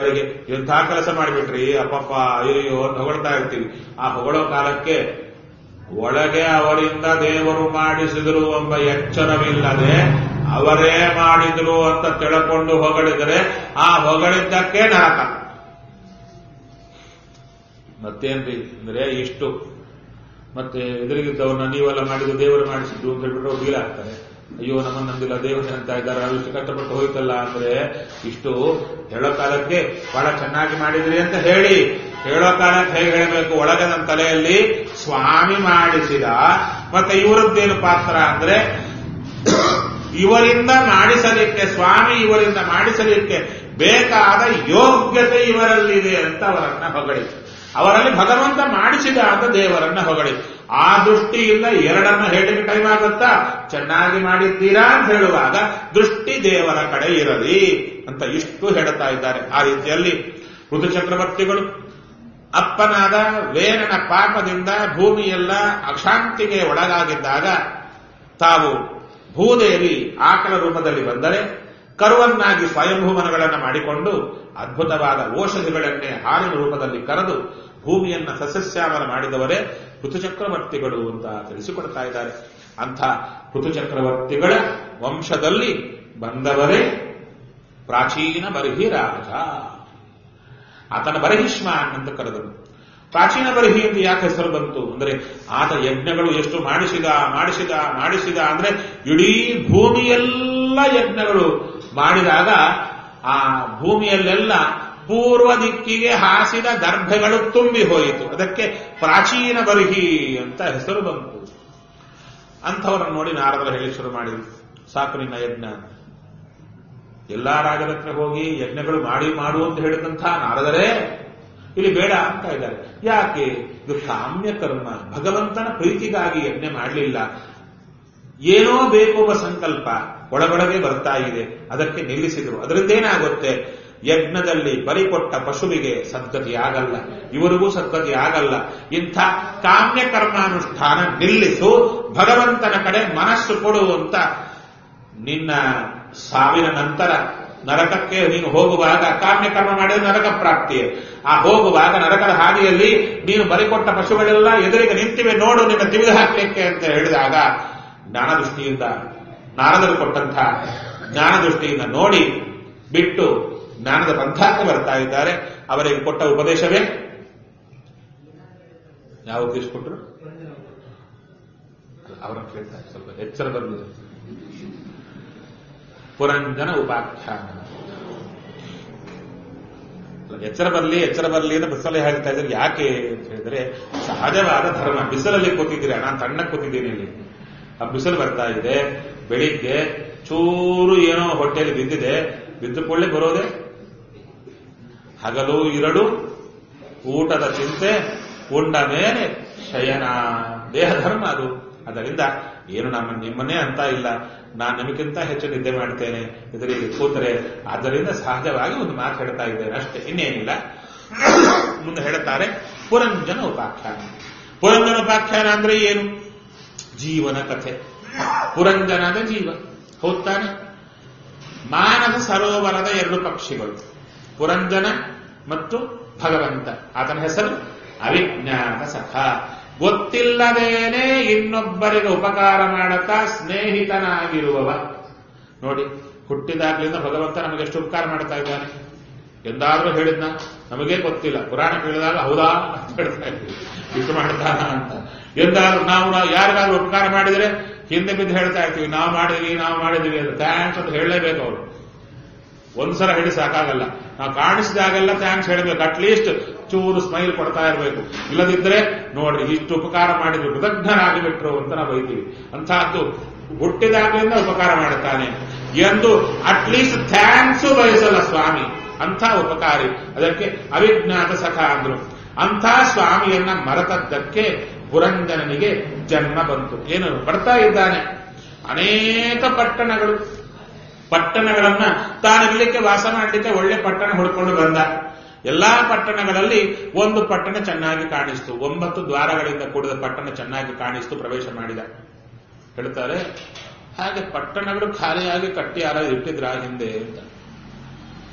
ಬೆಳಿಗ್ಗೆ ಎಂಥ ಕೆಲಸ ಮಾಡಿಬಿಟ್ರಿ ಅಪ್ಪಪ್ಪ ಅಯ್ಯೋ ಅಂತ ಹೊಗಳ್ತಾ ಇರ್ತೀವಿ ಆ ಹೊಗಳೋ ಕಾಲಕ್ಕೆ ಒಳಗೆ ಅವರಿಂದ ದೇವರು ಮಾಡಿಸಿದರು ಎಂಬ ಎಚ್ಚರವಿಲ್ಲದೆ ಅವರೇ ಮಾಡಿದ್ರು ಅಂತ ತಿಳ್ಕೊಂಡು ಹೊಗಳಿದರೆ ಆ ಹೊಗಳಿದ್ದಕ್ಕೆ ನರಕ ಮತ್ತೇನ್ರಿ ಅಂದ್ರೆ ಇಷ್ಟು ಮತ್ತೆ ಎದುರಿಗಿದ್ದವ್ರನ್ನ ನೀವೆಲ್ಲ ಮಾಡಿದ್ದು ದೇವರು ಮಾಡಿಸಿದ್ದು ಅಂತ ಹೇಳ್ಬಿಟ್ರೆ ಅವ್ರು ಬೀಳಾಗ್ತಾರೆ ಅಯ್ಯೋ ನಮ್ಮನ್ನ ನಂಬಿಲ್ಲ ದೇವರು ಅಂತ ಇದ್ದಾರೆ ಅವ್ರು ಇಷ್ಟು ಕಷ್ಟಪಟ್ಟು ಹೋಯ್ತಲ್ಲ ಅಂದ್ರೆ ಇಷ್ಟು ಹೇಳೋ ಕಾಲಕ್ಕೆ ಬಹಳ ಚೆನ್ನಾಗಿ ಮಾಡಿದ್ರಿ ಅಂತ ಹೇಳಿ ಹೇಳೋ ಕಾಲಕ್ಕೆ ಹೇಗೆ ಹೇಳಬೇಕು ಒಳಗೆ ನನ್ನ ತಲೆಯಲ್ಲಿ ಸ್ವಾಮಿ ಮಾಡಿಸಿದ ಮತ್ತೆ ಇವರದ್ದೇನು ಪಾತ್ರ ಅಂದ್ರೆ ಇವರಿಂದ ಮಾಡಿಸಲಿಕ್ಕೆ ಸ್ವಾಮಿ ಇವರಿಂದ ಮಾಡಿಸಲಿಕ್ಕೆ ಬೇಕಾದ ಯೋಗ್ಯತೆ ಇವರಲ್ಲಿದೆ ಅಂತ ಅವರನ್ನ ಹೊಗಳಿ ಅವರಲ್ಲಿ ಭಗವಂತ ಮಾಡಿಸಿದ ಅಂತ ದೇವರನ್ನ ಹೊಗಳಿ ಆ ದೃಷ್ಟಿಯಿಂದ ಎರಡನ್ನ ಹೇಳಲಿಕ್ಕೆ ಟೈಮ್ ಆಗುತ್ತಾ ಚೆನ್ನಾಗಿ ಮಾಡಿದ್ದೀರಾ ಅಂತ ಹೇಳುವಾಗ ದೃಷ್ಟಿ ದೇವರ ಕಡೆ ಇರಲಿ ಅಂತ ಇಷ್ಟು ಹೇಳುತ್ತಾ ಇದ್ದಾರೆ ಆ ರೀತಿಯಲ್ಲಿ ಋತು ಚಕ್ರವರ್ತಿಗಳು ಅಪ್ಪನಾದ ವೇರನ ಪಾಪದಿಂದ ಭೂಮಿಯೆಲ್ಲ ಅಶಾಂತಿಗೆ ಒಳಗಾಗಿದ್ದಾಗ ತಾವು ಭೂದೇವಿ ಆಕಳ ರೂಪದಲ್ಲಿ ಬಂದರೆ ಕರುವನ್ನಾಗಿ ಸ್ವಯಂಭೂಮನಗಳನ್ನು ಮಾಡಿಕೊಂಡು ಅದ್ಭುತವಾದ ಔಷಧಿಗಳನ್ನೇ ಹಾಲಿನ ರೂಪದಲ್ಲಿ ಕರೆದು ಭೂಮಿಯನ್ನ ಸಸ್ಯಶ್ಯಾಮಲ ಮಾಡಿದವರೇ ಋತುಚಕ್ರವರ್ತಿಗಳು ಅಂತ ತಿಳಿಸಿಕೊಡ್ತಾ ಇದ್ದಾರೆ ಅಂಥ ಋತುಚಕ್ರವರ್ತಿಗಳ ವಂಶದಲ್ಲಿ ಬಂದವರೇ ಪ್ರಾಚೀನ ಬರ್ಹಿ ರಾಜ ಆತನ ಬರಹಿಷ್ಮಾನ್ ಅಂತ ಕರೆದರು ಪ್ರಾಚೀನ ಬರಹಿ ಎಂದು ಯಾಕೆ ಹೆಸರು ಬಂತು ಅಂದ್ರೆ ಆತ ಯಜ್ಞಗಳು ಎಷ್ಟು ಮಾಡಿಸಿದ ಮಾಡಿಸಿದ ಮಾಡಿಸಿದ ಅಂದ್ರೆ ಇಡೀ ಭೂಮಿಯೆಲ್ಲ ಯಜ್ಞಗಳು ಮಾಡಿದಾಗ ಆ ಭೂಮಿಯಲ್ಲೆಲ್ಲ ಪೂರ್ವ ದಿಕ್ಕಿಗೆ ಹಾಸಿದ ದರ್ಭೆಗಳು ತುಂಬಿ ಹೋಯಿತು ಅದಕ್ಕೆ ಪ್ರಾಚೀನ ಬರಹಿ ಅಂತ ಹೆಸರು ಬಂತು ಅಂಥವರನ್ನು ನೋಡಿ ನಾರದರು ಹೇಳಿ ಶುರು ಮಾಡಿದ್ರು ಸಾಕು ನಿನ್ನ ಯಜ್ಞ ಎಲ್ಲಾ ರಾಜರ ಹತ್ರ ಹೋಗಿ ಯಜ್ಞಗಳು ಮಾಡಿ ಮಾಡು ಅಂತ ಹೇಳಿದಂಥ ನಾರದರೇ ಇಲ್ಲಿ ಬೇಡ ಅಂತ ಇದ್ದಾರೆ ಯಾಕೆ ಇದು ಕಾಮ್ಯ ಕರ್ಮ ಭಗವಂತನ ಪ್ರೀತಿಗಾಗಿ ಯಜ್ಞ ಮಾಡಲಿಲ್ಲ ಏನೋ ಬೇಕು ಎಂಬ ಸಂಕಲ್ಪ ಒಳಗೊಳಗೆ ಬರ್ತಾ ಇದೆ ಅದಕ್ಕೆ ನಿಲ್ಲಿಸಿದ್ರು ಅದರಿಂದ ಏನಾಗುತ್ತೆ ಯಜ್ಞದಲ್ಲಿ ಬಲಿ ಕೊಟ್ಟ ಪಶುವಿಗೆ ಸದ್ಗತಿ ಆಗಲ್ಲ ಇವರಿಗೂ ಸದ್ಗತಿ ಆಗಲ್ಲ ಇಂಥ ಕಾಮ್ಯ ಕರ್ಮಾನುಷ್ಠಾನ ನಿಲ್ಲಿಸು ಭಗವಂತನ ಕಡೆ ಮನಸ್ಸು ಕೊಡು ಅಂತ ನಿನ್ನ ಸಾವಿನ ನಂತರ ನರಕಕ್ಕೆ ನೀನು ಹೋಗುವಾಗ ಕಾಮ್ಯ ಕರ್ಮ ಮಾಡಿದ್ರೆ ನರಕ ಪ್ರಾಪ್ತಿಯೇ ಆ ಹೋಗುವಾಗ ನರಕದ ಹಾದಿಯಲ್ಲಿ ನೀನು ಬಲಿಕೊಟ್ಟ ಪಶುಗಳೆಲ್ಲ ಎದುರಿಗೆ ನಿಂತಿವೆ ನೋಡು ನಿನ್ನ ತಿವಿದು ಹಾಕಲಿಕ್ಕೆ ಅಂತ ಹೇಳಿದಾಗ ಜ್ಞಾನ ದೃಷ್ಟಿಯಿಂದ ನಾರದರು ಕೊಟ್ಟಂಥ ಜ್ಞಾನ ದೃಷ್ಟಿಯಿಂದ ನೋಡಿ ಬಿಟ್ಟು ಜ್ಞಾನದ ಪಂಥಕ್ಕೆ ಬರ್ತಾ ಇದ್ದಾರೆ ಅವರಿಗೆ ಕೊಟ್ಟ ಉಪದೇಶವೇ ಯಾವ ತಿಳಿಸ್ಕೊಟ್ರು ಅವರನ್ನು ಕೇಳ್ತಾರೆ ಸ್ವಲ್ಪ ಎಚ್ಚರ ಬರಲಿದೆ ಪುರಂಜನ ಉಪಾಖ್ಯಾನ ಎಚ್ಚರ ಬರಲಿ ಎಚ್ಚರ ಬರಲಿ ಅಂತ ಬಿಸಿಲಲ್ಲಿ ಹೇಳ್ತಾ ಇದ್ರೆ ಯಾಕೆ ಅಂತ ಹೇಳಿದ್ರೆ ಸಹಜವಾದ ಧರ್ಮ ಬಿಸಿಲಲ್ಲಿ ಕೂತಿದ್ದೀರಾ ನಾನು ತಣ್ಣಕ್ಕೆ ಕೂತಿದ್ದೀನಿ ಇಲ್ಲಿ ಆ ಬಿಸಿಲು ಬರ್ತಾ ಇದೆ ಬೆಳಿಗ್ಗೆ ಚೂರು ಏನೋ ಹೊಟ್ಟೆಯಲ್ಲಿ ಬಿದ್ದಿದೆ ಬಿದ್ದುಕೊಳ್ಳಿ ಬರೋದೆ ಹಗಲು ಇರಡು ಊಟದ ಚಿಂತೆ ಉಂಡ ಮೇಲೆ ಶಯನ ದೇಹ ಧರ್ಮ ಅದು ಅದರಿಂದ ಏನು ನಮ್ಮ ನಿಮ್ಮನ್ನೇ ಅಂತ ಇಲ್ಲ ನಾನು ನಿಮಗಿಂತ ಹೆಚ್ಚು ನಿದ್ದೆ ಮಾಡ್ತೇನೆ ಇದರಿಗೆ ಕೂತರೆ ಆದ್ದರಿಂದ ಸಹಜವಾಗಿ ಒಂದು ಮಾತು ಹೇಳ್ತಾ ಇದ್ದೇನೆ ಅಷ್ಟೇ ಇನ್ನೇನಿಲ್ಲ ಮುಂದೆ ಹೇಳುತ್ತಾರೆ ಪುರಂಜನ ಉಪಾಖ್ಯಾನ ಪುರಂಜನ ಉಪಾಖ್ಯಾನ ಅಂದ್ರೆ ಏನು ಜೀವನ ಕಥೆ ಪುರಂಜನ ಅಂದ್ರೆ ಜೀವ ಹೌದಾನೆ ಮಾನಸ ಸರೋವರದ ಎರಡು ಪಕ್ಷಿಗಳು ಪುರಂಜನ ಮತ್ತು ಭಗವಂತ ಆತನ ಹೆಸರು ಅವಿಜ್ಞಾತ ಸಖ ಗೊತ್ತಿಲ್ಲದೇನೆ ಇನ್ನೊಬ್ಬರಿಗೆ ಉಪಕಾರ ಮಾಡುತ್ತಾ ಸ್ನೇಹಿತನಾಗಿರುವವ ನೋಡಿ ಹುಟ್ಟಿದಾಗ್ಲಿಂದ ಭಗವಂತ ನಮಗೆ ಎಷ್ಟು ಉಪಕಾರ ಮಾಡ್ತಾ ಇದ್ದಾನೆ ಎಂದಾದ್ರೂ ಹೇಳಿದ್ನ ನಮಗೇ ಗೊತ್ತಿಲ್ಲ ಪುರಾಣ ಕೇಳಿದಾಗ ಹೌದಾ ಅಂತ ಹೇಳ್ತಾ ಇದ್ವಿ ಇಷ್ಟು ಮಾಡ್ತಾನ ಅಂತ ಎಂದಾದ್ರೂ ನಾವು ಯಾರಿಗಾದ್ರೂ ಉಪಕಾರ ಮಾಡಿದ್ರೆ ಹಿಂದೆ ಬಿದ್ದು ಹೇಳ್ತಾ ಇರ್ತೀವಿ ನಾವು ಮಾಡಿದ್ವಿ ನಾವು ಮಾಡಿದ್ವಿ ಅಂತ ಥ್ಯಾಂಕ್ಸ್ ಅಂತ ಹೇಳಲೇಬೇಕು ಅವರು ಒಂದ್ಸಲ ಹೇಳಿ ಸಾಕಾಗಲ್ಲ ನಾವು ಕಾಣಿಸಿದಾಗೆಲ್ಲ ಥ್ಯಾಂಕ್ಸ್ ಹೇಳಬೇಕು ಅಟ್ಲೀಸ್ಟ್ ಚೂರು ಸ್ಮೈಲ್ ಕೊಡ್ತಾ ಇರಬೇಕು ಇಲ್ಲದಿದ್ರೆ ನೋಡ್ರಿ ಇಷ್ಟು ಉಪಕಾರ ಮಾಡಿದ್ರು ಕೃತಜ್ಞರಾಗಿ ಬಿಟ್ರು ಅಂತ ನಾವು ಬೈತೀವಿ ಅಂತಹದ್ದು ಹುಟ್ಟಿದಾಗಲಿಂದ ಉಪಕಾರ ಮಾಡುತ್ತಾನೆ ಎಂದು ಅಟ್ಲೀಸ್ಟ್ ಥ್ಯಾಂಕ್ಸು ಬಯಸಲ್ಲ ಸ್ವಾಮಿ ಅಂಥ ಉಪಕಾರಿ ಅದಕ್ಕೆ ಅವಿಜ್ಞಾತ ಸಖ ಅಂದ್ರು ಅಂಥ ಸ್ವಾಮಿಯನ್ನ ಮರೆತದ್ದಕ್ಕೆ ಪುರಂಜನನಿಗೆ ಜನ್ಮ ಬಂತು ಏನು ಬರ್ತಾ ಇದ್ದಾನೆ ಅನೇಕ ಪಟ್ಟಣಗಳು ಪಟ್ಟಣಗಳನ್ನ ತಾನಿರ್ಲಿಕ್ಕೆ ವಾಸ ಮಾಡಲಿಕ್ಕೆ ಒಳ್ಳೆ ಪಟ್ಟಣ ಹುಡ್ಕೊಂಡು ಬಂದ ಎಲ್ಲಾ ಪಟ್ಟಣಗಳಲ್ಲಿ ಒಂದು ಪಟ್ಟಣ ಚೆನ್ನಾಗಿ ಕಾಣಿಸ್ತು ಒಂಬತ್ತು ದ್ವಾರಗಳಿಂದ ಕೂಡಿದ ಪಟ್ಟಣ ಚೆನ್ನಾಗಿ ಕಾಣಿಸ್ತು ಪ್ರವೇಶ ಮಾಡಿದ ಹೇಳ್ತಾರೆ ಹಾಗೆ ಪಟ್ಟಣಗಳು ಖಾಲಿಯಾಗಿ ಕಟ್ಟಿ ಯಾರು ಇಟ್ಟಿದ್ರ ಹಿಂದೆ ಅಂತ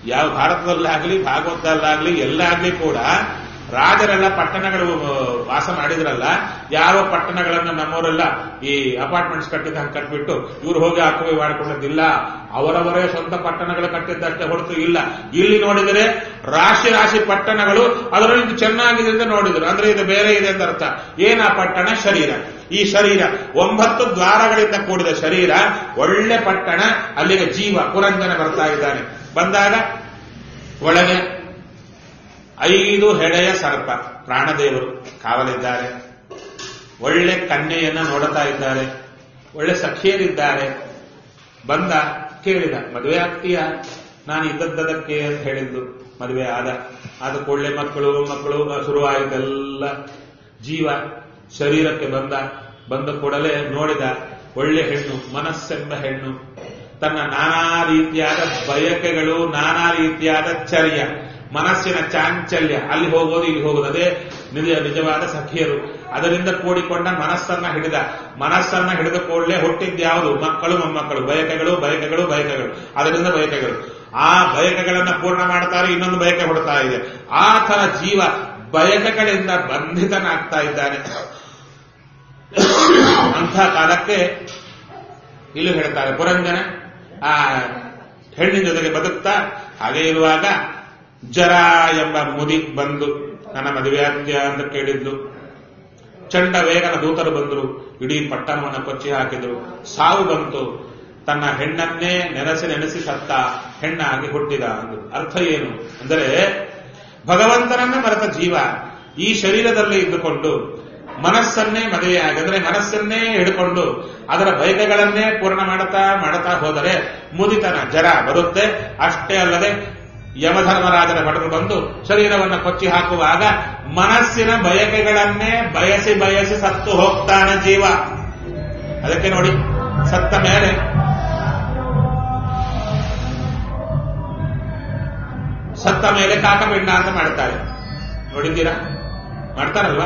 ಯಾವ ಭಾರತದಲ್ಲಾಗ್ಲಿ ಭಾಗವತದಲ್ಲಾಗ್ಲಿ ಎಲ್ಲಾಗ್ಲಿ ಕೂಡ ರಾಜರೆಲ್ಲ ಪಟ್ಟಣಗಳು ಆ, ವಾಸ ಮಾಡಿದ್ರಲ್ಲ ಯಾವ ಪಟ್ಟಣಗಳನ್ನ ನಮ್ಮವರೆಲ್ಲ ಈ ಅಪಾರ್ಟ್ಮೆಂಟ್ಸ್ ಕಟ್ಟಿದ ಹಂಗೆ ಕಟ್ಬಿಟ್ಟು ಇವ್ರು ಹೋಗಿ ಆಕ್ಯುಪೈ ಮಾಡ್ಕೊಂಡದ್ದಿಲ್ಲ ಅವರವರೇ ಸ್ವಂತ ಪಟ್ಟಣಗಳು ಕಟ್ಟಿದ್ದಷ್ಟೇ ಹೊರತು ಇಲ್ಲ ಇಲ್ಲಿ ನೋಡಿದರೆ ರಾಶಿ ರಾಶಿ ಪಟ್ಟಣಗಳು ಅದರಲ್ಲಿ ಚೆನ್ನಾಗಿದೆ ಅಂತ ನೋಡಿದ್ರು ಅಂದ್ರೆ ಇದು ಬೇರೆ ಇದೆ ಅಂತ ಅರ್ಥ ಏನ ಪಟ್ಟಣ ಶರೀರ ಈ ಶರೀರ ಒಂಬತ್ತು ದ್ವಾರಗಳಿಂದ ಕೂಡಿದ ಶರೀರ ಒಳ್ಳೆ ಪಟ್ಟಣ ಅಲ್ಲಿಗೆ ಜೀವ ಪುರಂಜನ ಬರ್ತಾ ಇದ್ದಾನೆ ಬಂದಾಗ ಒಳಗೆ ಐದು ಹೆಡೆಯ ಸರ್ಪ ಪ್ರಾಣದೇವರು ಕಾವಲಿದ್ದಾರೆ ಒಳ್ಳೆ ಕನ್ಯೆಯನ್ನ ನೋಡುತ್ತಾ ಇದ್ದಾರೆ ಒಳ್ಳೆ ಸಖಿಯರಿದ್ದಾರೆ ಬಂದ ಕೇಳಿದ ಮದುವೆ ಆಗ್ತೀಯ ನಾನು ಇದ್ದದ್ದದಕ್ಕೆ ಅಂತ ಹೇಳಿದ್ದು ಮದುವೆ ಆದ ಆದ ಕೂಡಲೇ ಮಕ್ಕಳು ಮಕ್ಕಳು ಶುರುವಾಯಿತೆಲ್ಲ ಜೀವ ಶರೀರಕ್ಕೆ ಬಂದ ಬಂದ ಕೂಡಲೇ ನೋಡಿದ ಒಳ್ಳೆ ಹೆಣ್ಣು ಮನಸ್ಸೆಂಬ ಹೆಣ್ಣು ತನ್ನ ನಾನಾ ರೀತಿಯಾದ ಬಯಕೆಗಳು ನಾನಾ ರೀತಿಯಾದ ಚರ್ಯ ಮನಸ್ಸಿನ ಚಾಂಚಲ್ಯ ಅಲ್ಲಿ ಹೋಗೋದು ಇಲ್ಲಿ ಹೋಗೋದು ಅದೇ ನಿಜ ನಿಜವಾದ ಸಖಿಯರು ಅದರಿಂದ ಕೂಡಿಕೊಂಡ ಮನಸ್ಸನ್ನ ಹಿಡಿದ ಮನಸ್ಸನ್ನ ಹಿಡಿದ ಕೂಡಲೇ ಹುಟ್ಟಿದ್ಯಾವುದು ಮಕ್ಕಳು ಮೊಮ್ಮಕ್ಕಳು ಬಯಕೆಗಳು ಬಯಕೆಗಳು ಬಯಕೆಗಳು ಅದರಿಂದ ಬಯಕೆಗಳು ಆ ಬಯಕೆಗಳನ್ನ ಪೂರ್ಣ ಮಾಡ್ತಾರೆ ಇನ್ನೊಂದು ಬಯಕೆ ಹೊಡ್ತಾ ಇದೆ ಆ ತರ ಜೀವ ಬಯಕೆಗಳಿಂದ ಬಂಧಿತನಾಗ್ತಾ ಇದ್ದಾನೆ ಅಂಥ ಕಾಲಕ್ಕೆ ಇಲ್ಲಿ ಹೇಳ್ತಾರೆ ಪುರಂಜನ ಆ ಹೆಣ್ಣಿನ ಜೊತೆಗೆ ಬದುಕ್ತಾ ಹಾಗೆ ಇರುವಾಗ ಜರ ಎಂಬ ಮುದಿ ಬಂದು ನನ್ನ ಮದುವೆ ಆಗ್ತೀಯ ಅಂತ ಕೇಳಿದ್ಲು ಚಂಡ ವೇಗನ ದೂತರು ಬಂದರು ಇಡೀ ಪಟ್ಟಣವನ್ನು ಕೊಚ್ಚಿ ಹಾಕಿದ್ರು ಸಾವು ಬಂತು ತನ್ನ ಹೆಣ್ಣನ್ನೇ ನೆನೆಸಿ ನೆನೆಸಿ ಸತ್ತ ಹೆಣ್ಣಾಗಿ ಹುಟ್ಟಿದ ಅಂದ್ರು ಅರ್ಥ ಏನು ಅಂದರೆ ಭಗವಂತನನ್ನ ಮರೆತ ಜೀವ ಈ ಶರೀರದಲ್ಲಿ ಇದ್ದುಕೊಂಡು ಮನಸ್ಸನ್ನೇ ಮದುವೆಯಾಗಿ ಅಂದ್ರೆ ಮನಸ್ಸನ್ನೇ ಹಿಡ್ಕೊಂಡು ಅದರ ಬಯಕೆಗಳನ್ನೇ ಪೂರ್ಣ ಮಾಡುತ್ತಾ ಮಾಡುತ್ತಾ ಹೋದರೆ ಮುದಿತನ ಜರ ಬರುತ್ತೆ ಅಷ್ಟೇ ಅಲ್ಲದೆ ಯಮಧರ್ಮರಾಜನ ಭಟರು ಬಂದು ಶರೀರವನ್ನು ಕೊಚ್ಚಿ ಹಾಕುವಾಗ ಮನಸ್ಸಿನ ಬಯಕೆಗಳನ್ನೇ ಬಯಸಿ ಬಯಸಿ ಸತ್ತು ಹೋಗ್ತಾನೆ ಜೀವ ಅದಕ್ಕೆ ನೋಡಿ ಸತ್ತ ಮೇಲೆ ಸತ್ತ ಮೇಲೆ ಕಾಕಪಿಂಡ ಅಂತ ಮಾಡ್ತಾರೆ ನೋಡಿದ್ದೀರಾ ಮಾಡ್ತಾರಲ್ವಾ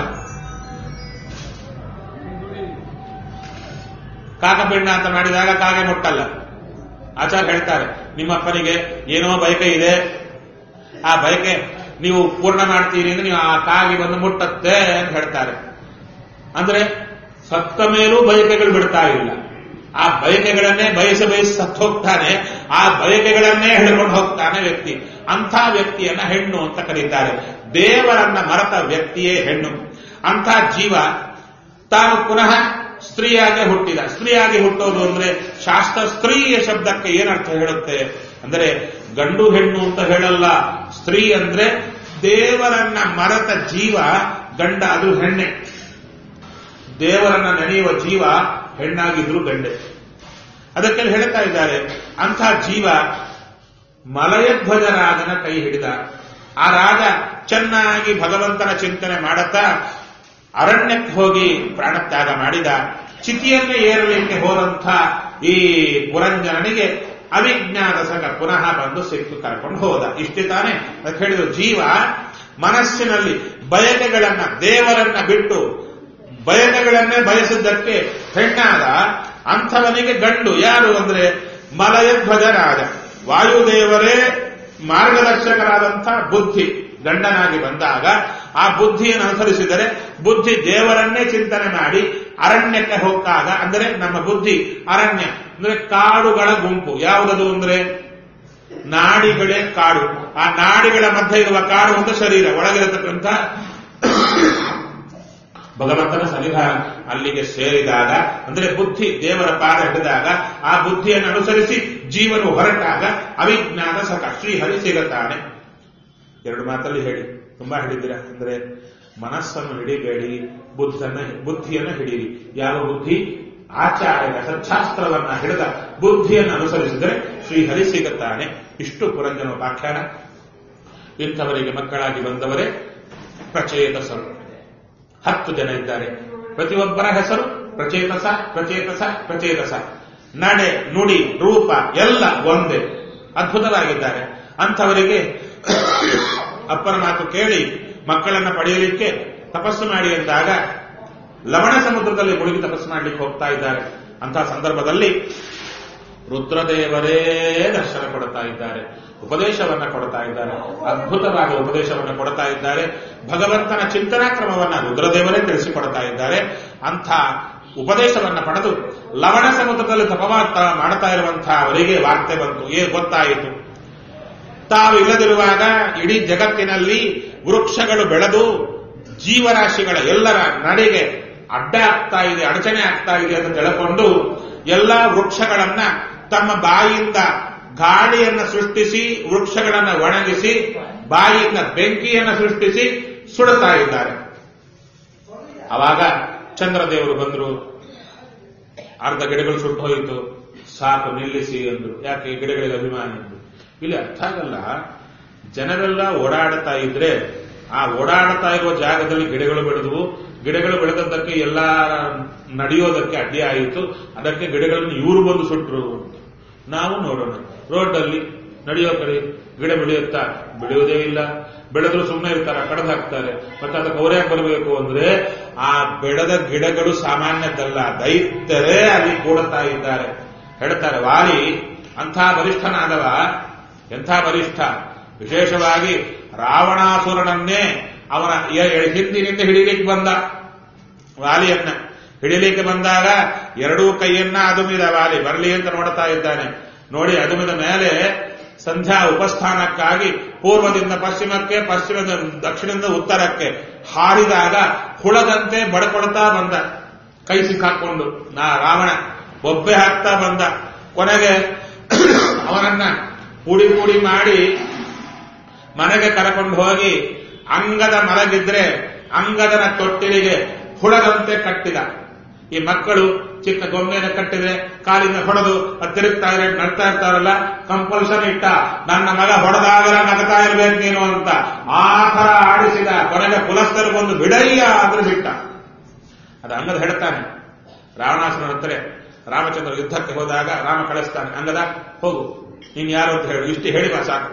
ಕಾಕಪಿಂಡ ಅಂತ ಮಾಡಿದಾಗ ಕಾಗೆ ಮುಟ್ಟಲ್ಲ ಆಚಾರ್ಯ ಹೇಳ್ತಾರೆ ನಿಮ್ಮಪ್ಪನಿಗೆ ಏನೋ ಬಯಕೆ ಇದೆ ಆ ಬಯಕೆ ನೀವು ಪೂರ್ಣ ಮಾಡ್ತೀರಿ ಅಂದ್ರೆ ನೀವು ಆ ಕಾಗಿ ಬಂದು ಮುಟ್ಟತ್ತೆ ಅಂತ ಹೇಳ್ತಾರೆ ಅಂದ್ರೆ ಸತ್ತ ಮೇಲೂ ಬಯಕೆಗಳು ಬಿಡ್ತಾ ಇಲ್ಲ ಆ ಬಯಕೆಗಳನ್ನೇ ಬಯಸಿ ಬಯಸಿ ಸತ್ತು ಹೋಗ್ತಾನೆ ಆ ಬಯಕೆಗಳನ್ನೇ ಹಿಡ್ಕೊಂಡು ಹೋಗ್ತಾನೆ ವ್ಯಕ್ತಿ ಅಂಥ ವ್ಯಕ್ತಿಯನ್ನ ಹೆಣ್ಣು ಅಂತ ಕರೀತಾರೆ ದೇವರನ್ನ ಮರೆತ ವ್ಯಕ್ತಿಯೇ ಹೆಣ್ಣು ಅಂಥ ಜೀವ ತಾನು ಪುನಃ ಸ್ತ್ರೀಯಾಗಿ ಹುಟ್ಟಿದ ಸ್ತ್ರೀಯಾಗಿ ಹುಟ್ಟೋದು ಅಂದ್ರೆ ಶಾಸ್ತ್ರ ಸ್ತ್ರೀಯ ಶಬ್ದಕ್ಕೆ ಏನರ್ಥ ಹೇಳುತ್ತೆ ಅಂದರೆ ಗಂಡು ಹೆಣ್ಣು ಅಂತ ಹೇಳಲ್ಲ ಸ್ತ್ರೀ ಅಂದ್ರೆ ದೇವರನ್ನ ಮರೆತ ಜೀವ ಗಂಡ ಅದು ಹೆಣ್ಣೆ ದೇವರನ್ನ ನೆನೆಯುವ ಜೀವ ಹೆಣ್ಣಾಗಿದ್ರು ಗಂಡೆ ಅದಕ್ಕೆ ಹೇಳ್ತಾ ಇದ್ದಾರೆ ಅಂಥ ಜೀವ ಮಲಯಧ್ವಜರಾಜನ ಕೈ ಹಿಡಿದ ಆ ರಾಜ ಚೆನ್ನಾಗಿ ಭಗವಂತನ ಚಿಂತನೆ ಮಾಡುತ್ತಾ ಅರಣ್ಯಕ್ಕೆ ಹೋಗಿ ಪ್ರಾಣತ್ಯಾಗ ಮಾಡಿದ ಚಿತಿಯನ್ನೇ ಏರಲಿಕ್ಕೆ ಹೋದಂಥ ಈ ಪುರಂಜನನಿಗೆ ಅವಿಜ್ಞಾನ ಸಂಘ ಪುನಃ ಬಂದು ಸಿಕ್ಕು ಕರ್ಕೊಂಡು ಹೋದ ಇಷ್ಟೇ ತಾನೆ ಅದಕ್ಕೆ ಹೇಳಿದ್ರು ಜೀವ ಮನಸ್ಸಿನಲ್ಲಿ ಬಯಕೆಗಳನ್ನ ದೇವರನ್ನ ಬಿಟ್ಟು ಬಯಕೆಗಳನ್ನೇ ಬಯಸಿದ್ದಕ್ಕೆ ಹೆಣ್ಣಾದ ಅಂಥವನಿಗೆ ಗಂಡು ಯಾರು ಅಂದ್ರೆ ಮಲಯಧ್ವಜ ರಾಜ ವಾಯುದೇವರೇ ಮಾರ್ಗದರ್ಶಕರಾದಂಥ ಬುದ್ಧಿ ಗಂಡನಾಗಿ ಬಂದಾಗ ಆ ಬುದ್ಧಿಯನ್ನು ಅನುಸರಿಸಿದರೆ ಬುದ್ಧಿ ದೇವರನ್ನೇ ಚಿಂತನೆ ಮಾಡಿ ಅರಣ್ಯಕ್ಕೆ ಹೋಗ್ತಾಗ ಅಂದರೆ ನಮ್ಮ ಬುದ್ಧಿ ಅರಣ್ಯ ಅಂದ್ರೆ ಕಾಡುಗಳ ಗುಂಪು ಯಾವುದದು ಅಂದ್ರೆ ನಾಡಿಗಳೇ ಕಾಡು ಆ ನಾಡಿಗಳ ಮಧ್ಯೆ ಇರುವ ಕಾಡು ಒಂದು ಶರೀರ ಒಳಗಿರತಕ್ಕಂಥ ಭಗವಂತನ ಸನ್ನಿಧಾನ ಅಲ್ಲಿಗೆ ಸೇರಿದಾಗ ಅಂದ್ರೆ ಬುದ್ಧಿ ದೇವರ ಪಾದ ಹಿಡಿದಾಗ ಆ ಬುದ್ಧಿಯನ್ನು ಅನುಸರಿಸಿ ಜೀವನು ಹೊರಟಾಗ ಅವಿಜ್ಞಾನ ಸಕ ಶ್ರೀಹರಿ ಸಿಗುತ್ತಾನೆ ಎರಡು ಮಾತಲ್ಲಿ ಹೇಳಿ ತುಂಬಾ ಹಿಡಿದಿರ ಅಂದ್ರೆ ಮನಸ್ಸನ್ನು ಹಿಡಿಬೇಡಿ ಬುದ್ಧನ್ನ ಬುದ್ಧಿಯನ್ನು ಹಿಡೀರಿ ಯಾವ ಬುದ್ಧಿ ಆಚಾರ್ಯರ ಸಚ್ಛಾಸ್ತ್ರವನ್ನ ಹಿಡಿದ ಬುದ್ಧಿಯನ್ನು ಅನುಸರಿಸಿದರೆ ಶ್ರೀಹರಿ ಸಿಗುತ್ತಾನೆ ಇಷ್ಟು ಪುರಂಜನ ಉಪಾಖ್ಯಾನ ಇಂಥವರಿಗೆ ಮಕ್ಕಳಾಗಿ ಬಂದವರೇ ಪ್ರಚೇತಸರು ಹತ್ತು ಜನ ಇದ್ದಾರೆ ಪ್ರತಿಯೊಬ್ಬರ ಹೆಸರು ಪ್ರಚೇತಸ ಪ್ರಚೇತಸ ಪ್ರಚೇತಸ ನಡೆ ನುಡಿ ರೂಪ ಎಲ್ಲ ಒಂದೇ ಅದ್ಭುತರಾಗಿದ್ದಾರೆ ಅಂಥವರಿಗೆ ಅಪ್ಪನ ಮಾತು ಕೇಳಿ ಮಕ್ಕಳನ್ನ ಪಡೆಯಲಿಕ್ಕೆ ತಪಸ್ಸು ಮಾಡಿ ಎಂದಾಗ ಲವಣ ಸಮುದ್ರದಲ್ಲಿ ಮುಳುಗಿ ತಪಸ್ಸು ಮಾಡಲಿಕ್ಕೆ ಹೋಗ್ತಾ ಇದ್ದಾರೆ ಅಂತಹ ಸಂದರ್ಭದಲ್ಲಿ ರುದ್ರದೇವರೇ ದರ್ಶನ ಕೊಡ್ತಾ ಇದ್ದಾರೆ ಉಪದೇಶವನ್ನ ಕೊಡ್ತಾ ಇದ್ದಾರೆ ಅದ್ಭುತವಾದ ಉಪದೇಶವನ್ನ ಕೊಡ್ತಾ ಇದ್ದಾರೆ ಭಗವಂತನ ಚಿಂತನಾ ಕ್ರಮವನ್ನ ರುದ್ರದೇವರೇ ತಿಳಿಸಿಕೊಡ್ತಾ ಇದ್ದಾರೆ ಅಂಥ ಉಪದೇಶವನ್ನ ಪಡೆದು ಲವಣ ಸಮುದ್ರದಲ್ಲಿ ತಪವಾರ್ತ ಮಾಡ್ತಾ ಇರುವಂತಹ ಅವರಿಗೆ ವಾರ್ತೆ ಬಂತು ಏ ಗೊತ್ತಾಯಿತು ತಾವು ಇಲ್ಲದಿರುವಾಗ ಇಡೀ ಜಗತ್ತಿನಲ್ಲಿ ವೃಕ್ಷಗಳು ಬೆಳೆದು ಜೀವರಾಶಿಗಳ ಎಲ್ಲರ ನಡೆಗೆ ಅಡ್ಡ ಆಗ್ತಾ ಇದೆ ಅಡಚಣೆ ಆಗ್ತಾ ಇದೆ ಅಂತ ತಿಳ್ಕೊಂಡು ಎಲ್ಲ ವೃಕ್ಷಗಳನ್ನ ತಮ್ಮ ಬಾಯಿಯಿಂದ ಗಾಳಿಯನ್ನ ಸೃಷ್ಟಿಸಿ ವೃಕ್ಷಗಳನ್ನ ಒಣಗಿಸಿ ಬಾಯಿಯಿಂದ ಬೆಂಕಿಯನ್ನ ಸೃಷ್ಟಿಸಿ ಸುಡುತ್ತಾ ಇದ್ದಾರೆ ಅವಾಗ ಚಂದ್ರದೇವರು ಬಂದರು ಅರ್ಧ ಗಿಡಗಳು ಸುಟ್ಟು ಹೋಯಿತು ಸಾಕು ನಿಲ್ಲಿಸಿ ಅಂದ್ರು ಯಾಕೆ ಈ ಗಿಡಗಳಿಗೆ ಅಭಿಮಾನ ಎಂದು ಇಲ್ಲಿ ಅರ್ಥ ಆಗಲ್ಲ ಜನರೆಲ್ಲ ಓಡಾಡ್ತಾ ಇದ್ರೆ ಆ ಓಡಾಡ್ತಾ ಇರುವ ಜಾಗದಲ್ಲಿ ಗಿಡಗಳು ಬೆಳೆದವು ಗಿಡಗಳು ಬೆಳೆದದ್ದಕ್ಕೆ ಎಲ್ಲ ನಡೆಯೋದಕ್ಕೆ ಅಡ್ಡಿ ಆಯಿತು ಅದಕ್ಕೆ ಗಿಡಗಳನ್ನು ಇವರು ಬಂದು ಸುಟ್ರು ಅಂತ ನಾವು ನೋಡೋಣ ರೋಡಲ್ಲಿ ನಡೆಯೋ ಕಡೆ ಗಿಡ ಬೆಳೆಯುತ್ತಾ ಬೆಳೆಯೋದೇ ಇಲ್ಲ ಬೆಳೆದ್ರು ಸುಮ್ಮನೆ ಇರ್ತಾರೆ ಕಡ್ದು ಹಾಕ್ತಾರೆ ಮತ್ತೆ ಅದಕ್ಕೆ ಅವರೇ ಬರಬೇಕು ಅಂದ್ರೆ ಆ ಬೆಳೆದ ಗಿಡಗಳು ಸಾಮಾನ್ಯದ್ದಲ್ಲ ದೈತ್ಯರೇ ಅಲ್ಲಿ ಕೂಡುತ್ತಾ ಇದ್ದಾರೆ ಹೇಳ್ತಾರೆ ವಾಲಿ ಅಂಥ ಬಲಿಷ್ಠನಾದವ ಎಂಥ ಬಲಿಷ್ಠ ವಿಶೇಷವಾಗಿ ರಾವಣಾಸುರನನ್ನೇ ಅವನ ಎ- ಎ- ಹಿಂದಿನಿಂದ ಹಿಡಿಲಿಕ್ಕೆ ಬಂದ ವಾಲಿಯನ್ನ ಹಿಡಿಲಿಕ್ಕೆ ಬಂದಾಗ ಎರಡೂ ಕೈಯನ್ನ ಅದುಮಿದ ವಾಲಿ ಬರಲಿ ಅಂತ ನೋಡ್ತಾ ಇದ್ದಾನೆ ನೋಡಿ ಅದುಮಿದ ಮೇಲೆ ಸಂಧ್ಯಾ ಉಪಸ್ಥಾನಕ್ಕಾಗಿ ಪೂರ್ವದಿಂದ ಪಶ್ಚಿಮಕ್ಕೆ ಪಶ್ಚಿಮದ ದಕ್ಷಿಣದಿಂದ ಉತ್ತರಕ್ಕೆ ಹಾರಿದಾಗ ಹುಳದಂತೆ ಬಡ್ಕೊಳ್ತಾ ಬಂದ ಕೈ ಸಿಕ್ಕಾಕೊಂಡು ನಾ ರಾವಣ ಒಬ್ಬೆ ಹಾಕ್ತಾ ಬಂದ ಕೊನೆಗೆ ಅವನನ್ನ ಪುಡಿ ಪುಡಿ ಮಾಡಿ ಮನೆಗೆ ಕರಕೊಂಡು ಹೋಗಿ ಅಂಗದ ಮಲಗಿದ್ರೆ ಅಂಗದನ ತೊಟ್ಟಿಲಿಗೆ ಹುಳದಂತೆ ಕಟ್ಟಿದ ಈ ಮಕ್ಕಳು ಚಿಕ್ಕ ಗೊಂಬೆನ ಕಟ್ಟಿದ್ರೆ ಕಾಲಿಂದ ಹೊಡೆದು ಅದ್ ತಿರುಗ್ತಾ ಇದ್ರೆ ನಡ್ತಾ ಇರ್ತಾರಲ್ಲ ಕಂಪಲ್ಸನ್ ಇಟ್ಟ ನನ್ನ ಮಗ ಹೊಡೆದಾಗಲ ನಗತಾ ಇರ್ಬೇಕು ನೀನು ಅಂತ ಆ ಥರ ಆಡಿಸಿದ ಕೊನೆಗೆ ಪುಲಸ್ತರಿಗೊಂದು ಬಿಡಯ್ಯ ಆದ್ರೂ ಬಿಟ್ಟ ಅದು ಅಂಗದ ಹೇಳ್ತಾನೆ ರಾವಣಾಸುರನ ಹತ್ರ ರಾಮಚಂದ್ರ ಯುದ್ಧಕ್ಕೆ ಹೋದಾಗ ರಾಮ ಕಳಿಸ್ತಾನೆ ಅಂಗದ ಹೋಗು ನೀನ್ ಯಾರು ಅಂತ ಹೇಳು ಇಷ್ಟು ಹೇಳಿ ಬಾ ಸಾಕು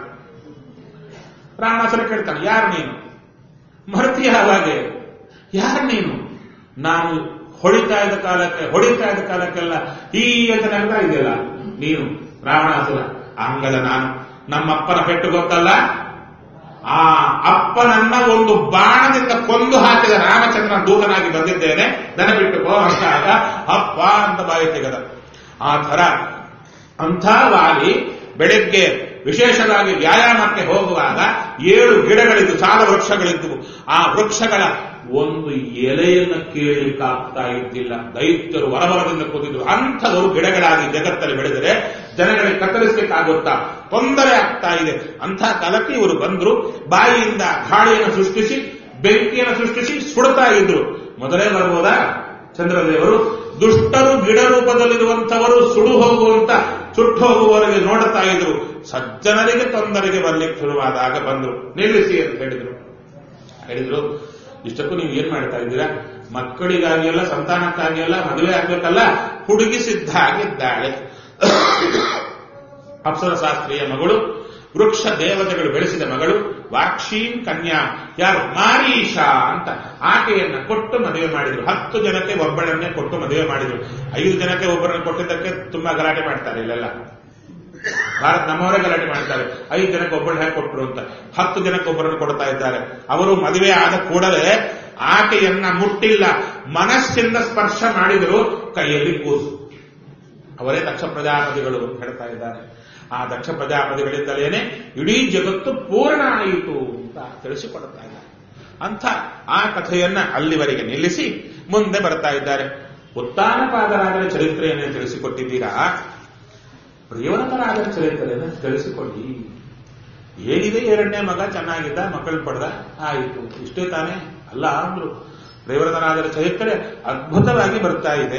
ರಾವಣಾಸುರ ಕೇಳ್ತಾನೆ ಯಾರು ನೀನು ಮರ್ತೀಯ ಅವಾಗೆ ಯಾರು ನೀನು ನಾನು ಹೊಡಿತಾ ಇದ್ದ ಕಾಲಕ್ಕೆ ಹೊಡಿತಾ ಇದ್ದ ಕಾಲಕ್ಕೆಲ್ಲ ಈ ಅಂತ ನಗ್ತಾ ಇದೆಯಲ್ಲ ನೀನು ರಾವಣಾಸುರ ಅಂಗದ ನಾನು ನಮ್ಮಪ್ಪನ ಪೆಟ್ಟು ಗೊತ್ತಲ್ಲ ಆ ಅಪ್ಪನನ್ನ ಒಂದು ಬಾಣದಿಂದ ಕೊಂದು ಹಾಕಿದ ರಾಮಚಂದ್ರನ ದೂತನಾಗಿ ಬಂದಿದ್ದೇನೆ ದನ ಬಿಟ್ಟುಕೋ ಅಂತಾಗ ಅಪ್ಪ ಅಂತ ಬಾಯಿ ತೆಗೆದ ಆ ಥರ ಅಂಥ ವಾಲಿ ಬೆಳಗ್ಗೆ ವಿಶೇಷವಾಗಿ ವ್ಯಾಯಾಮಕ್ಕೆ ಹೋಗುವಾಗ ಏಳು ಗಿಡಗಳಿದ್ದು ಸಾಲ ವೃಕ್ಷಗಳಿದ್ದವು ಆ ವೃಕ್ಷಗಳ ಒಂದು ಎಲೆಯನ್ನು ಕೇಳಲಿಕ್ಕಾಗ್ತಾ ಇದ್ದಿಲ್ಲ ದೈತ್ಯರು ಹೊರಬರದಿಂದ ಕೂತಿದ್ರು ಅಂಥವರು ಗಿಡಗಳಾಗಿ ಜಗತ್ತಲ್ಲಿ ಬೆಳೆದರೆ ಜನಗಳಿಗೆ ಕತ್ತರಿಸಲಿಕ್ಕಾಗುತ್ತಾ ತೊಂದರೆ ಆಗ್ತಾ ಇದೆ ಅಂಥ ಕಾಲಕ್ಕೆ ಇವರು ಬಂದ್ರು ಬಾಯಿಯಿಂದ ಗಾಳಿಯನ್ನು ಸೃಷ್ಟಿಸಿ ಬೆಂಕಿಯನ್ನು ಸೃಷ್ಟಿಸಿ ಸುಡ್ತಾ ಇದ್ರು ಮೊದಲೇ ಬರ್ಬೋದಾ ಚಂದ್ರದೇವರು ದುಷ್ಟರು ಗಿಡ ರೂಪದಲ್ಲಿರುವಂಥವರು ಸುಡು ಹೋಗುವಂತ ಸುಟ್ಟು ಹೋಗುವವರೆಗೆ ನೋಡುತ್ತಾ ಇದ್ರು ಸಜ್ಜನರಿಗೆ ತೊಂದರೆಗೆ ಬರ್ಲಿಕ್ಕೆ ಶುರುವಾದಾಗ ಬಂದ್ರು ನಿಲ್ಲಿಸಿ ಅಂತ ಹೇಳಿದ್ರು ಹೇಳಿದ್ರು ಇಷ್ಟಕ್ಕೂ ನೀವು ಏನ್ ಮಾಡ್ತಾ ಇದ್ದೀರಾ ಮಕ್ಕಳಿಗಾಗಿ ಎಲ್ಲ ಸಂತಾನಕ್ಕಾಗಿ ಎಲ್ಲ ಮದುವೆ ಆಗ್ಬೇಕಲ್ಲ ಹುಡುಗಿ ಸಿದ್ಧ ಆಗಿದ್ದಾಳೆ ಅಪ್ಸರ ಶಾಸ್ತ್ರೀಯ ಮಗಳು ವೃಕ್ಷ ದೇವತೆಗಳು ಬೆಳೆಸಿದ ಮಗಳು ವಾಕ್ಷೀನ್ ಕನ್ಯಾ ಯಾರು ಮಾರೀಷ ಅಂತ ಆಕೆಯನ್ನ ಕೊಟ್ಟು ಮದುವೆ ಮಾಡಿದ್ರು ಹತ್ತು ಜನಕ್ಕೆ ಒಬ್ಬಳನ್ನೇ ಕೊಟ್ಟು ಮದುವೆ ಮಾಡಿದ್ರು ಐದು ಜನಕ್ಕೆ ಒಬ್ಬರನ್ನು ಕೊಟ್ಟಿದ್ದಕ್ಕೆ ತುಂಬಾ ಗಲಾಟೆ ಮಾಡ್ತಾರೆ ಇಲ್ಲೆಲ್ಲ ಭಾರತ ನಮ್ಮವರೇ ಗಲಾಟೆ ಮಾಡ್ತಾರೆ ಐದು ಜನಕ್ಕೆ ಒಬ್ಬಳು ಹೇಗೆ ಕೊಟ್ಟರು ಅಂತ ಹತ್ತು ಜನಕ್ಕೆ ಒಬ್ಬರನ್ನು ಕೊಡ್ತಾ ಇದ್ದಾರೆ ಅವರು ಮದುವೆ ಆದ ಕೂಡಲೇ ಆಕೆಯನ್ನ ಮುಟ್ಟಿಲ್ಲ ಮನಸ್ಸಿಂದ ಸ್ಪರ್ಶ ಮಾಡಿದ್ರು ಕೈಯಲ್ಲಿ ಕೂಸು ಅವರೇ ದಕ್ಷ ಪ್ರಜಾಪತಿಗಳು ಅಂತ ಹೇಳ್ತಾ ಇದ್ದಾರೆ ಆ ದಕ್ಷ ಪ್ರಜಾಪತಿಗಳಿಂದಲೇನೆ ಇಡೀ ಜಗತ್ತು ಪೂರ್ಣ ಆಯಿತು ಅಂತ ತಿಳಿಸಿಕೊಡ್ತಾ ಇದ್ದಾರೆ ಅಂಥ ಆ ಕಥೆಯನ್ನ ಅಲ್ಲಿವರೆಗೆ ನಿಲ್ಲಿಸಿ ಮುಂದೆ ಬರ್ತಾ ಇದ್ದಾರೆ ಉತ್ತಾನಪಾದರಾಜರ ಚರಿತ್ರೆಯನ್ನೇ ತಿಳಿಸಿಕೊಟ್ಟಿದ್ದೀರಾ ಪ್ರಿಯವರತರಾಜರ ಚರಿತ್ರೆಯನ್ನು ತಿಳಿಸಿಕೊಡಿ ಏನಿದೆ ಎರಡನೇ ಮಗ ಚೆನ್ನಾಗಿದ್ದ ಮಕ್ಕಳು ಪಡೆದ ಆಯಿತು ಇಷ್ಟೇ ತಾನೇ ಅಲ್ಲ ಅಂದ್ರು ಪ್ರಿಯವರತರಾಜರ ಚರಿತ್ರೆ ಅದ್ಭುತವಾಗಿ ಬರ್ತಾ ಇದೆ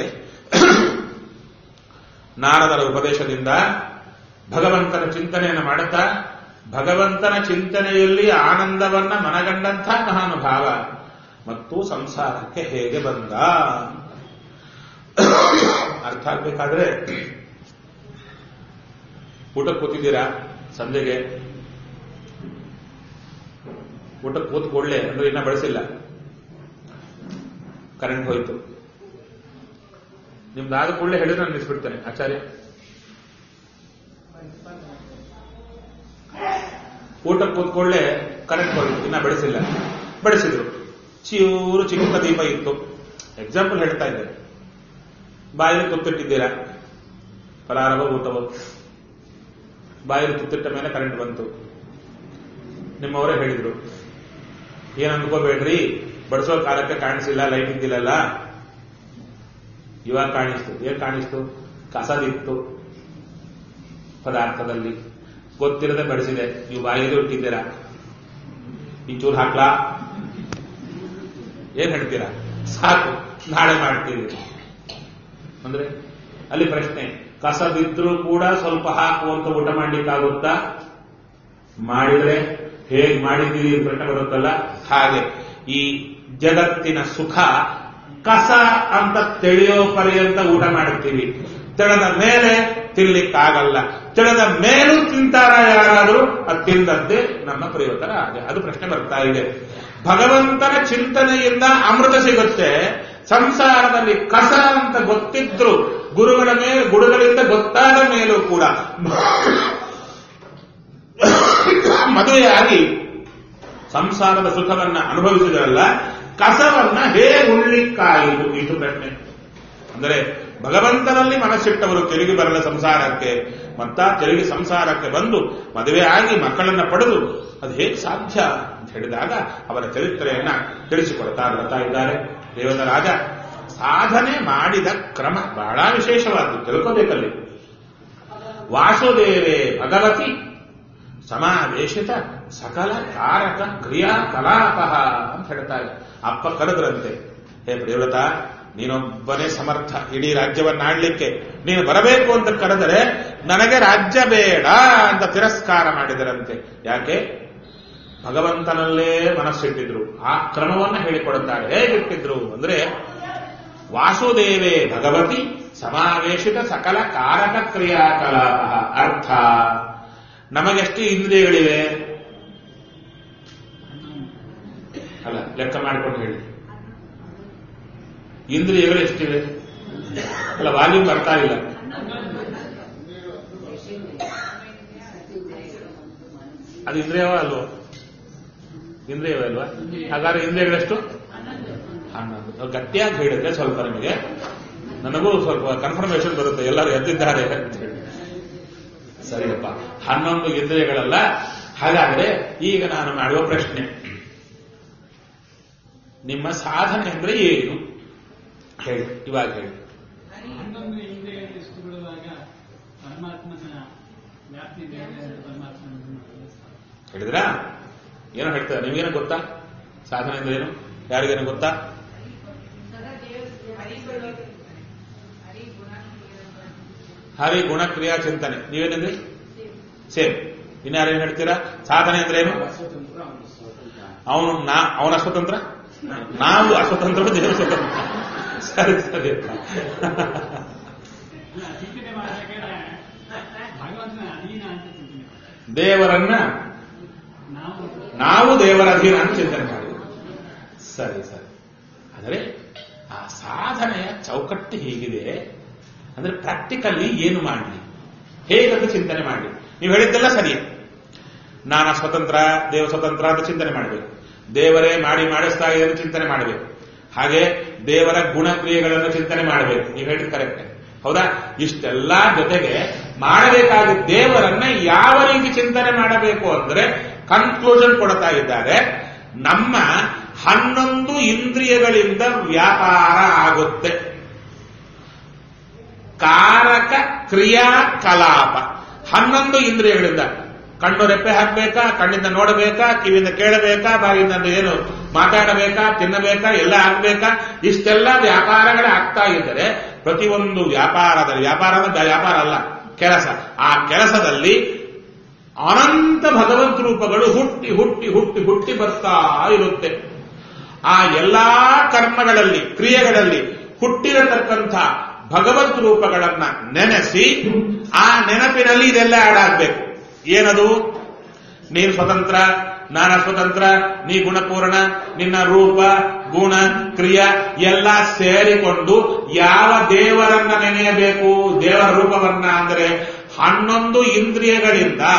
ನಾರದರ ಉಪದೇಶದಿಂದ ಭಗವಂತನ ಚಿಂತನೆಯನ್ನು ಮಾಡುತ್ತಾ ಭಗವಂತನ ಚಿಂತನೆಯಲ್ಲಿ ಆನಂದವನ್ನ ಮನಗಂಡಂಥ ಮಹಾನುಭಾವ ಮತ್ತು ಸಂಸಾರಕ್ಕೆ ಹೇಗೆ ಬಂದ ಅರ್ಥ ಆಗ್ಬೇಕಾದ್ರೆ ಊಟಕ್ಕೆ ಕೂತಿದ್ದೀರಾ ಸಂಜೆಗೆ ಊಟಕ್ಕೆ ಕೂತ್ಕೊಳ್ಳೆ ಅಂದ್ರೆ ಇನ್ನ ಬಳಸಿಲ್ಲ ಕರೆಂಟ್ ಹೋಯ್ತು ನಿಮ್ದಾದ ಕೂಡಲೇ ಹೇಳಿದ್ರೆ ನಾನು ನಿಲ್ಲಿಸ್ಬಿಡ್ತೇನೆ ಆಚಾರ್ಯ ಊಟ ಕೂತ್ಕೊಳ್ಳೆ ಕರೆಂಟ್ ಹೋಗಿತ್ತು ಇನ್ನ ಬೆಳೆಸಿಲ್ಲ ಬೆಳೆಸಿದ್ರು ಚೂರು ಚಿಕ್ಕ ದೀಪ ಇತ್ತು ಎಕ್ಸಾಂಪಲ್ ಹೇಳ್ತಾ ಇದ್ದೆ ಬಾಯಲ್ಲಿ ತುತ್ತಿಟ್ಟಿದ್ದೀರಾ ಪರಾರವ ಊಟವು ಬಾಯಲ್ಲಿ ತುತ್ತಿಟ್ಟ ಮೇಲೆ ಕರೆಂಟ್ ಬಂತು ನಿಮ್ಮವರೇ ಹೇಳಿದ್ರು ಏನ್ ಅಂದ್ಕೋಬೇಡ್ರಿ ಬಡಿಸೋ ಕಾಲಕ್ಕೆ ಕಾಣಿಸಿಲ್ಲ ಲೈಟ್ ಇದ್ದಿಲ್ಲಲ್ಲ ಇವಾಗ ಕಾಣಿಸ್ತು ಏನ್ ಕಾಣಿಸ್ತು ಕಸದಿತ್ತು ಪದಾರ್ಥದಲ್ಲಿ ಗೊತ್ತಿರದೆ ಬಡಿಸಿದೆ ನೀವು ಬಾಯಿಗೆ ಇಟ್ಟಿದ್ದೀರಾ ಈ ಚೂರು ಹಾಕ್ಲಾ ಏನ್ ಹೇಳ್ತೀರಾ ಸಾಕು ನಾಳೆ ಮಾಡ್ತೀವಿ ಅಂದ್ರೆ ಅಲ್ಲಿ ಪ್ರಶ್ನೆ ಕಸದಿದ್ರೂ ಕೂಡ ಸ್ವಲ್ಪ ಹಾಕುವಂತ ಊಟ ಮಾಡ್ಲಿಕ್ಕಾಗುತ್ತಾ ಮಾಡಿದ್ರೆ ಹೇಗ್ ಮಾಡಿದ್ದೀರಿ ಅಂತ ಪ್ರಶ್ನೆ ಬರುತ್ತಲ್ಲ ಹಾಗೆ ಈ ಜಗತ್ತಿನ ಸುಖ ಕಸ ಅಂತ ತಿಳಿಯೋ ಪರ್ಯಂತ ಊಟ ಮಾಡುತ್ತೀವಿ ತಿಳಿದ ಮೇಲೆ ತಿನ್ಲಿಕ್ಕಾಗಲ್ಲ ತಿಳಿದ ಮೇಲೂ ತಿಂತಾರ ಯಾರಾದರೂ ಅದು ತಿಂದದ್ದೇ ನಮ್ಮ ಪರಿವರ್ತನ ಆಗ ಅದು ಪ್ರಶ್ನೆ ಬರ್ತಾ ಇದೆ ಭಗವಂತನ ಚಿಂತನೆಯಿಂದ ಅಮೃತ ಸಿಗುತ್ತೆ ಸಂಸಾರದಲ್ಲಿ ಕಸ ಅಂತ ಗೊತ್ತಿದ್ರು ಗುರುಗಳ ಮೇಲೆ ಗುರುಗಳಿಂದ ಗೊತ್ತಾದ ಮೇಲೂ ಕೂಡ ಮದುವೆಯಾಗಿ ಸಂಸಾರದ ಸುಖವನ್ನ ಅನುಭವಿಸಿದ್ರಲ್ಲ ಕಸವನ್ನ ಹೇಗೆ ಉಳ್ಳಿಕ್ಕಾಯಿತು ಇಷ್ಟು ಪ್ರಶ್ನೆ ಅಂದರೆ ಭಗವಂತನಲ್ಲಿ ಮನಸ್ಸಿಟ್ಟವರು ತಿರುಗಿ ಬರಲ ಸಂಸಾರಕ್ಕೆ ಮತ್ತ ತಿರುಗಿ ಸಂಸಾರಕ್ಕೆ ಬಂದು ಮದುವೆ ಆಗಿ ಮಕ್ಕಳನ್ನ ಪಡೆದು ಅದು ಹೇಗೆ ಸಾಧ್ಯ ಅಂತ ಹೇಳಿದಾಗ ಅವರ ಚರಿತ್ರೆಯನ್ನ ತಿಳಿಸಿಕೊಡ್ತಾ ಬರ್ತಾ ಇದ್ದಾರೆ ದೇವದ ರಾಜ ಸಾಧನೆ ಮಾಡಿದ ಕ್ರಮ ಬಹಳ ವಿಶೇಷವಾದ್ದು ತಿಳ್ಕೋಬೇಕಲ್ಲಿ ವಾಸುದೇವೇ ಭಗವತಿ ಸಮಾವೇಶಿತ ಸಕಲ ಕಾರಕ ಕ್ರಿಯಾಕಲಾಪ ಅಂತ ಹೇಳ್ತಾರೆ ಅಪ್ಪ ಕರೆದ್ರಂತೆ ಹೇ ಪ್ರಿಯವ್ರತ ನೀನೊಬ್ಬನೇ ಸಮರ್ಥ ಇಡೀ ರಾಜ್ಯವನ್ನ ಆಡ್ಲಿಕ್ಕೆ ನೀನು ಬರಬೇಕು ಅಂತ ಕರೆದರೆ ನನಗೆ ರಾಜ್ಯ ಬೇಡ ಅಂತ ತಿರಸ್ಕಾರ ಮಾಡಿದರಂತೆ ಯಾಕೆ ಭಗವಂತನಲ್ಲೇ ಮನಸ್ಸಿಟ್ಟಿದ್ರು ಆ ಕ್ರಮವನ್ನ ಹೇಳಿಕೊಡುತ್ತಾರೆ ಹೇಗಿಟ್ಟಿದ್ರು ಅಂದ್ರೆ ವಾಸುದೇವೇ ಭಗವತಿ ಸಮಾವೇಶಿತ ಸಕಲ ಕಾರಕ ಕ್ರಿಯಾಕಲಾಪ ಅರ್ಥ ನಮಗೆಷ್ಟು ಇಂದ್ರಿಯಗಳಿವೆ ಅಲ್ಲ ಲೆಕ್ಕ ಮಾಡಿಕೊಂಡು ಹೇಳಿ ಇಂದ್ರಿಯಗಳು ಎಷ್ಟಿವೆ ಅಲ್ಲ ವಾಲ್ಯೂಮ್ ಬರ್ತಾ ಇಲ್ಲ ಅದು ಇಂದ್ರಿಯವ ಅಲ್ವೋ ಇಂದ್ರಿಯವ ಅಲ್ವಾ ಹಾಗಾದ್ರೆ ಇಂದ್ರಿಯಗಳೆಷ್ಟು ಹನ್ನೊಂದು ಗಟ್ಟಿಯಾಗಿ ಹೇಳಿದ್ರೆ ಸ್ವಲ್ಪ ನಿಮಗೆ ನನಗೂ ಸ್ವಲ್ಪ ಕನ್ಫರ್ಮೇಶನ್ ಬರುತ್ತೆ ಎಲ್ಲರೂ ಎದ್ದಿದ್ದಾರೆ ಅಂತ ಹೇಳಿ ಸರಿಯಪ್ಪ ಹನ್ನೊಂದು ಇಂದ್ರಿಯಗಳಲ್ಲ ಹಾಗಾದ್ರೆ ಈಗ ನಾನು ಮಾಡುವ ಪ್ರಶ್ನೆ ನಿಮ್ಮ ಸಾಧನೆ ಅಂದ್ರೆ ಏನು ಹೇಳಿ ಇವಾಗ ಹೇಳಿ ಹನ್ನೊಂದು ಇಂದ್ರಿಯಗಳು ಎಷ್ಟು ಬಿಡುವಾಗ ಪರಮಾತ್ಮನ ವ್ಯಾಪ್ತಿ ಬೇರೆ ಪರಮಾತ್ಮನ ಹೇಳಿದ್ರಾ ಏನೋ ಹೇಳ್ತಾರೆ ನಿಮಗೇನು ಗೊತ್ತಾ ಸಾಧನೆ ಅಂದ್ರೆ ಏನು ಯಾರಿಗೇನು ಗೊತ್ತಾ ಹರಿ ಗುಣ ಕ್ರಿಯಾ ಚಿಂತನೆ ನೀವೇನಂದ್ರಿ ಸೇಮ್ ಇನ್ಯಾರೇನು ಹೇಳ್ತೀರಾ ಸಾಧನೆ ಅಂದ್ರೆ ಏನು ಅವನು ನಾ ಅವನ ಅಸ್ವತಂತ್ರ ನಾವು ಅಸ್ವತಂತ್ರ ದೇವರು ಸ್ವತಂತ್ರ ಸರಿ ಸರಿ ಚಿಂತನೆ ಮಾಡಬೇಕಾದ್ರೆ ಭಗವಂತನ ಅಧೀನ ಅಂತ ಚಿಂತನೆ ಮಾಡಿ. ದೇವರನ್ನ ನಾವು ನಾವು ದೇವರ ಅಧೀನ ಅಂತ ಚಿಂತನೆ ಮಾಡಿ ಸರಿ ಸರಿ ಆದರೆ ಆ ಸಾಧನೆಯ ಚೌಕಟ್ಟು ಹೀಗಿದೆ ಅಂದ್ರೆ ಪ್ರಾಕ್ಟಿಕಲಿ ಏನು ಮಾಡಲಿ ಹೇಗಂತ ಚಿಂತನೆ ಮಾಡಲಿ ನೀವು ಹೇಳಿದ್ದೆಲ್ಲ ಸರಿಯೇ ನಾನು ಸ್ವತಂತ್ರ ದೇವ ಸ್ವತಂತ್ರ ಅಂತ ಚಿಂತನೆ ಮಾಡಬೇಕು ದೇವರೇ ಮಾಡಿ ಮಾಡಿಸ್ತಾ ಇದೆ ಅಂತ ಚಿಂತನೆ ಮಾಡಬೇಕು ಹಾಗೆ ದೇವರ ಗುಣಕ್ರಿಯೆಗಳನ್ನು ಚಿಂತನೆ ಮಾಡಬೇಕು ನೀವು ಹೇಳಿದ್ ಕರೆಕ್ಟ್ ಹೌದಾ ಇಷ್ಟೆಲ್ಲ ಜೊತೆಗೆ ಮಾಡಬೇಕಾದ ದೇವರನ್ನ ಯಾವ ರೀತಿ ಚಿಂತನೆ ಮಾಡಬೇಕು ಅಂದ್ರೆ ಕನ್ಕ್ಲೂಷನ್ ಕೊಡ್ತಾ ಇದ್ದಾರೆ ನಮ್ಮ ಹನ್ನೊಂದು ಇಂದ್ರಿಯಗಳಿಂದ ವ್ಯಾಪಾರ ಆಗುತ್ತೆ ಕಾರಕ ಕ್ರಿಯಾಕಲಾಪ ಹನ್ನೊಂದು ಇಂದ್ರಿಯಗಳಿಂದ ಕಣ್ಣು ರೆಪ್ಪೆ ಹಾಕಬೇಕಾ ಕಣ್ಣಿಂದ ನೋಡಬೇಕಾ ಕಿವಿಯಿಂದ ಕೇಳಬೇಕಾ ಬಾಯಿಂದ ಏನು ಮಾತಾಡಬೇಕಾ ತಿನ್ನಬೇಕಾ ಎಲ್ಲ ಆಗ್ಬೇಕಾ ಇಷ್ಟೆಲ್ಲ ವ್ಯಾಪಾರಗಳೇ ಆಗ್ತಾ ಇದ್ದರೆ ಪ್ರತಿಯೊಂದು ವ್ಯಾಪಾರದಲ್ಲಿ ವ್ಯಾಪಾರ ಅಂದ್ರೆ ವ್ಯಾಪಾರ ಅಲ್ಲ ಕೆಲಸ ಆ ಕೆಲಸದಲ್ಲಿ ಅನಂತ ಭಗವಂತ ರೂಪಗಳು ಹುಟ್ಟಿ ಹುಟ್ಟಿ ಹುಟ್ಟಿ ಹುಟ್ಟಿ ಬರ್ತಾ ಇರುತ್ತೆ ಆ ಎಲ್ಲಾ ಕರ್ಮಗಳಲ್ಲಿ ಕ್ರಿಯೆಗಳಲ್ಲಿ ಹುಟ್ಟಿರತಕ್ಕಂಥ ಭಗವತ್ ರೂಪಗಳನ್ನ ನೆನೆಸಿ ಆ ನೆನಪಿನಲ್ಲಿ ಇದೆಲ್ಲ ಆಡಾಗಬೇಕು ಏನದು ನೀನು ಸ್ವತಂತ್ರ ನಾನ ಸ್ವತಂತ್ರ ನೀ ಗುಣಪೂರ್ಣ ನಿನ್ನ ರೂಪ ಗುಣ ಕ್ರಿಯಾ ಎಲ್ಲ ಸೇರಿಕೊಂಡು ಯಾವ ದೇವರನ್ನ ನೆನೆಯಬೇಕು ದೇವರ ರೂಪವನ್ನ ಅಂದರೆ ಹನ್ನೊಂದು ಇಂದ್ರಿಯಗಳಿಂದ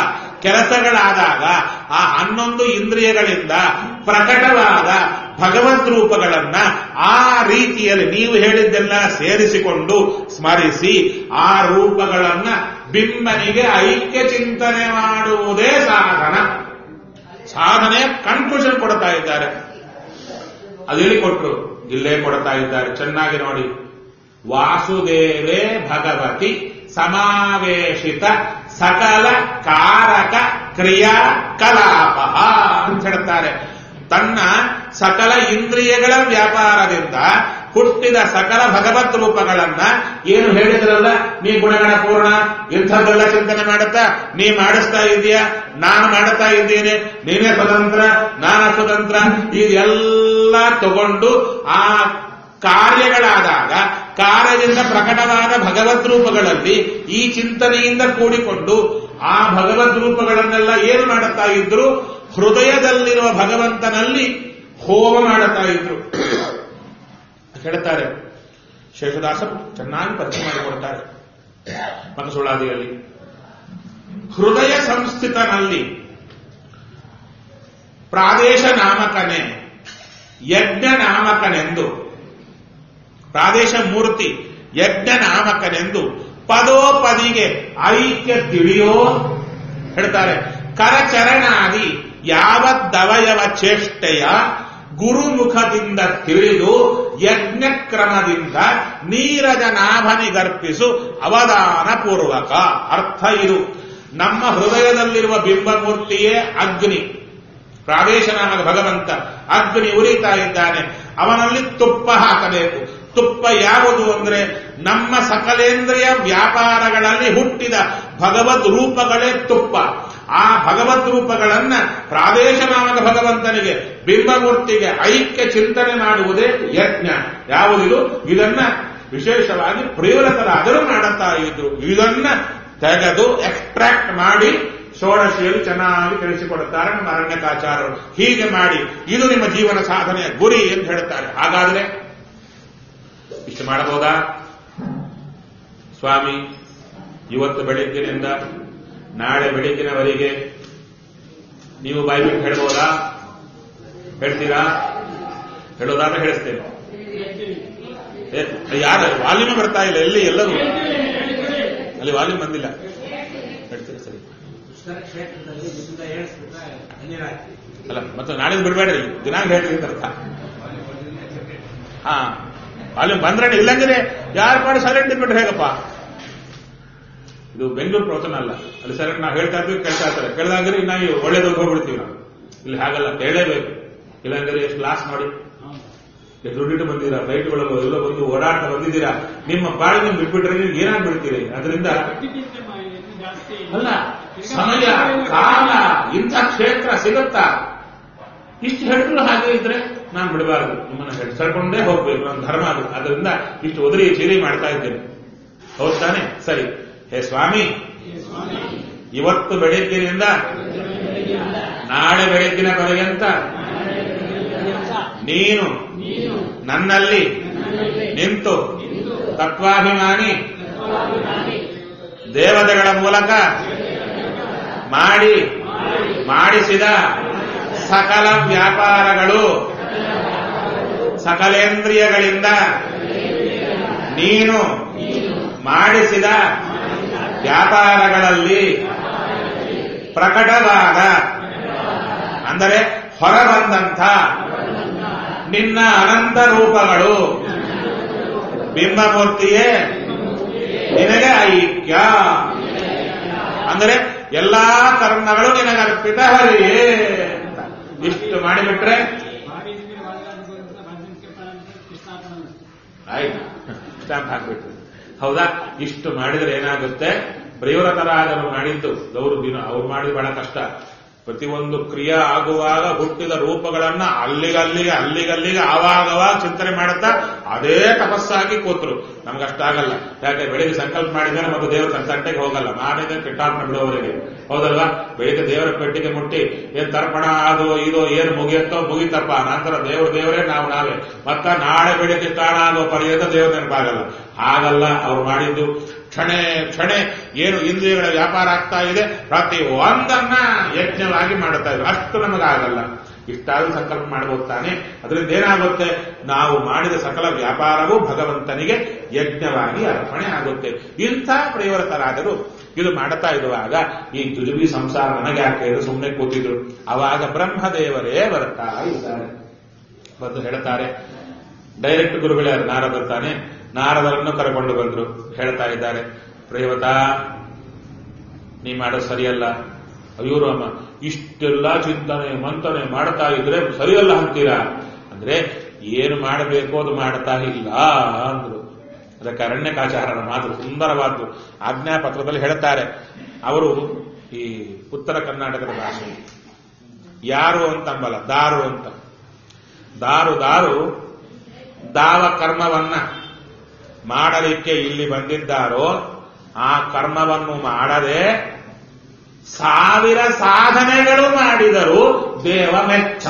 ಕೆಲಸಗಳಾದಾಗ ಆ ಹನ್ನೊಂದು ಇಂದ್ರಿಯಗಳಿಂದ ಪ್ರಕಟವಾದ ಭಗವದ್ ರೂಪಗಳನ್ನ ಆ ರೀತಿಯಲ್ಲಿ ನೀವು ಹೇಳಿದ್ದೆಲ್ಲ ಸೇರಿಸಿಕೊಂಡು ಸ್ಮರಿಸಿ ಆ ರೂಪಗಳನ್ನ ಬಿಂಬನಿಗೆ ಐಕ್ಯ ಚಿಂತನೆ ಮಾಡುವುದೇ ಸಾಧನ ಸಾಧನೆ ಕನ್ಕ್ಲೂಷನ್ ಕೊಡ್ತಾ ಇದ್ದಾರೆ ಅದು ಹೇಳಿಕೊಟ್ರು ಇಲ್ಲೇ ಕೊಡ್ತಾ ಇದ್ದಾರೆ ಚೆನ್ನಾಗಿ ನೋಡಿ ವಾಸುದೇವೇ ಭಗವತಿ ಸಮಾವೇಶಿತ ಸಕಲ ಕಾರಕ ಕ್ರಿಯಾ ಕಲಾಪ ಅಂತ ಹೇಳ್ತಾರೆ ತನ್ನ ಸಕಲ ಇಂದ್ರಿಯಗಳ ವ್ಯಾಪಾರದಿಂದ ಹುಟ್ಟಿದ ಸಕಲ ಭಗವತ್ ರೂಪಗಳನ್ನ ಏನು ಹೇಳಿದ್ರಲ್ಲ ನೀ ಗುಣಗಣ ಪೂರ್ಣ ಇಂಥದ್ದೆಲ್ಲ ಚಿಂತನೆ ಮಾಡುತ್ತಾ ನೀ ಮಾಡಿಸ್ತಾ ಇದೀಯ ನಾನು ಮಾಡುತ್ತಾ ಇದ್ದೇನೆ ನೀನೇ ಸ್ವತಂತ್ರ ನಾನು ಸ್ವತಂತ್ರ ಇದೆಲ್ಲ ತಗೊಂಡು ಆ ಕಾರ್ಯಗಳಾದಾಗ ಕಾರ್ಯದಿಂದ ಪ್ರಕಟವಾದ ಭಗವದ್ ರೂಪಗಳಲ್ಲಿ ಈ ಚಿಂತನೆಯಿಂದ ಕೂಡಿಕೊಂಡು ಆ ಭಗವದ್ ರೂಪಗಳನ್ನೆಲ್ಲ ಏನು ಮಾಡುತ್ತಾ ಇದ್ರು ಹೃದಯದಲ್ಲಿರುವ ಭಗವಂತನಲ್ಲಿ ಹೋಮ ಮಾಡುತ್ತಾ ಇದ್ರು ಹೇಳ್ತಾರೆ ಶೇಷದಾಸರು ಚೆನ್ನಾಗಿ ಪರಿಚಯ ಮಾಡಿಕೊಡ್ತಾರೆ ಮನಸುಳಾದಿಯಲ್ಲಿ ಹೃದಯ ಸಂಸ್ಥಿತನಲ್ಲಿ ಪ್ರಾದೇಶ ನಾಮಕನೇ ಯಜ್ಞ ನಾಮಕನೆಂದು ಪ್ರಾದೇಶ ಮೂರ್ತಿ ಯಜ್ಞ ನಾಮಕನೆಂದು ಪದೋಪದಿಗೆ ಐಕ್ಯ ತಿಳಿಯೋ ಹೇಳ್ತಾರೆ ಕರಚರಣಾದಿ ಯಾವದ್ದವಯವ ಚೇಷ್ಟೆಯ ಗುರುಮುಖದಿಂದ ತಿಳಿದು ಯಜ್ಞಕ್ರಮದಿಂದ ನೀರಜ ನಾಭನಿಗರ್ಪಿಸು ಅವಧಾನ ಪೂರ್ವಕ ಅರ್ಥ ಇದು ನಮ್ಮ ಹೃದಯದಲ್ಲಿರುವ ಬಿಂಬಮೂರ್ತಿಯೇ ಅಗ್ನಿ ಪ್ರಾದೇಶ ನಾಮಕ ಭಗವಂತ ಅಗ್ನಿ ಉರಿತಾ ಇದ್ದಾನೆ ಅವನಲ್ಲಿ ತುಪ್ಪ ಹಾಕಬೇಕು ತುಪ್ಪ ಯಾವುದು ಅಂದ್ರೆ ನಮ್ಮ ಸಕಲೇಂದ್ರಿಯ ವ್ಯಾಪಾರಗಳಲ್ಲಿ ಹುಟ್ಟಿದ ಭಗವದ್ ರೂಪಗಳೇ ತುಪ್ಪ ಆ ಭಗವದ್ ರೂಪಗಳನ್ನ ಪ್ರಾದೇಶ ನಾಮಕ ಭಗವಂತನಿಗೆ ಬಿಂಬಮೂರ್ತಿಗೆ ಐಕ್ಯ ಚಿಂತನೆ ಮಾಡುವುದೇ ಯಜ್ಞ ಯಾವುದಿದು ಇದನ್ನ ವಿಶೇಷವಾಗಿ ಪ್ರಿಯವ್ರತರಾದರೂ ಮಾಡುತ್ತಾ ಇದ್ರು ಇದನ್ನ ತೆಗೆದು ಎಕ್ಸ್ಟ್ರಾಕ್ಟ್ ಮಾಡಿ ಷೋಡಶಿಯಲ್ಲಿ ಚೆನ್ನಾಗಿ ತಿಳಿಸಿಕೊಡುತ್ತಾರೆ ನಮ್ಮ ಅರಣ್ಯಕಾಚಾರರು ಹೀಗೆ ಮಾಡಿ ಇದು ನಿಮ್ಮ ಜೀವನ ಸಾಧನೆಯ ಗುರಿ ಎಂದು ಹೇಳುತ್ತಾರೆ ಹಾಗಾದ್ರೆ ಇಷ್ಟು ಮಾಡಬಹುದಾ ಸ್ವಾಮಿ ಇವತ್ತು ಬೆಳಗ್ಗಿನಿಂದ ನಾಳೆ ಬೆಳಗ್ಗಿನವರೆಗೆ ನೀವು ಬಾಯಿ ಬಿಟ್ಟು ಹೇಳ್ಬೋದಾ ಹೇಳ್ತೀರಾ ಹೇಳೋದಾದ್ರೆ ಹೇಳಿಸ್ತೇನೆ ಏ, ಯಾರು ವಾಲ್ಯೂಮ್ ಬರ್ತಾ ಇಲ್ಲ ಎಲ್ಲಿ ಎಲ್ಲರೂ ಅಲ್ಲಿ ವಾಲ್ಯೂಮ್ ಬಂದಿಲ್ಲ ಹೇಳ್ತೀರಾ ಸರಿ ಕ್ಷೇತ್ರದಲ್ಲಿ ನಿಮ್ಮಿಂದ ಹೇಳಿಸ್ಬಿಟ್ರೆ ಧನ್ಯರಾಗ್ತೀವಿ ಅಲ್ಲ ಮತ್ತೆ ನಾಳೆ ಬಿಡಬೇಡ್ರಿ ದಿನಾಂಕ ಹೇಳ್ರಿ ಅಂತ ಅರ್ಥ ಹಾ ವಾಲ್ಯೂಮ್ ಬಂದ್ರೆ ಇಲ್ಲಂದ್ರೆ ಯಾರು ಮಾಡಿ ಸೈಲೆಂಟ್ ಇಟ್ಬಿಟ್ರೆ ಹೇಗಪ್ಪ ಇದು ಬೆಂಗಳೂರು ಪ್ರವಚನ ಅಲ್ಲ ಅಲ್ಲಿ ಸೈಲೆಂಟ್ ನಾವು ಹೇಳ್ತಾ ಇರ್ತೀವಿ ಕೇಳ್ತಾ ಇರ್ತಾರೆ ಕೇಳಿದಾಗ್ರೆ ನಾವು ಒಳ್ಳೇದೊಳಗೆ ಹೋಗ್ಬಿಡ್ತೀವಿ ನಾವು ಇಲ್ಲಿ ಹಾಗಲ್ಲ ಕೇಳಲೇಬೇಕು ಇಲ್ಲಾಂದ್ರೆ ಎಷ್ಟು ಲಾಸ್ ಮಾಡಿ ಎಷ್ಟು ದುಡ್ಡಿಟ್ಟು ಬಂದಿದ್ದೀರಾ ಫ್ಲೈಟ್ಗಳು ಎಲ್ಲ ಬಂದು ಓಡಾಟ ಬಂದಿದ್ದೀರಾ ನಿಮ್ಮ ಬಾಳಿ ನೀವು ಬಿಟ್ಬಿಟ್ರೆ ನೀವು ಏನಾಗ್ಬಿಡ್ತೀರಿ ಅದರಿಂದ ಭಕ್ತಿಗಿಂತ ಮ- ಇದು ಜಾಸ್ತಿ ಅಲ್ಲ ಸಮಯ ಕಾಲ ಇಂಥ ಕ್ಷೇತ್ರ ಸಿಗುತ್ತಾ ಇಷ್ಟು ಹೇಳಿದ್ರು ಹಾಗೆ ಇದ್ರೆ ನಾನು ಬಿಡಬಾರದು ನಿಮ್ಮನ್ನ ಹೆಡ್ಸಳ್ಕೊಂಡೇ ಹೋಗ್ಬೇಕು ನನ್ನ ಧರ್ಮ ಅದು ಅದರಿಂದ ಇಷ್ಟು ಒದರಿ ಚೀರಿ ಮಾಡ್ತಾ ಇದ್ದೇನೆ ಹೌದ್ ತಾನೆ ಸರಿ ಹೇ ಸ್ವಾಮಿ ಇವತ್ತು ಬೆಳಗ್ಗಿನಿಂದ ನಾಳೆ ಬೆಳಗ್ಗಿನ ಪರ್ಯಂತ ನೀನು ನನ್ನಲ್ಲಿ ನಿಂತು ತತ್ವಾಭಿಮಾನಿ ದೇವತೆಗಳ ಮೂಲಕ ಮಾಡಿ ಮಾಡಿಸಿದ ಸಕಲ ವ್ಯಾಪಾರಗಳು ಸಕಲೇಂದ್ರಿಯಗಳಿಂದ ನೀನು ಮಾಡಿಸಿದ ವ್ಯಾಪಾರಗಳಲ್ಲಿ ಪ್ರಕಟವಾದ ಅಂದರೆ ಹೊರಬಂದಂಥ ನಿನ್ನ ಅನಂತ ರೂಪಗಳು ಬಿಂಬಮೂರ್ತಿಯೇ ನಿನಗೆ ಐಕ್ಯ ಅಂದರೆ ಎಲ್ಲಾ ಕರ್ಮಗಳು ನಿನಗರ್ಪಿತ ಹರಿಯೇ ಅಂತ ಇಷ್ಟು ಮಾಡಿಬಿಟ್ರೆ ಭಾವಿಸಿದ್ರೆ ವಾಲ್ಮೀಕಿ ವಾಲ್ಮೀಕಿ ಪ್ರಾರಂಭ ಕೃಷ್ಣಾರ್ಪಣ ಆಯ್ತು ಸ್ಟಾಂಪ್ ಹಾಕ್ಬಿಟ್ಟು ಹೌದಾ ಇಷ್ಟು ಮಾಡಿದ್ರೆ ಏನಾಗುತ್ತೆ ಪ್ರಿಯವ್ರತರಾದರು ಮಾಡಿದ್ದು ಅವರು ದಿನ ಅವ್ರು ಮಾಡಿದ ಬಹಳ ಕಷ್ಟ ಪ್ರತಿಯೊಂದು ಕ್ರಿಯೆ ಆಗುವಾಗ ಹುಟ್ಟಿದ ರೂಪಗಳನ್ನ ಅಲ್ಲಿಗಲ್ಲಿಗೆ ಅಲ್ಲಿಗಲ್ಲಿಗೆ ಆವಾಗವಾಗ ಚಿಂತನೆ ಮಾಡುತ್ತಾ ಅದೇ ತಪಸ್ಸಾಗಿ ಕೂತ್ರು ನಮ್ಗಷ್ಟಾಗಲ್ಲ ಯಾಕೆ ಬೆಳಿಗ್ಗೆ ಸಂಕಲ್ಪ ಮಾಡಿದ್ರೆ ಮತ್ತು ದೇವರ ಸಂತಂಟೆಗೆ ಹೋಗಲ್ಲ ಮಾರನೇ ಕಿಟ್ಟಾಪ್ನ ಬಿಡುವವರೆಗೆ ಹೌದಲ್ವಾ ಬೆಳಿಗ್ಗೆ ದೇವರ ಪೆಟ್ಟಿಗೆ ಮುಟ್ಟಿ ಏನ್ ತರ್ಪಣ ಅದು ಇದು ಏನ್ ಮುಗಿಯುತ್ತೋ ಮುಗಿತಪ್ಪ ನಂತರ ದೇವ್ರ ದೇವರೇ ನಾವು ನಾವೇ ಮತ್ತ ನಾಳೆ ಬೆಳಿಗ್ಗೆ ಸ್ನಾನ ಆಗೋ ಪರ್ಯಂತ ದೇವ್ರ ನೆನಪಾಗಲ್ಲ ಹಾಗಲ್ಲ ಅವ್ರು ಮಾಡಿದ್ದು ಕ್ಷಣೆ ಕ್ಷಣೆ ಏನು ಇಂದ್ರಿಯಗಳ ವ್ಯಾಪಾರ ಆಗ್ತಾ ಇದೆ ಪ್ರತಿ ಒಂದನ್ನ ಯಜ್ಞವಾಗಿ ಮಾಡುತ್ತಾ ಇದ್ರು ಅಷ್ಟು ನಮಗಾಗಲ್ಲ ಇಷ್ಟಾದ್ರೂ ಸಂಕಲ್ಪ ಮಾಡಬಹುದು ತಾನೆ ಅದರಿಂದ ಏನಾಗುತ್ತೆ ನಾವು ಮಾಡಿದ ಸಕಲ ವ್ಯಾಪಾರವೂ ಭಗವಂತನಿಗೆ ಯಜ್ಞವಾಗಿ ಅರ್ಪಣೆ ಆಗುತ್ತೆ ಇಂಥ ಪ್ರಯವೃತರಾದರು ಇದು ಮಾಡುತ್ತಾ ಇರುವಾಗ ಈ ದುಜುಬಿ ಸಂಸಾರ ನನಗೆ ಯಾಕೆ ಇದು ಸುಮ್ಮನೆ ಕೂತಿದ್ರು ಅವಾಗ ಬ್ರಹ್ಮದೇವರೇ ಬರ್ತಾ ಇದ್ದಾರೆ ಬಂದು ಹೇಳ್ತಾರೆ ಡೈರೆಕ್ಟ್ ಗುರುಗಳೇ ನಾರದ ತಾನೆ ನಾರದರನ್ನು ಕರ್ಕೊಂಡು ಬಂದ್ರು ಹೇಳ್ತಾ ಇದ್ದಾರೆ ಪ್ರೇವತ ನೀ ಮಾಡೋದು ಸರಿಯಲ್ಲ ಅಯ್ಯೋ ರಾಮ ಇಷ್ಟೆಲ್ಲ ಚಿಂತನೆ ಮಂತನೆ ಮಾಡ್ತಾ ಇದ್ರೆ ಸರಿಯಲ್ಲ ಅಂತೀರಾ ಅಂದ್ರೆ ಏನು ಮಾಡಬೇಕು ಅದು ಮಾಡ್ತಾ ಇಲ್ಲ ಅಂದ್ರು ಅದಕ್ಕೆ ಅರಣ್ಯಕಾಚಾರರ ಮಾತು ಸುಂದರವಾದ್ದು ಆಜ್ಞಾಪತ್ರದಲ್ಲಿ ಹೇಳ್ತಾರೆ ಅವರು ಈ ಉತ್ತರ ಕರ್ನಾಟಕದ ಭಾಷೆ ಯಾರು ಅಂತ ಅಂಬಲ್ಲ ದಾರು ಅಂತ ದಾರು ದಾರು ದಾವ ಕರ್ಮವನ್ನ ಮಾಡಲಿಕ್ಕೆ ಇಲ್ಲಿ ಬಂದಿದ್ದಾರೋ ಆ ಕರ್ಮವನ್ನು ಮಾಡದೆ ಸಾವಿರ ಸಾಧನೆಗಳು ಮಾಡಿದರು ದೇವ ಮೆಚ್ಚ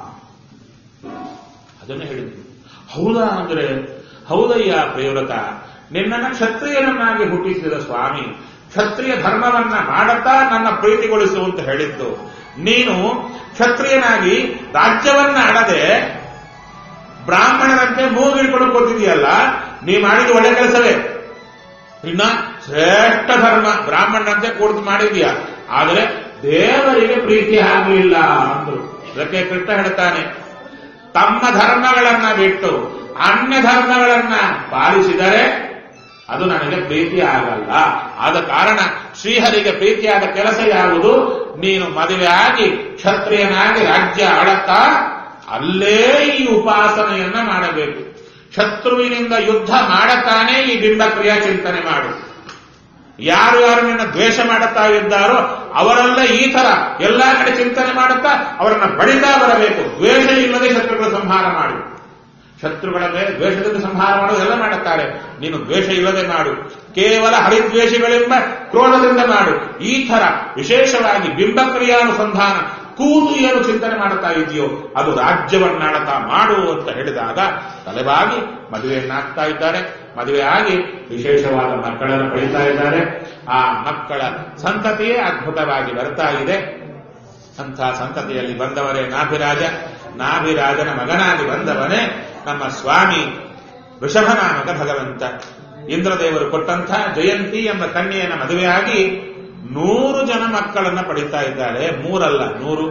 ಅದನ್ನು ಹೇಳಿದ್ರು ಹೌದಾ ಅಂದ್ರೆ ಹೌದಯ್ಯ ಪ್ರೇವ್ರತ ನಿನ್ನನ್ನು ಕ್ಷತ್ರಿಯನನ್ನಾಗಿ ಹುಟ್ಟಿಸಿದ ಸ್ವಾಮಿ ಕ್ಷತ್ರಿಯ ಧರ್ಮವನ್ನ ಮಾಡುತ್ತಾ ನನ್ನ ಪ್ರೀತಿಗೊಳಿಸು ಅಂತ ಹೇಳಿದ್ದು ನೀನು ಕ್ಷತ್ರಿಯನಾಗಿ ರಾಜ್ಯವನ್ನ ಆಡದೆ ಬ್ರಾಹ್ಮಣರಂತೆ ಮೂಗಿಡ್ಕೊಂಡು ಕೂತಿದೆಯಲ್ಲ ನೀ ಮಾಡಿದ ಒಳ್ಳೆ ಕೆಲಸವೇ ಇನ್ನ ಶ್ರೇಷ್ಠ ಧರ್ಮ ಬ್ರಾಹ್ಮಣರಂತೆ ಕೂಡ್ದು ಮಾಡಿದ್ಯಾ ಆದರೆ ದೇವರಿಗೆ ಪ್ರೀತಿ ಆಗಲಿಲ್ಲ ಅಂದ್ರು ಅದಕ್ಕೆ ಕೃಷ್ಣ ಹೇಳ್ತಾನೆ ತಮ್ಮ ಧರ್ಮಗಳನ್ನ ಬಿಟ್ಟು ಅನ್ಯ ಧರ್ಮಗಳನ್ನ ಪಾಲಿಸಿದರೆ ಅದು ನನಗೆ ಪ್ರೀತಿ ಆಗಲ್ಲ ಆದ ಕಾರಣ ಶ್ರೀಹರಿಗೆ ಪ್ರೀತಿಯಾದ ಕೆಲಸ ಯಾವುದು ನೀನು ಮದುವೆ ಆಗಿ ಕ್ಷತ್ರಿಯನಾಗಿ ರಾಜ್ಯ ಆಡತ್ತಾ ಅಲ್ಲೇ ಈ ಉಪಾಸನೆಯನ್ನ ಮಾಡಬೇಕು ಶತ್ರುವಿನಿಂದ ಯುದ್ಧ ಮಾಡತಾನೇ ಈ ಬಿಂಬ ಕ್ರಿಯಾ ಚಿಂತನೆ ಮಾಡು ಯಾರು ಯಾರು ನಿನ್ನ ದ್ವೇಷ ಮಾಡುತ್ತಾ ಇದ್ದಾರೋ ಅವರೆಲ್ಲ ಈ ತರ ಎಲ್ಲಾ ಕಡೆ ಚಿಂತನೆ ಮಾಡುತ್ತಾ ಅವರನ್ನ ಬಡಿತಾ ಬರಬೇಕು ದ್ವೇಷ ಇಲ್ಲದೆ ಶತ್ರುಗಳ ಸಂಹಾರ ಮಾಡು ಶತ್ರುಗಳ ಮೇಲೆ ದ್ವೇಷದಿಂದ ಸಂಹಾರ ಮಾಡೋದು ಎಲ್ಲ ಮಾಡುತ್ತಾರೆ ನೀನು ದ್ವೇಷ ಇಲ್ಲದೆ ಮಾಡು ಕೇವಲ ಹರಿದ್ವೇಷಗಳೆಂಬ ಕ್ರೋಧದಿಂದ ಮಾಡು ಈ ತರ ವಿಶೇಷವಾಗಿ ಬಿಂಬಕ್ರಿಯಾನುಸಂಧಾನ ಕೂತು ಏನು ಚಿಂತನೆ ಮಾಡುತ್ತಾ ಇದೆಯೋ ಅದು ರಾಜ್ಯವನ್ನಾಡತಾ ಮಾಡು ಅಂತ ಹೇಳಿದಾಗ ತಲೆಬಾಗಿ ಮದುವೆಯನ್ನಾಗ್ತಾ ಇದ್ದಾರೆ ಮದುವೆ ಆಗಿ ವಿಶೇಷವಾದ ಮಕ್ಕಳನ್ನು ಪಡಿತಾ ಇದ್ದಾರೆ ಆ ಮಕ್ಕಳ ಸಂತತಿಯೇ ಅದ್ಭುತವಾಗಿ ಬರ್ತಾ ಇದೆ ಅಂಥ ಸಂತತಿಯಲ್ಲಿ ಬಂದವರೇ ನಾಭಿರಾಜ ನಾಭಿರಾಜನ ಮಗನಾಗಿ ಬಂದವನೇ ನಮ್ಮ ಸ್ವಾಮಿ ವೃಷಭನಾಮಕ ಭಗವಂತ ಇಂದ್ರದೇವರು ಕೊಟ್ಟಂಥ ಜಯಂತಿ ಎಂಬ ಕನ್ಯೆಯನ್ನ ಮದುವೆಯಾಗಿ ನೂರು ಜನ ಮಕ್ಕಳನ್ನ ಪಡಿತಾ ಇದ್ದಾರೆ ಮೂರಲ್ಲ ನೂರು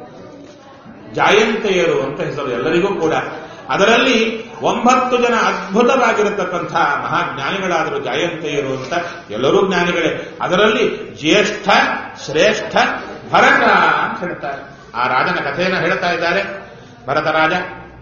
ಜಾಯಂತೆಯರು ಅಂತ ಹೆಸರು ಎಲ್ಲರಿಗೂ ಕೂಡ ಅದರಲ್ಲಿ ಒಂಬತ್ತು ಜನ ಅದ್ಭುತವಾಗಿರತಕ್ಕಂಥ ಮಹಾಜ್ಞಾನಿಗಳಾದರು ಜಾಯಂತೆಯರು ಅಂತ ಎಲ್ಲರೂ ಜ್ಞಾನಿಗಳೇ ಅದರಲ್ಲಿ ಜ್ಯೇಷ್ಠ ಶ್ರೇಷ್ಠ ಭರತ ಅಂತ ಹೇಳ್ತಾರೆ ಆ ರಾಜನ ಕಥೆಯನ್ನು ಹೇಳ್ತಾ ಇದ್ದಾರೆ ಭರತ ರಾಜ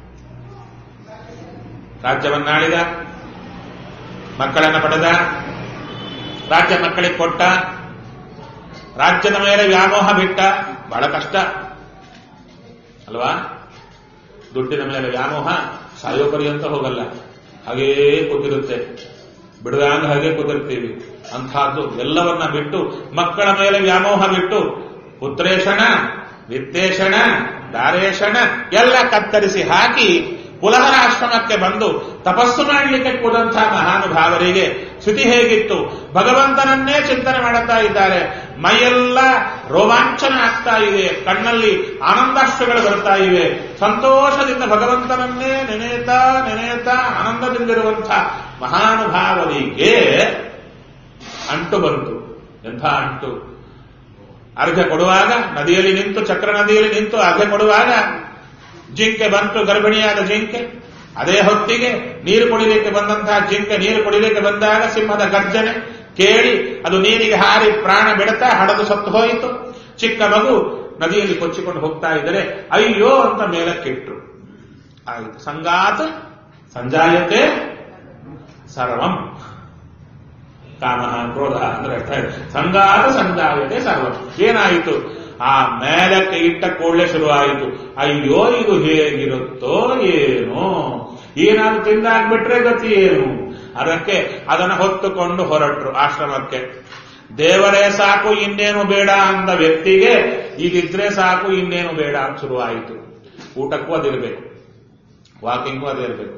ರಾಜ್ಯವನ್ನಾಳಿದ ಮಕ್ಕಳನ್ನ ಪಡೆದ ರಾಜ್ಯ ಮಕ್ಕಳಿಗೆ ಕೊಟ್ಟ ರಾಜ್ಯದ ಮೇಲೆ ವ್ಯಾಮೋಹ ಬಿಟ್ಟ ಬಹಳ ಕಷ್ಟ ಅಲ್ವಾ ದುಡ್ಡಿನ ಮೇಲೆ ವ್ಯಾಮೋಹ ಸಾಯೋ ಪರ್ಯಂತ ಹೋಗಲ್ಲ ಹಾಗೇ ಕೂತಿರುತ್ತೆ ಬಿಡದಂಗ ಹಾಗೆ ಕೂತಿರ್ತೀವಿ ಅಂಥದ್ದು ಎಲ್ಲವನ್ನ ಬಿಟ್ಟು ಮಕ್ಕಳ ಮೇಲೆ ವ್ಯಾಮೋಹ ಬಿಟ್ಟು ಪುತ್ರೇಷಣ ವಿತ್ತೇಷಣ ದಾರೇಷಣ ಎಲ್ಲ ಕತ್ತರಿಸಿ ಹಾಕಿ ಪುಲಹರ ಆಶ್ರಮಕ್ಕೆ ಬಂದು ತಪಸ್ಸು ಮಾಡಲಿಕ್ಕೆ ಕೂದಂಥ ಮಹಾನುಭಾವರಿಗೆ ಸ್ಥಿತಿ ಹೇಗಿತ್ತು ಭಗವಂತನನ್ನೇ ಚಿಂತನೆ ಮಾಡುತ್ತಾ ಇದ್ದಾರೆ ಮೈಯೆಲ್ಲ ರೋಮಾಂಚನ ಆಗ್ತಾ ಇದೆ ಕಣ್ಣಲ್ಲಿ ಆನಂದಾಶ್ರಗಳು ಬರ್ತಾ ಇವೆ ಸಂತೋಷದಿಂದ ಭಗವಂತನನ್ನೇ ನೆನೆಯುತ್ತಾ ನೆನೆಯುತ್ತಾ ಆನಂದದಿಂದಿರುವಂಥ ಮಹಾನುಭಾವರಿಗೆ ಅಂಟು ಬಂತು ಎಂಥ ಅಂಟು ಅರ್ಘ್ಯ ಕೊಡುವಾಗ ನದಿಯಲ್ಲಿ ನಿಂತು ಚಕ್ರ ನದಿಯಲ್ಲಿ ನಿಂತು ಅರ್ಘ್ಯ ಕೊಡುವಾಗ ಜಿಂಕೆ ಬಂತು ಗರ್ಭಿಣಿಯಾದ ಜಿಂಕೆ ಅದೇ ಹೊತ್ತಿಗೆ ನೀರು ಕುಡಿಲಿಕ್ಕೆ ಬಂದಂತಹ ಜಿಂಕೆ ನೀರು ಕುಡಿಲಿಕ್ಕೆ ಬಂದಾಗ ಸಿಂಹದ ಗರ್ಜನೆ ಕೇಳಿ ಅದು ನೀರಿಗೆ ಹಾರಿ ಪ್ರಾಣ ಬಿಡುತ್ತಾ ಹಡದು ಸತ್ತು ಹೋಯಿತು ಚಿಕ್ಕ ಮಗು ನದಿಯಲ್ಲಿ ಕೊಚ್ಚಿಕೊಂಡು ಹೋಗ್ತಾ ಇದ್ದರೆ ಅಯ್ಯೋ ಅಂತ ಮೇಲಕ್ಕಿಟ್ರು ಆಯಿತು ಸಂಗಾತ ಸಂಜಾಯತೆ ಸರ್ವಂ ಕಾಮ ಕ್ರೋಧ ಅಂದ್ರೆ ಅರ್ಥ ಇದೆ. ಸಂಗಾತ ಸಂಜಾಯತೆ ಸರ್ವಂ ಏನಾಯಿತು ಆ ಮೇಲಕ್ಕೆ ಇಟ್ಟ ಕೂಡಲೇ ಶುರುವಾಯಿತು ಅಯ್ಯೋ ಇದು ಹೇಗಿರುತ್ತೋ ಏನೋ ಏನಾದ್ರು ತಿಂದಾಗ್ಬಿಟ್ರೆ ಗತಿ ಏನು ಅದಕ್ಕೆ ಅದನ್ನು ಹೊತ್ತುಕೊಂಡು ಹೊರಟ್ರು ಆಶ್ರಮಕ್ಕೆ ದೇವರೇ ಸಾಕು ಇನ್ನೇನು ಬೇಡ ಅಂದ ವ್ಯಕ್ತಿಗೆ ಇದಿದ್ರೆ ಸಾಕು ಇನ್ನೇನು ಬೇಡ ಅಂತ ಶುರುವಾಯಿತು ಊಟಕ್ಕೂ ಅದಿರಬೇಕು ವಾಕಿಂಗು ಅದೇ ಇರಬೇಕು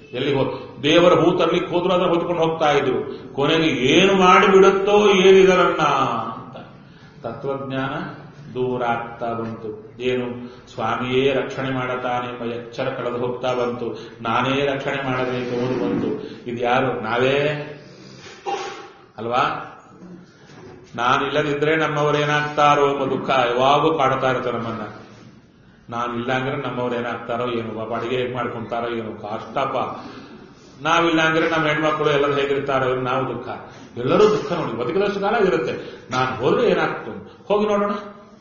ಎಲ್ಲಿ ಹೋ ದೇವರ ಹೂ ತರ್ಲಿಕ್ಕೆ ಹೋದ್ರು ಅದನ್ನ ಹೊತ್ಕೊಂಡು ಹೋಗ್ತಾ ಇದ್ರು ಕೊನೆಗೆ ಏನು ಮಾಡಿ ಬಿಡುತ್ತೋ ಏನಿದರನ್ನ ಅಂತ ತತ್ವಜ್ಞಾನ ದೂರ ಆಗ್ತಾ ಬಂತು ಏನು ಸ್ವಾಮಿಯೇ ರಕ್ಷಣೆ ಮಾಡತಾನೆ ಎಂಬ ಎಚ್ಚರ ಕಳೆದು ಹೋಗ್ತಾ ಬಂತು ನಾನೇ ರಕ್ಷಣೆ ಮಾಡಬೇಕು ಅನ್ನೋದು ಬಂತು ಇದು ಯಾರು ನಾವೇ ಅಲ್ವಾ ನಾನಿಲ್ಲದಿದ್ರೆ ನಮ್ಮವರೇನಾಗ್ತಾರೋ ಎಂಬ ದುಃಖ ಯಾವಾಗೂ ಕಾಡ್ತಾ ಇರುತ್ತೆ ನಮ್ಮನ್ನ ನಾನಿಲ್ಲ ಅಂದ್ರೆ ನಮ್ಮವ್ರು ಏನಾಗ್ತಾರೋ ಏನು ಪಾಪ ಅಡಿಗೆ ಹೇಗೆ ಮಾಡ್ಕೊಂತಾರೋ ಏನು ಕಷ್ಟಪ್ಪ ನಾವಿಲ್ಲ ಅಂದ್ರೆ ನಮ್ಮ ಹೆಣ್ಮಕ್ಳು ಎಲ್ಲರೂ ಹೇಗಿರ್ತಾರೋ ಏನು ನಾವು ದುಃಖ ಎಲ್ಲರೂ ದುಃಖ ನೋಡಿ ಬದುಕಿದಷ್ಟು ಕಾಲ ಇರುತ್ತೆ ನಾನು ಹೋದ್ರೆ ಏನಾಗ್ತದೆ ಹೋಗಿ ನೋಡೋಣ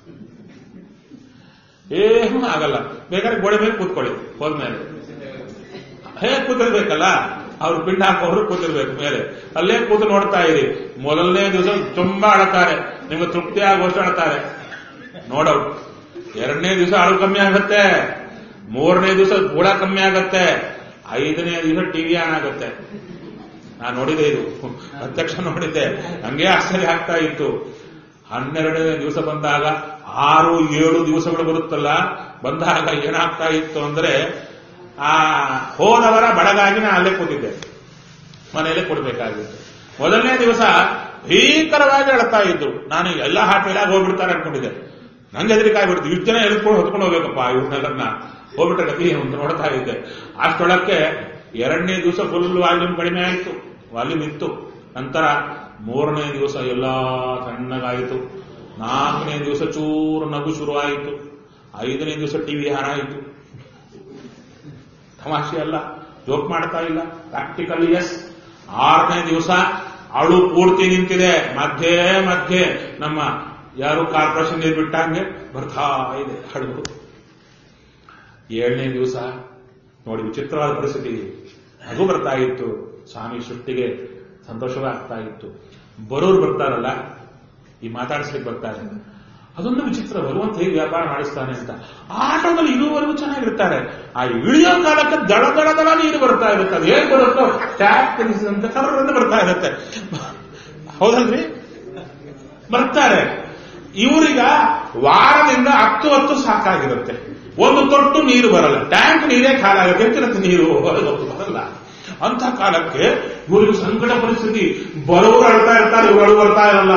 ಏನೂ ಆಗಲ್ಲ ಬೇಕಾದ್ರೆ ಗೋಡೆ ಮೇಲೆ ಕೂತ್ಕೊಳ್ಳಿ ಹೋದ್ಮೇಲೆ ಹೇಗೆ ಕೂತಿರ್ಬೇಕಲ್ಲ ಅವ್ರು ಪಿಂಡ ಹಾಕೋರು ಕೂತಿರ್ಬೇಕು ಮೇಲೆ ಅಲ್ಲೇ ಕೂತು ನೋಡ್ತಾ ಇರಿ ಮೊದಲನೇ ದಿವಸ ತುಂಬಾ ಅಳತಾರೆ ನಿಮ್ಗೆ ತೃಪ್ತಿ ಆಗುವಷ್ಟು ಅಳ್ತಾರೆ ನೋಡೋರು ಎರಡನೇ ದಿವಸ ಅಳು ಕಮ್ಮಿ ಆಗತ್ತೆ ಮೂರನೇ ದಿವಸ ಕೂಡ ಕಮ್ಮಿ ಆಗತ್ತೆ ಐದನೇ ದಿವಸ ಟಿವಿ ಆನ್ ಆಗತ್ತೆ ನಾನು ನೋಡಿದೆ ಇದು ಪ್ರತ್ಯಕ್ಷ ನೋಡಿದ್ದೆ ಹಂಗೆ ಆಶ್ಚರ್ಯ ಆಗ್ತಾ ಇತ್ತು ಹನ್ನೆರಡನೇ ದಿವಸ ಬಂದಾಗ ಆರು ಏಳು ದಿವಸಗಳು ಬರುತ್ತಲ್ಲ ಬಂದಾಗ ಏನಾಗ್ತಾ ಇತ್ತು ಅಂದ್ರೆ ಆ ಹೋದವರ ಬಡಗಾಗಿ ನಾನು ಅಲ್ಲೇ ಕೂತಿದ್ದೆ ಮನೆಯಲ್ಲೇ ಕೊಡ್ಬೇಕಾಗಿತ್ತು ಮೊದಲನೇ ದಿವಸ ಭೀಕರವಾಗಿ ಅಳ್ತಾ ಇದ್ರು ನಾನು ಎಲ್ಲ ಹಾಟ್ ಮೇಲಾಗಿ ಹೋಗ್ಬಿಡ್ತಾರೆ ಅನ್ಕೊಂಡಿದ್ದೆ ನಂಗೆ ಹೆದರಿಕೆ ಆಗ್ಬಿಡ್ತು ಇಷ್ಟು ಜನ ಎಳ್ಕೊಂಡು ಹೊತ್ಕೊಂಡು ಹೋಗ್ಬೇಕಪ್ಪ ಇವ್ರನ್ನೆಲ್ಲನ್ನ ಹೋಗ್ಬಿಟ್ರೆ ಗತಿ ಏನು ಅಂತ ನೋಡ್ತಾ ಇದ್ದೆ ಅಷ್ಟೊಳಕ್ಕೆ ಎರಡನೇ ದಿವಸ ಫುಲ್ ವಾಲ್ಯೂಮ್ ಕಡಿಮೆ ಆಯಿತು ವಾಲ್ಯೂಮ್ ಇತ್ತು ನಂತರ ಮೂರನೇ ದಿವಸ ಎಲ್ಲ ಸಣ್ಣಗಾಯಿತು ನಾಲ್ಕನೇ ದಿವಸ ಚೂರು ನಗು ಶುರುವಾಯಿತು ಐದನೇ ದಿವಸ ಟಿವಿ ಹಾರಾಯಿತು ತಮಾಷೆ ಅಲ್ಲ ಜೋಕ್ ಮಾಡ್ತಾ ಇಲ್ಲ ಪ್ರಾಕ್ಟಿಕಲ್ ಎಸ್ ಆರನೇ ದಿವಸ ಅಳು ಪೂರ್ತಿ ನಿಂತಿದೆ ಮಧ್ಯೆ ಮಧ್ಯೆ ನಮ್ಮ ಯಾರು ಕಾರ್ಪೊರೇಷನ್ ನೀರು ಬಿಟ್ಟಂಗೆ ಬರ್ತಾ ಇದೆ ಅಳು ಏಳನೇ ದಿವಸ ನೋಡಿ ವಿಚಿತ್ರವಾದ ಪರಿಸ್ಥಿತಿ ಅದು ಬರ್ತಾ ಇತ್ತು ಸ್ವಾಮಿ ಸೃಷ್ಟಿಗೆ ಸಂತೋಷವಾಗ್ತಾ ಇತ್ತು ಬರೋರು ಬರ್ತಾರಲ್ಲ ಈ ಮಾತಾಡಿಸ್ಲಿಕ್ಕೆ ಬರ್ತಾರೆ ಅದೊಂದು ವಿಚಿತ್ರ ಭಗವಂತ ಹೇಗೆ ವ್ಯಾಪಾರ ಮಾಡಿಸ್ತಾನೆ ಅಂತ ಆಟೋದಲ್ಲಿ ಇದುವರೆಗೂ ಚೆನ್ನಾಗಿರ್ತಾರೆ ಆ ಇಳಿಯೋ ಕಾಲಕ್ಕೆ ದಳ ದಳ ದಳ ನೀರು ಬರ್ತಾ ಇರುತ್ತೆ ಅದು ಹೇಗೆ ಬರುತ್ತೋ ಟ್ಯಾಪ್ ತೆಗೆಸಿದಂತೆ ಕರ್ರಂತ ಬರ್ತಾ ಇರುತ್ತೆ ಹೌದಲ್ರಿ ಬರ್ತಾರೆ ಇವರೀಗ ವಾರದಿಂದ ಹತ್ತು ಹೊತ್ತು ಸಾಕಾಗಿರುತ್ತೆ ಒಂದು ತೊಟ್ಟು ನೀರು ಬರಲ್ಲ ಟ್ಯಾಂಕ್ ನೀರೇ ಖಾಲಾಗುತ್ತೆ ಹೆಚ್ಚಿರುತ್ತೆ ನೀರು ಬರಲ್ಲ ಅಂತ ಕಾಲಕ್ಕೆ ಇವರಿಗೆ ಸಂಕಟ ಪರಿಸ್ಥಿತಿ ಬರೋರು ಅಳ್ತಾ ಇರ್ತಾರೆ ಇವರು ಅಳು ಬರ್ತಾ ಇರಲ್ಲ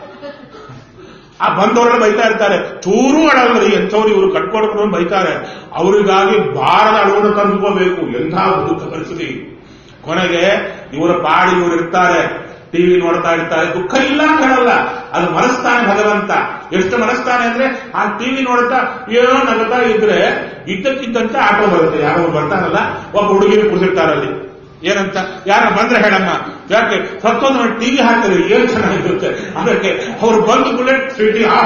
ಆ ಬಂದವರೆಲ್ಲ ಬೈತಾ ಇರ್ತಾರೆ ಚೂರು ಅಳಲ್ರಿ ಎಂಥವ್ರು ಇವರು ಕಟ್ಕೊಡ್ಕೊಂಡು ಬೈತಾರೆ ಅವರಿಗಾಗಿ ಬಾರದ ಅಳುವನ್ನು ತಂದುಕೋಬೇಕು ಎಂಥ ದುಃಖ ಪರಿಸ್ಥಿತಿ ಕೊನೆಗೆ ಇವರ ಪಾಡಿ ಇವರು ಇರ್ತಾರೆ ಟಿವಿ ನೋಡ್ತಾ ಇರ್ತಾರೆ ದುಃಖ ಇಲ್ಲ ಅಂತ ಹೇಳಲ್ಲ ಅದು ಮನಸ್ತಾನೆ ಭಗವಂತ ಎಷ್ಟು ಮನಸ್ತಾನೆ ಅಂದ್ರೆ ಆ ಟಿವಿ ನೋಡ್ತಾ ಏನೋ ನಗುತ್ತಾ ಇದ್ರೆ ಇದ್ದಕ್ಕಿದ್ದಂತೆ ಆಟೋ ಬರುತ್ತೆ ಯಾರೋ ಬರ್ತಾರಲ್ಲ ಒಬ್ಬ ಹುಡುಗಿನ ಕುಸಿರ್ತಾರಲ್ಲಿ ಏನಂತ ಯಾರ ಬಂದ್ರೆ ಹೇಳಮ್ಮ ಯಾಕೆ ಸತ್ತೊಂದು ಟಿವಿ ಹಾಕಿದ್ರೆ ಏನ್ ಚೆನ್ನಾಗಿರುತ್ತೆ ಅದಕ್ಕೆ ಅವ್ರು ಬಂದ ಕೂಡಲೇ ಸಿಟಿ ಆ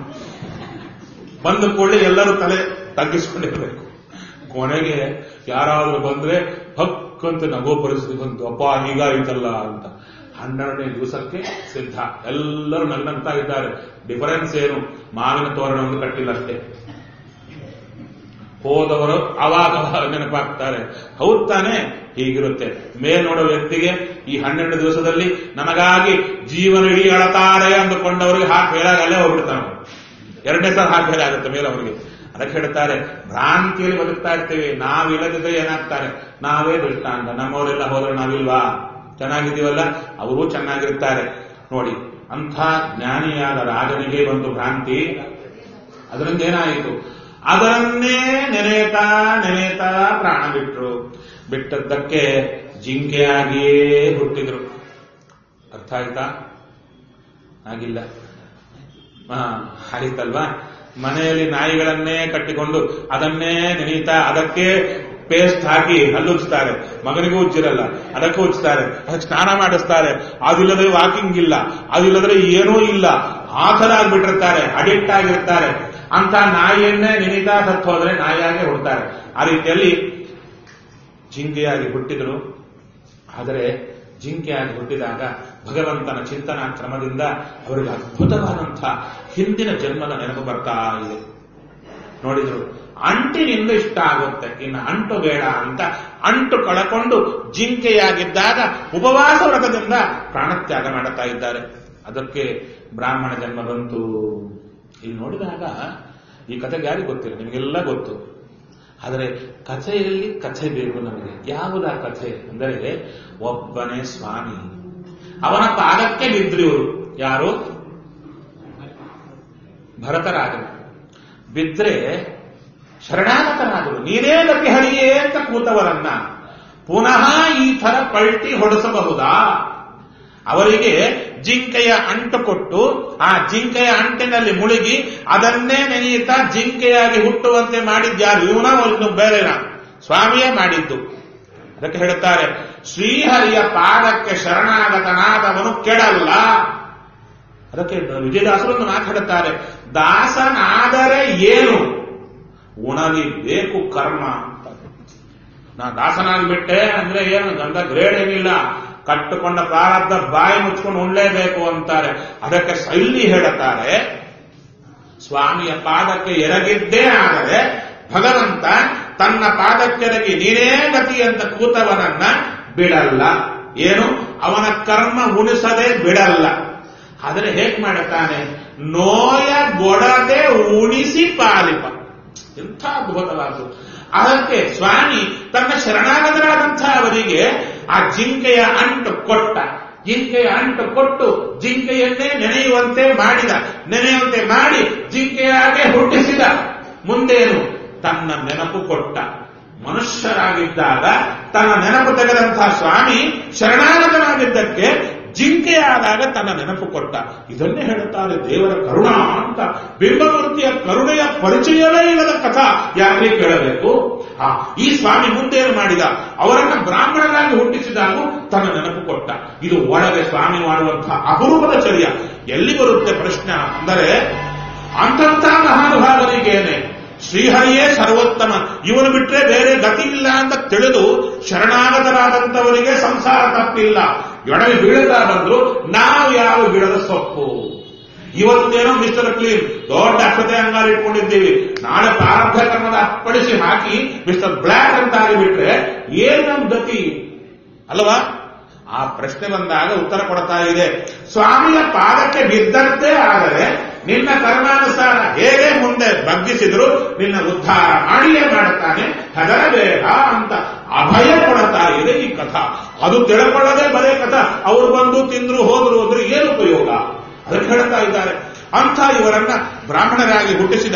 ಬಂದ ಕೂಡಲೇ ಎಲ್ಲರೂ ತಲೆ ತಗ್ಗಿಸ್ಕೊಂಡಿರ್ಬೇಕು ಕೊನೆಗೆ ಯಾರಾದ್ರೂ ಬಂದ್ರೆ ಹಕ್ಕಂತ ನಗೋ ಪರಿಸ್ಥಿತಿ ಬಂತು ಅಪ್ಪ ಹೀಗಾಯ್ತಲ್ಲ ಅಂತ ಹನ್ನೆರಡನೇ ದಿವಸಕ್ಕೆ ಸಿದ್ಧ ಎಲ್ಲರೂ ನನ್ನಂತ ಇದ್ದಾರೆ ಡಿಫರೆನ್ಸ್ ಏನು ಮಾವಿನ ತೋರಣವನ್ನು ಕಟ್ಟಿಲ್ಲ ಅಷ್ಟೇ ಹೋದವರು ಅವಾಗ ಅವಾಗ ನೆನಪಾಗ್ತಾರೆ ಹೌದ್ ತಾನೆ ಹೀಗಿರುತ್ತೆ ಮೇಲ್ ನೋಡೋ ವ್ಯಕ್ತಿಗೆ ಈ ಹನ್ನೆರಡು ದಿವಸದಲ್ಲಿ ನನಗಾಗಿ ಜೀವನ ಇಡೀ ಅಳತಾರೆ ಅಂದುಕೊಂಡವರಿಗೆ ಹಾಕಿ ಹೇಳಾಗಲ್ಲೇ ಹೋಗ್ಬಿಡ್ತಾನೆ ಎರಡನೇ ಸಲ ಹಾಕಿ ಹೇಳಾಗುತ್ತೆ ಮೇಲೆ ಅವರಿಗೆ ಅದಕ್ಕೆ ಹೇಳ್ತಾರೆ ಭ್ರಾಂತಿಯಲ್ಲಿ ಬದುಕ್ತಾ ಇರ್ತೀವಿ ನಾವಿಲ್ಲದಿದ್ರೆ ಏನಾಗ್ತಾರೆ ನಾವೇ ದೃಷ್ಟಾಂತ ನಮ್ಮವರೆಲ್ಲ ಹೋದ್ರೆ ನಾವಿಲ್ವಾ ಚೆನ್ನಾಗಿದ್ದೀವಲ್ಲ ಅವರೂ ಚೆನ್ನಾಗಿರ್ತಾರೆ ನೋಡಿ ಅಂಥ ಜ್ಞಾನಿಯಾದ ರಾಜನಿಗೆ ಬಂದು ಭ್ರಾಂತಿ ಅದರಿಂದ ಏನಾಯಿತು ಅದನ್ನೇ ನೆನೆಯುತ್ತಾ ನೆನೆಯುತ್ತಾ ಪ್ರಾಣ ಬಿಟ್ರು ಬಿಟ್ಟದ್ದಕ್ಕೆ ಜಿಂಕೆಯಾಗಿಯೇ ಹುಟ್ಟಿದ್ರು ಅರ್ಥ ಆಯ್ತಾ ಆಗಿಲ್ಲ ಹಾ ಆಯ್ತಲ್ವಾ ಮನೆಯಲ್ಲಿ ನಾಯಿಗಳನ್ನೇ ಕಟ್ಟಿಕೊಂಡು ಅದನ್ನೇ ನೆನೀತಾ ಅದಕ್ಕೆ ಪೇಸ್ಟ್ ಹಾಕಿ ಹಲ್ಲುಚ್ತಾರೆ ಮಗನಿಗೂ ಉಜ್ಜಿರಲ್ಲ ಅದಕ್ಕೂ ಉಚ್ತಾರೆ ಅದಕ್ಕೆ ಸ್ನಾನ ಮಾಡಿಸ್ತಾರೆ ಅದಿಲ್ಲದ್ರೆ ವಾಕಿಂಗ್ ಇಲ್ಲ ಅದಿಲ್ಲದ್ರೆ ಏನೂ ಇಲ್ಲ ಆ ಥರ ಆಗ್ಬಿಟ್ಟಿರ್ತಾರೆ ಅಡಿಕ್ಟ್ ಆಗಿರ್ತಾರೆ ಅಂತ ನಾಯಿಯನ್ನೇ ನೆನೀತಾ ಸತ್ತು ಹೋದ್ರೆ ನಾಯಿಯಾಗೆ ಹುಡ್ತಾರೆ ಆ ರೀತಿಯಲ್ಲಿ ಜಿಂಕೆಯಾಗಿ ಹುಟ್ಟಿದರು ಆದರೆ ಜಿಂಕೆಯಾಗಿ ಹುಟ್ಟಿದಾಗ ಭಗವಂತನ ಚಿಂತನಾ ಕ್ರಮದಿಂದ ಅವರಿಗೆ ಅದ್ಭುತವಾದಂಥ ಹಿಂದಿನ ಜನ್ಮದ ನೆನಪು ಬರ್ತಾ ಇದೆ ನೋಡಿದ್ರು ಅಂಟಿನಿಂದ ಇಷ್ಟ ಆಗುತ್ತೆ ಇನ್ನು ಅಂಟು ಬೇಡ ಅಂತ ಅಂಟು ಕಳಕೊಂಡು ಜಿಂಕೆಯಾಗಿದ್ದಾಗ ಉಪವಾಸ ವ್ರತದಿಂದ ಪ್ರಾಣತ್ಯಾಗ ಮಾಡುತ್ತಾ ಇದ್ದಾರೆ ಅದಕ್ಕೆ ಬ್ರಾಹ್ಮಣ ಜನ್ಮ ಬಂತು ಇಲ್ಲಿ ನೋಡಿದಾಗ ಈ ಕಥೆಗೆ ಯಾರಿಗೆ ಗೊತ್ತಿಲ್ಲ ನಿಮಗೆಲ್ಲ ಗೊತ್ತು ಆದರೆ ಕಥೆಯಲ್ಲಿ ಕಥೆ ಬೇಕು ನಮಗೆ ಯಾವುದಾ ಕಥೆ ಅಂದರೆ ಒಬ್ಬನೇ ಸ್ವಾಮಿ ಅವನ ಪಾದಕ್ಕೆ ಬಿದ್ರು ಇವರು ಯಾರು ಭರತರಾಜರು ಬಿದ್ರೆ ಶರಣಾಗತರಾದರು ನೀನೇ ಗತಿ ಹರಿಯೇ ಅಂತ ಕೂತವರನ್ನ ಪುನಃ ಈ ಥರ ಪಲ್ಟಿ ಹೊಡೆಸಬಹುದಾ ಅವರಿಗೆ ಜಿಂಕೆಯ ಅಂಟು ಕೊಟ್ಟು ಆ ಜಿಂಕೆಯ ಅಂಟಿನಲ್ಲಿ ಮುಳುಗಿ ಅದನ್ನೇ ನೆನೆಯುತ್ತಾ ಜಿಂಕೆಯಾಗಿ ಹುಟ್ಟುವಂತೆ ಮಾಡಿದ್ಯಾರು ಇವನ ಒಂದು ಬೇರೆನ ಸ್ವಾಮಿಯೇ ಮಾಡಿದ್ದು ಅದಕ್ಕೆ ಹೇಳುತ್ತಾರೆ ಶ್ರೀಹರಿಯ ಪಾದಕ್ಕೆ ಶರಣಾಗತನಾದವನು ಕೆಡಲ್ಲ ಅದಕ್ಕೆ ವಿಜಯದಾಸರು ಒಂದು ಮಾತಾಡುತ್ತಾರೆ ದಾಸನಾದರೆ ಏನು ಉಣಲಿಬೇಕು ಕರ್ಮ ಅಂತ ನಾ ದಾಸನಾಗ್ಬಿಟ್ಟೆ ಅಂದ್ರೆ ಏನು ಗಂಧ ಗ್ರೇಡ್ ಏನಿಲ್ಲ ಕಟ್ಟುಕೊಂಡ ಪ್ರಾರಬ್ಧ ಬಾಯಿ ಮುಚ್ಕೊಂಡು ಉಣ್ಲೇಬೇಕು ಅಂತಾರೆ ಅದಕ್ಕೆ ಶೈಲಿ ಹೇಳುತ್ತಾರೆ ಸ್ವಾಮಿಯ ಪಾದಕ್ಕೆ ಎರಗಿದ್ದೇ ಆದರೆ ಭಗವಂತ ತನ್ನ ಪಾದಕ್ಕೆರಗಿ ನೀನೇ ಗತಿ ಅಂತ ಕೂತವನನ್ನ ಬಿಡಲ್ಲ ಏನು ಅವನ ಕರ್ಮ ಉಣಿಸದೆ ಬಿಡಲ್ಲ ಆದರೆ ಹೇಗ್ ಮಾಡುತ್ತಾನೆ ನೋಯ ಗೊಡದೆ ಉಣಿಸಿ ಪಾಲಿಪ ಎಂಥ ಅದ್ಭುತವಾದ್ದು ಅದಕ್ಕೆ ಸ್ವಾಮಿ ತನ್ನ ಶರಣಾಗತರಾದಂತಹ ಅವರಿಗೆ ಆ ಜಿಂಕೆಯ ಅಂಟು ಕೊಟ್ಟ ಜಿಂಕೆಯ ಅಂಟು ಕೊಟ್ಟು ಜಿಂಕೆಯನ್ನೇ ನೆನೆಯುವಂತೆ ಮಾಡಿದ ನೆನೆಯುವಂತೆ ಮಾಡಿ ಜಿಂಕೆಯಾಗೆ ಹುಟ್ಟಿಸಿದ ಮುಂದೇನು ತನ್ನ ನೆನಪು ಕೊಟ್ಟ ಮನುಷ್ಯರಾಗಿದ್ದಾಗ ತನ್ನ ನೆನಪು ತೆಗೆದಂತಹ ಸ್ವಾಮಿ ಶರಣಾಗತನಾಗಿದ್ದಕ್ಕೆ ಜಿಂಕೆಯಾದಾಗ ತನ್ನ ನೆನಪು ಕೊಟ್ಟ ಇದನ್ನೇ ಹೇಳುತ್ತಾರೆ ದೇವರ ಕರುಣ ಅಂತ ಬಿಂಬಮೂರ್ತಿಯ ಕರುಣೆಯ ಪರಿಚಯವೇ ಇಲ್ಲದ ಕಥಾ ಯಾಕೆ ಕೇಳಬೇಕು ಆ ಈ ಸ್ವಾಮಿ ಮುಂದೇನು ಮಾಡಿದ ಅವರನ್ನ ಬ್ರಾಹ್ಮಣರಾಗಿ ಹುಟ್ಟಿಸಿದಾಗ ತನ್ನ ನೆನಪು ಕೊಟ್ಟ ಇದು ಒಳಗೆ ಸ್ವಾಮಿ ಮಾಡುವಂತಹ ಅಪರೂಪದ ಚರ್ಯ ಎಲ್ಲಿ ಬರುತ್ತೆ ಪ್ರಶ್ನೆ ಅಂದರೆ ಅಂತಂತ ಮಹಾನುಭಾವರಿಗೇನೆ ಶ್ರೀಹರಿಯೇ ಸರ್ವೋತ್ತಮ ಇವನು ಬಿಟ್ರೆ ಬೇರೆ ಗತಿ ಇಲ್ಲ ಅಂತ ತಿಳಿದು ಶರಣಾಗತರಾದಂಥವರಿಗೆ ಸಂಸಾರ ತಪ್ಪಿಲ್ಲ ಎಡವಿ ಬೀಳುತ್ತಾ ಬಂದ್ರು ನಾವು ಯಾವ ಗಿಡದ ಸೊಪ್ಪು ಇವತ್ತೇನೋ ಮಿಸ್ಟರ್ ಕ್ಲೀನ್ ದೊಡ್ಡ ಅಕ್ಷತೆ ಅಂಗಾರಿ ಇಟ್ಕೊಂಡಿದ್ದೀವಿ ನಾಳೆ ಪ್ರಾರಬ್ಧ ಕರ್ಮದ ಅಪ್ಪಳಿಸಿ ಹಾಕಿ ಮಿಸ್ಟರ್ ಬ್ಲ್ಯಾಕ್ ಅಂತ ಆಗಿಬಿಟ್ರೆ ಏನ್ ನಮ್ ಗತಿ ಅಲ್ವಾ ಆ ಪ್ರಶ್ನೆ ಬಂದಾಗ ಉತ್ತರ ಕೊಡ್ತಾ ಇದೆ ಸ್ವಾಮಿಯ ಪಾದಕ್ಕೆ ಬಿದ್ದಂತೆ ಆದರೆ ನಿನ್ನ ಕರ್ಮಾನುಸಾರ ಹೇಗೆ ಮುಂದೆ ಬಗ್ಗಿಸಿದ್ರು ನಿನ್ನ ಉದ್ಧಾರ ಮಾಡಿಯೇ ಮಾಡುತ್ತಾನೆ ಹೆದರಬೇಡ ಅಂತ ಅಭಯ ಕೊಡ್ತಾ ಇದೆ ಈ ಕಥಾ ಅದು ತಿಳ್ಕೊಳ್ಳದೆ ಬರೇ ಕಥಾ ಅವ್ರು ಬಂದು ತಿಂದ್ರು ಹೋದ್ರು ಅಂದ್ರೆ ಏನು ಉಪಯೋಗ ಅದಕ್ಕೆ ಹೇಳ್ತಾ ಇದ್ದಾರೆ ಅಂಥ ಇವರನ್ನ ಬ್ರಾಹ್ಮಣರಾಗಿ ಹುಟ್ಟಿಸಿದ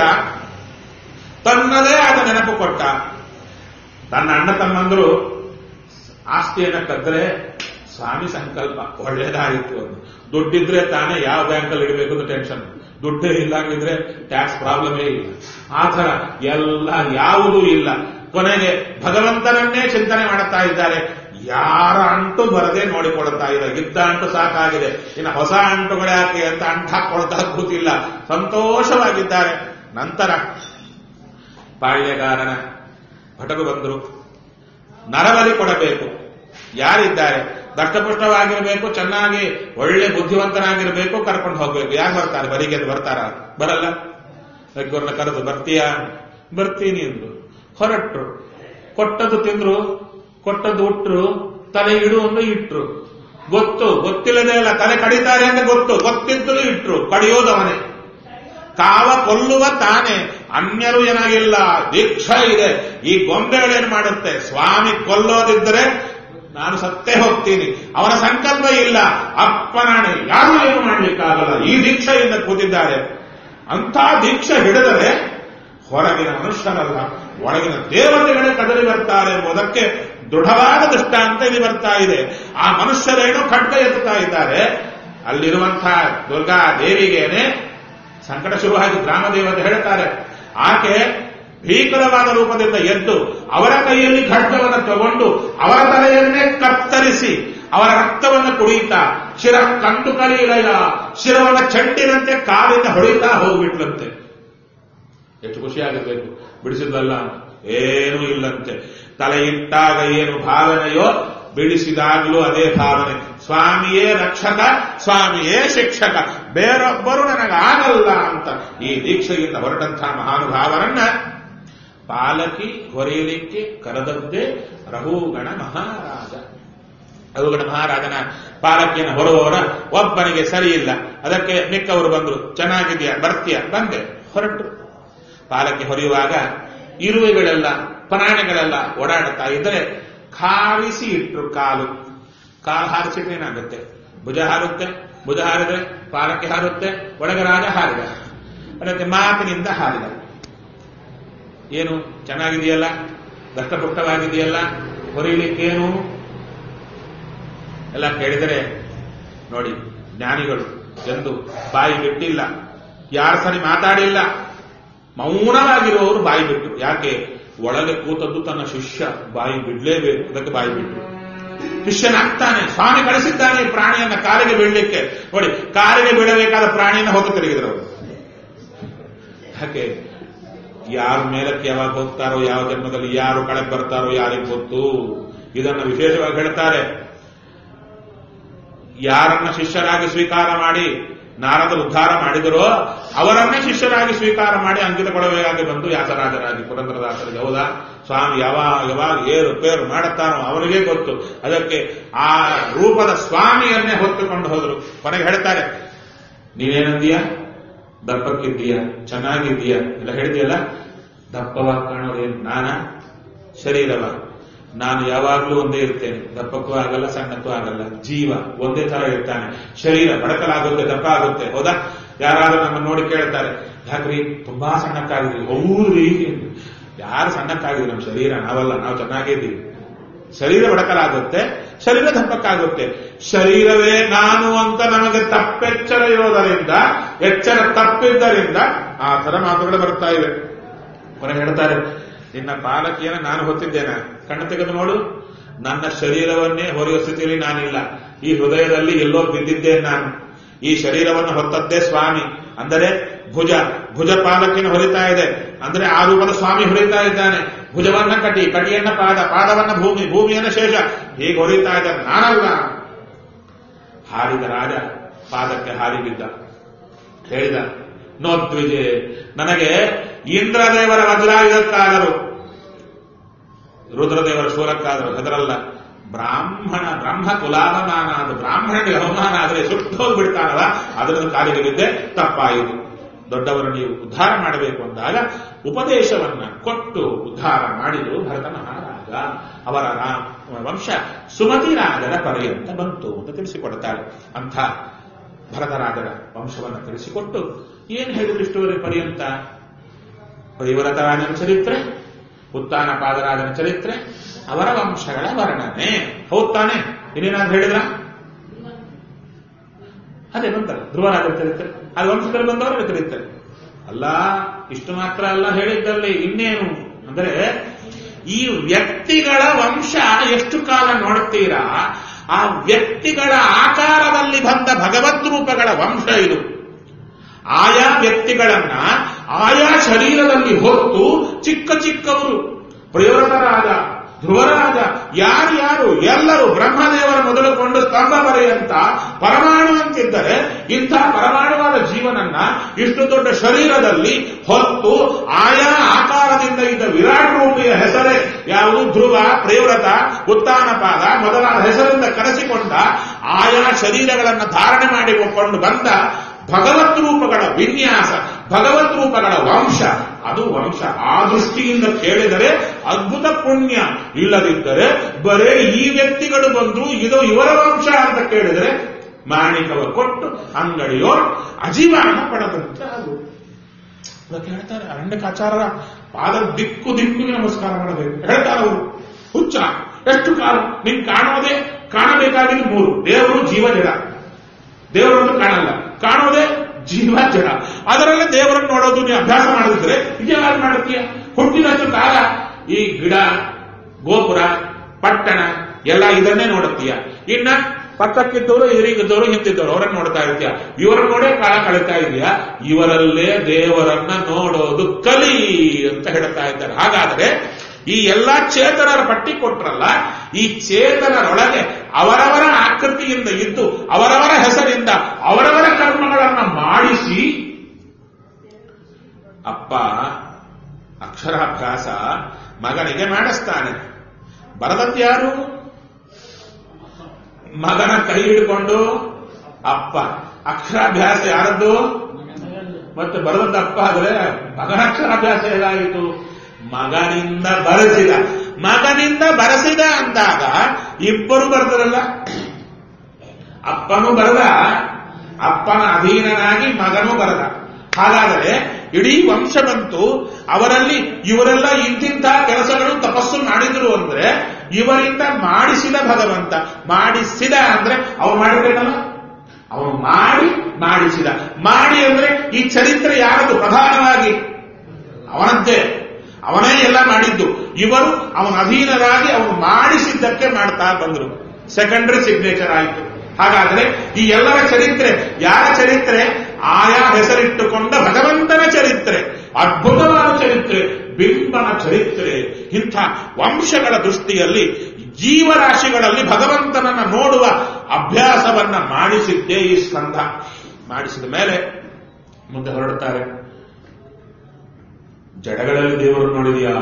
ತನ್ನದೇ ಆದ ನೆನಪು ಕೊಟ್ಟ ತನ್ನ ಅಣ್ಣ ತಮ್ಮಂದ್ರು ಆಸ್ತಿಯನ್ನ ಕದ್ರೆ ಸ್ವಾಮಿ ಸಂಕಲ್ಪ ಒಳ್ಳೇದಾಯಿತು ಅಂತ ದುಡ್ಡಿದ್ರೆ ತಾನೇ ಯಾವ ಬ್ಯಾಂಕಲ್ಲಿ ಇಡಬೇಕು ಅಂತ ಟೆನ್ಷನ್ ದುಡ್ಡೇ ಇಲ್ಲಾಗಿದ್ರೆ ಟ್ಯಾಕ್ಸ್ ಪ್ರಾಬ್ಲಮೇ ಇಲ್ಲ ಆ ಥರ ಎಲ್ಲ ಯಾವುದೂ ಇಲ್ಲ ಕೊನೆಗೆ ಭಗವಂತನನ್ನೇ ಚಿಂತನೆ ಮಾಡುತ್ತಾ ಇದ್ದಾರೆ ಯಾರ ಅಂಟು ಬರದೆ ನೋಡಿಕೊಡುತ್ತಾ ಇದೆ ಇದ್ದ ಅಂಟು ಸಾಕಾಗಿದೆ ಇನ್ನು ಹೊಸ ಅಂಟುಗಳಾಕೆ ಅಂತ ಅಂಟು ಹಾಕೊಳ್ತಾ ಕೂತಿಲ್ಲ ಸಂತೋಷವಾಗಿದ್ದಾರೆ ನಂತರ ಪಾಳ್ಯಗಾರನ ಭಟರು ಬಂದರು ನರಬಲಿ ಕೊಡಬೇಕು ಯಾರಿದ್ದಾರೆ ದಷ್ಟಪುಷ್ಟವಾಗಿರಬೇಕು ಚೆನ್ನಾಗಿ ಒಳ್ಳೆ ಬುದ್ಧಿವಂತನಾಗಿರಬೇಕು ಕರ್ಕೊಂಡು ಹೋಗ್ಬೇಕು ಯಾರು ಬರ್ತಾರೆ ಬರಿಗೆ ಬರ್ತಾರ ಬರಲ್ಲ ಅವ್ರನ್ನ ಕರೆದು ಬರ್ತೀಯಾ ಬರ್ತೀನಿ ಅಂದ್ರು ಹೊರಟ್ರು ಕೊಟ್ಟದ್ದು ತಿಂದ್ರು ಕೊಟ್ಟದ್ದು ಉಟ್ರು ತಲೆ ಇಡು ಅಂದ್ರೆ ಇಟ್ರು ಗೊತ್ತು ಗೊತ್ತಿಲ್ಲದೆ ಇಲ್ಲ ತಲೆ ಕಡಿತಾರೆ ಅಂತ ಗೊತ್ತು ಗೊತ್ತಿದ್ರು ಇಟ್ರು ಕಡಿಯೋದವನೇ ಕಾವ ಕೊಲ್ಲುವ ತಾನೇ ಅನ್ಯರು ಏನಾಗಿಲ್ಲ ದೀಕ್ಷಾ ಇದೆ ಈ ಗೊಂಬೆಗಳೇನು ಮಾಡುತ್ತೆ ಸ್ವಾಮಿ ಕೊಲ್ಲೋದಿದ್ದರೆ ನಾನು ಸತ್ತೇ ಹೋಗ್ತೀನಿ ಅವನ ಸಂಕಲ್ಪ ಇಲ್ಲ ಅಪ್ಪನಾಣೆ ಯಾರು ಏನು ಮಾಡ್ಲಿಕ್ಕಾಗಲ್ಲ ಈ ದೀಕ್ಷೆಯಿಂದ ಕೂತಿದ್ದಾರೆ ಅಂಥ ದೀಕ್ಷೆ ಹಿಡಿದರೆ ಹೊರಗಿನ ಮನುಷ್ಯರಲ್ಲ ಒಳಗಿನ ದೇವತೆಗಳೇ ಕದರಿ ಬರ್ತಾರೆ ಎಂಬುದಕ್ಕೆ ದೃಢವಾದ ದೃಷ್ಟಾಂತ ಇಲ್ಲಿ ಬರ್ತಾ ಇದೆ ಆ ಮನುಷ್ಯರೇನು ಖಡ್ಗ ಎತ್ತುತ್ತಾ ಇದ್ದಾರೆ ಅಲ್ಲಿರುವಂತಹ ದುರ್ಗಾ ದೇವಿಗೇನೆ ಸಂಕಟ ಶುರುವಾಗಿ ಗ್ರಾಮದೇವತೆ ಹೇಳ್ತಾರೆ ಆಕೆ ಭೀಕರವಾದ ರೂಪದಿಂದ ಎದ್ದು ಅವರ ಕೈಯಲ್ಲಿ ಖಡ್ಗವನ್ನು ತಗೊಂಡು ಅವರ ತಲೆಯನ್ನೇ ಕತ್ತರಿಸಿ ಅವರ ರಕ್ತವನ್ನು ಕುಡಿಯುತ್ತಾ ಶಿರ ಕಂಡು ಕಲಿಯಲ ಶಿರವನ್ನ ಚೆಂಡಿನಂತೆ ಕಾಲಿಂದ ಹೊಡಿತಾ ಹೋಗ್ಬಿಟ್ಲಂತೆ ಎಷ್ಟು ಖುಷಿಯಾಗಿರ್ಬೇಕು ಬಿಡಿಸಿದ್ವಲ್ಲ ಏನೂ ಇಲ್ಲಂತೆ ತಲೆ ಇಟ್ಟಾಗ ಏನು ಭಾವನೆಯೋ ಬಿಡಿಸಿದಾಗಲೂ ಅದೇ ಭಾವನೆ ಸ್ವಾಮಿಯೇ ರಕ್ಷಕ ಸ್ವಾಮಿಯೇ ಶಿಕ್ಷಕ ಬೇರೊಬ್ಬರು ನನಗಾಗಲ್ಲ ಅಂತ ಈ ದೀಕ್ಷೆಯಿಂದ ಹೊರಟಂತಹ ಮಹಾನುಭಾವರನ್ನ ಪಾಲಕಿ ಹೊರೆಯಲಿಕ್ಕೆ ಕರೆದದ್ದೇ ರಘುಗಣ ಮಹಾರಾಜ ರಘುಗಣ ಮಹಾರಾಜನ ಪಾಲಕಿಯನ್ನು ಹೊರುವವರ ಒಬ್ಬನಿಗೆ ಸರಿ ಇಲ್ಲ ಅದಕ್ಕೆ ಮಿಕ್ಕವರು ಬಂದರು ಚೆನ್ನಾಗಿದೆಯಾ ಬರ್ತೀಯ ಬಂದೆ ಹೊರಟು ಪಾಲಕಿ ಹೊರೆಯುವಾಗ ಇರುವೆಗಳೆಲ್ಲ ಪ್ರಾಣಿಗಳೆಲ್ಲ ಓಡಾಡುತ್ತಾ ಇದ್ರೆ ಖಾರಿಸಿ ಇಟ್ರು ಕಾಲು ಕಾಲು ಹಾರಿಸಿದ್ರೆ ಏನಾಗುತ್ತೆ ಭುಜ ಹಾರುತ್ತೆ ಭುಜ ಹಾರಿದ್ರೆ ಪಾಲಕ್ಕೆ ಹಾರುತ್ತೆ ಒಳಗೆ ರಾಜ ಹಾರಿದ ಅದಕ್ಕೆ ಮಾತಿನಿಂದ ಹಾರಿದ ಏನು ಚೆನ್ನಾಗಿದೆಯಲ್ಲ ದಷ್ಟಪುಷ್ಟವಾಗಿದೆಯಲ್ಲ ಹೊರಿಲಿಕ್ಕೇನು ಎಲ್ಲ ಕೇಳಿದರೆ ನೋಡಿ ಜ್ಞಾನಿಗಳು ಎಂದು ಬಾಯಿ ಬಿಟ್ಟಿಲ್ಲ ಯಾರ ಸರಿ ಮಾತಾಡಿಲ್ಲ ಮೌನವಾಗಿರುವವರು ಬಾಯಿ ಬಿಟ್ಟು ಯಾಕೆ ಒಳಗೆ ಕೂತದ್ದು ತನ್ನ ಶಿಷ್ಯ ಬಾಯಿ ಬಿಡ್ಲೇಬೇಕು ಅದಕ್ಕೆ ಬಾಯಿ ಬಿಟ್ಟು ಶಿಷ್ಯನಾಗ್ತಾನೆ ಸ್ವಾಮಿ ಕಳಿಸಿದ್ದಾನೆ ಈ ಪ್ರಾಣಿಯನ್ನ ಕಾಲಿಗೆ ಬೀಳಲಿಕ್ಕೆ ನೋಡಿ ಕಾಲಿಗೆ ಬೀಳಬೇಕಾದ ಪ್ರಾಣಿಯನ್ನ ಹೋಗಿ ತಿರುಗಿದ್ರು ಅವರು ಯಾಕೆ ಯಾರ ಮೇಲಕ್ಕೆ ಯಾವಾಗ ಹೋಗ್ತಾರೋ ಯಾವ ಜನ್ಮದಲ್ಲಿ ಯಾರು ಕಳೆಗೆ ಬರ್ತಾರೋ ಯಾರಿಗೆ ಗೊತ್ತು ಇದನ್ನು ವಿಶೇಷವಾಗಿ ಹೇಳ್ತಾರೆ ಯಾರನ್ನ ಶಿಷ್ಯರಾಗಿ ಸ್ವೀಕಾರ ಮಾಡಿ ನಾರದ ಉದ್ಧಾರ ಮಾಡಿದರೋ ಅವರನ್ನೇ ಶಿಷ್ಯರಾಗಿ ಸ್ವೀಕಾರ ಮಾಡಿ ಅಂಕಿತ ಕೊಡಬೇಕಾಗಿ ಬಂದು ಯಾಸರಾಜರಾಗಿ ಪುರಂದರದಾಸರಿಗೆ ಹೌದಾ ಸ್ವಾಮಿ ಯಾವಾಗ ಯಾವಾಗ ಏರು ಪೇರು ಮಾಡುತ್ತಾನೋ ಅವನಿಗೆ ಗೊತ್ತು ಅದಕ್ಕೆ ಆ ರೂಪದ ಸ್ವಾಮಿಯನ್ನೇ ಹೊತ್ತುಕೊಂಡು ಹೋದರು ಕೊನೆಗೆ ಹೇಳ್ತಾರೆ ನೀನೇನಂದೀಯ ದಪ್ಪಕ್ಕಿದ್ದೀಯ ಚೆನ್ನಾಗಿದ್ದೀಯ ಎಲ್ಲ ಹೇಳ್ತೀಯಲ್ಲ ದಪ್ಪವಾಗಿ ಕಾಣೋದೇನು ನಾನ ಶರೀರವ ನಾನು ಯಾವಾಗಲೂ ಒಂದೇ ಇರ್ತೇನೆ ದಪ್ಪಕ್ಕೂ ಆಗಲ್ಲ ಸಣ್ಣಕ್ಕೂ ಆಗಲ್ಲ ಜೀವ ಒಂದೇ ತರ ಇರ್ತಾನೆ ಶರೀರ ಬಡಕಲಾಗುತ್ತೆ ದಪ್ಪ ಆಗುತ್ತೆ ಹೌದಾ ಯಾರಾದ್ರೂ ನಮ್ಮ ನೋಡಿ ಕೇಳ್ತಾರೆ ಯಾಕ್ರಿ ತುಂಬಾ ಸಣ್ಣಕ್ಕಾಗಿದ್ರಿ ಹೌದ್ರಿ ಯಾರು ಸಣ್ಣಕ್ಕಾಗಿದ್ರಿ ನಮ್ಮ ಶರೀರ ನಾವಲ್ಲ ನಾವು ಚೆನ್ನಾಗಿದ್ದೀವಿ ಶರೀರ ಬಡಕಲಾಗುತ್ತೆ ಶರೀರ ದಪ್ಪಕ್ಕಾಗುತ್ತೆ ಶರೀರವೇ ನಾನು ಅಂತ ನಮಗೆ ತಪ್ಪೆಚ್ಚರ ಇರೋದರಿಂದ ಎಚ್ಚರ ತಪ್ಪಿದ್ದರಿಂದ ಆ ತರ ಮಾತುಗಳು ಬರ್ತಾ ಇವೆ ಕೊನೆ ಹೇಳ್ತಾರೆ ನಿನ್ನ ಪಾಲಕಿಯನ್ನು ನಾನು ಹೊತ್ತಿದ್ದೇನೆ ಕಣ್ಣು ತೆಗೆದು ನೋಡು ನನ್ನ ಶರೀರವನ್ನೇ ಹೊರೆಯುವ ಸ್ಥಿತಿಯಲ್ಲಿ ನಾನಿಲ್ಲ ಈ ಹೃದಯದಲ್ಲಿ ಎಲ್ಲೋ ಬಿದ್ದಿದ್ದೇನೆ ನಾನು ಈ ಶರೀರವನ್ನು ಹೊತ್ತದ್ದೇ ಸ್ವಾಮಿ ಅಂದರೆ ಭುಜ ಭುಜ ಪಾಲಕಿನ ಹೊರಿತಾ ಇದೆ ಅಂದ್ರೆ ಆ ರೂಪದ ಸ್ವಾಮಿ ಹೊರಿತಾ ಇದ್ದಾನೆ ಭುಜವನ್ನ ಕಟಿ ಕಟಿಯನ್ನ ಪಾದ ಪಾದವನ್ನ ಭೂಮಿ ಭೂಮಿಯನ್ನ ಶೇಷ ಹೀಗೆ ಹೊರಿತಾ ಇದ್ದಾನೆ ನಾನಲ್ಲ ಹಾರಿದ ರಾಜ ಪಾದಕ್ಕೆ ಹಾರಿ ಬಿದ್ದ ಹೇಳಿದ ನೋದ್ವಿಜೆ ನನಗೆ ಇಂದ್ರದೇವರ ವಜ್ರಾಯುಧಕ್ಕಾದರು ರುದ್ರದೇವರ ಶೂರಕ್ಕಾದರು ಹೆದರಲ್ಲ ಬ್ರಾಹ್ಮಣ ಬ್ರಹ್ಮ ಕುಲಾವಮಾನ ಅದು ಬ್ರಾಹ್ಮಣನಿಗೆ ಅವಮಾನ ಆದರೆ ಸುಟ್ಟು ಹೋಗ್ಬಿಡ್ತಾನಲ್ಲ ಅದರಿಂದ ಕಾಲಿಗೆ ಬಿದ್ದೆ ತಪ್ಪಾಯಿತು ದೊಡ್ಡವರು ನೀವು ಉದ್ಧಾರ ಮಾಡಬೇಕು ಅಂದಾಗ ಉಪದೇಶವನ್ನ ಕೊಟ್ಟು ಉದ್ಧಾರ ಮಾಡಿದ್ರು ಭರತ ಮಹಾರಾಜ ಅವರ ರಾ- ವಂಶ ಸುಮತಿ ರಾಜರ ಪರ್ಯಂತ ಬಂತು ಅಂತ ತಿಳಿಸಿಕೊಡ್ತಾರೆ ಅಂಥ ಭರತರಾಜರ ವಂಶವನ್ನು ತಿಳಿಸಿಕೊಟ್ಟು ಏನು ಹೇಳಿದ್ರು ಇಷ್ಟುವರೆ ಪರ್ಯಂತ ಪರಿವರತ ರಾಜನ ಚರಿತ್ರೆ ಉತ್ತಾನ ಪಾದರಾಜನ ಚರಿತ್ರೆ ಅವರ ವಂಶಗಳ ವರ್ಣನೆ ಹೌದ್ ತಾನೆ ಇನ್ನೇನಾದ್ರು ಹೇಳಿದ್ರ ಅದೇ ಬಂತಲ್ಲ ಧ್ರುವರಾಜರ ಚರಿತ್ರೆ ಅದು ವಂಶದಲ್ಲಿ ಬಂದವರ ಚರಿತ್ರೆ ಅಲ್ಲ ಇಷ್ಟು ಮಾತ್ರ ಅಲ್ಲ ಹೇಳಿದ್ದಲ್ಲಿ ಇನ್ನೇನು ಅಂದ್ರೆ ಈ ವ್ಯಕ್ತಿಗಳ ವಂಶ ಎಷ್ಟು ಕಾಲ ನೋಡ್ತೀರಾ ಆ ವ್ಯಕ್ತಿಗಳ ಆಕಾರದಲ್ಲಿ ಬಂದ ಭಗವದ್ ರೂಪಗಳ ವಂಶ ಇದು ಆಯಾ ವ್ಯಕ್ತಿಗಳನ್ನ ಆಯಾ ಶರೀರದಲ್ಲಿ ಹೊತ್ತು ಚಿಕ್ಕ ಚಿಕ್ಕವರು ಪ್ರಯೋಗರಾದ ಧ್ರುವರಾಜ ಯಾರ್ಯಾರು ಎಲ್ಲರೂ ಬ್ರಹ್ಮದೇವರ ಮೊದಲುಕೊಂಡು ಸ್ತಂಭ ಬರೆಯಂತ ಪರಮಾಣು ಅಂತಿದ್ದರೆ ಇಂಥ ಪರಮಾಣುವಾದ ಜೀವನನ್ನ ಇಷ್ಟು ದೊಡ್ಡ ಶರೀರದಲ್ಲಿ ಹೊತ್ತು ಆಯಾ ಆಕಾರದಿಂದ ಇದ್ದ ವಿರಾಟ್ ರೂಪಿಯ ಹೆಸರೇ ಯಾವುದು ಧ್ರುವ ಪ್ರೇವ್ರತ ಉತ್ತಾನಪಾದ ಮೊದಲಾದ ಹೆಸರಿಂದ ಕರೆಸಿಕೊಂಡ ಆಯಾ ಶರೀರಗಳನ್ನು ಧಾರಣೆ ಮಾಡಿಕೊಂಡು ಬಂದ ಭಗವತ್ ರೂಪಗಳ ವಿನ್ಯಾಸ ಭಗವತ್ ರೂಪಗಳ ವಂಶ ಅದು ವಂಶ ಆ ದೃಷ್ಟಿಯಿಂದ ಕೇಳಿದರೆ ಅದ್ಭುತ ಪುಣ್ಯ ಇಲ್ಲದಿದ್ದರೆ ಬರೇ ಈ ವ್ಯಕ್ತಿಗಳು ಬಂದು ಇದು ಇವರ ವಂಶ ಅಂತ ಕೇಳಿದರೆ ಮಾಣಿಕವ ಕೊಟ್ಟು ಅಂಗಡಿಯೋ ಅಜೀವಾನ ಪಡೆದಂತೆ ಅದು ಅದಕ್ಕೆ ಹೇಳ್ತಾರೆ ಅರಣ್ಯಕಾಚಾರರ ಪಾದ ದಿಕ್ಕು ದಿಕ್ಕಿಗೆ ನಮಸ್ಕಾರ ಮಾಡಬೇಕು ಹೇಳ್ತಾರೆ ಅವರು ಹುಚ್ಚ ಎಷ್ಟು ಕಾಲ ನಿನ್ ಕಾಣೋದೇ ಕಾಣಬೇಕಾಗಿದ್ದು ಮೂರು ದೇವರು ಜೀವ ಜಡ ದೇವರನ್ನು ಕಾಣಲ್ಲ ಕಾಣೋದೇ ಜೀವ ಜಡ ಅದರಲ್ಲೇ ದೇವರನ್ನು ನೋಡೋದು ನೀವು ಅಭ್ಯಾಸ ಮಾಡಿದ್ರೆ ಇದೇನಾದ್ರು ಮಾಡುತ್ತೀಯ ಹುಟ್ಟಿದಷ್ಟು ಕಾಲ ಈ ಗಿಡ ಗೋಪುರ ಪಟ್ಟಣ ಎಲ್ಲ ಇದನ್ನೇ ನೋಡುತ್ತೀಯ ಇನ್ನ ಪಕ್ಕಕ್ಕಿದ್ದವರು ಎದುರಿಗಿದ್ದವರು ಹಿಂದಿದ್ದವರು ಅವರನ್ನು ನೋಡ್ತಾ ಇರ್ತೀಯ ಇವರನ್ನು ನೋಡೇ ಕಾಲ ಕಳೀತಾ ಇದೆಯಾ ಇವರಲ್ಲೇ ದೇವರನ್ನ ನೋಡೋದು ಕಲಿ ಅಂತ ಹೇಳ್ತಾ ಇದ್ದಾರೆ ಹಾಗಾದ್ರೆ ಈ ಎಲ್ಲಾ ಚೇತನರ ಪಟ್ಟಿ ಕೊಟ್ರಲ್ಲ ಈ ಚೇತನರೊಳಗೆ ಅವರವರ ಆಕೃತಿಯಿಂದ ಇದ್ದು ಅವರವರ ಹೆಸರಿಂದ ಅವರವರ ಕರ್ಮಗಳನ್ನ ಮಾಡಿಸಿ ಅಪ್ಪ ಅಕ್ಷರಾಭ್ಯಾಸ ಮಗನಿಗೆ ಮಾಡಿಸ್ತಾನೆ ಬರದದ್ಯಾರು ಮಗನ ಕೈ ಹಿಡ್ಕೊಂಡು ಅಪ್ಪ ಅಕ್ಷರಾಭ್ಯಾಸ ಯಾರದ್ದು ಮತ್ತೆ ಬರದದ್ದು ಅಪ್ಪ ಆದ್ರೆ ಮಗನ ಅಕ್ಷರಾಭ್ಯಾಸ ಹೇಗಾಯಿತು ಮಗನಿಂದ ಬರೆಸಿದ ಮಗನಿಂದ ಬರೆಸಿದ ಅಂದಾಗ ಇಬ್ಬರು ಬರ್ತಾರಲ್ಲ ಅಪ್ಪನೂ ಬರದ ಅಪ್ಪನ ಅಧೀನನಾಗಿ ಮಗನೂ ಬರದ ಹಾಗಾದರೆ ಇಡೀ ವಂಶ ಬಂತು ಅವರಲ್ಲಿ ಇವರೆಲ್ಲ ಇಂತಿಂಥ ಕೆಲಸಗಳು ತಪಸ್ಸು ಮಾಡಿದ್ರು ಅಂದ್ರೆ ಇವರಿಂದ ಮಾಡಿಸಿದ ಭಗವಂತ ಮಾಡಿಸಿದ ಅಂದ್ರೆ ಅವ್ರು ಮಾಡಿರ್ಬೇಕಲ್ಲ ಅವನು ಮಾಡಿ ಮಾಡಿಸಿದ ಮಾಡಿ ಅಂದ್ರೆ ಈ ಚರಿತ್ರೆ ಯಾರದು ಪ್ರಧಾನವಾಗಿ ಅವನದ್ದೇ ಅವನೇ ಎಲ್ಲ ಮಾಡಿದ್ದು ಇವರು ಅವನ ಅಧೀನರಾಗಿ ಅವನು ಮಾಡಿಸಿದ್ದಕ್ಕೆ ಮಾಡ್ತಾ ಬಂದರು ಸೆಕೆಂಡರಿ ಸಿಗ್ನೇಚರ್ ಆಯಿತು ಹಾಗಾದ್ರೆ ಈ ಎಲ್ಲರ ಚರಿತ್ರೆ ಯಾರ ಚರಿತ್ರೆ ಆಯಾ ಹೆಸರಿಟ್ಟುಕೊಂಡ ಭಗವಂತನ ಚರಿತ್ರೆ ಅದ್ಭುತವಾದ ಚರಿತ್ರೆ ಬಿಂಬನ ಚರಿತ್ರೆ ಇಂಥ ವಂಶಗಳ ದೃಷ್ಟಿಯಲ್ಲಿ ಜೀವರಾಶಿಗಳಲ್ಲಿ ಭಗವಂತನನ್ನ ನೋಡುವ ಅಭ್ಯಾಸವನ್ನ ಮಾಡಿಸಿದ್ದೇ ಈ ಸ್ಕಂಧ ಮಾಡಿಸಿದ ಮೇಲೆ ಮುಂದೆ ಹೊರಡುತ್ತಾರೆ ಜಡಗಳಲ್ಲಿ ದೇವರು ನೋಡಿದೆಯಾ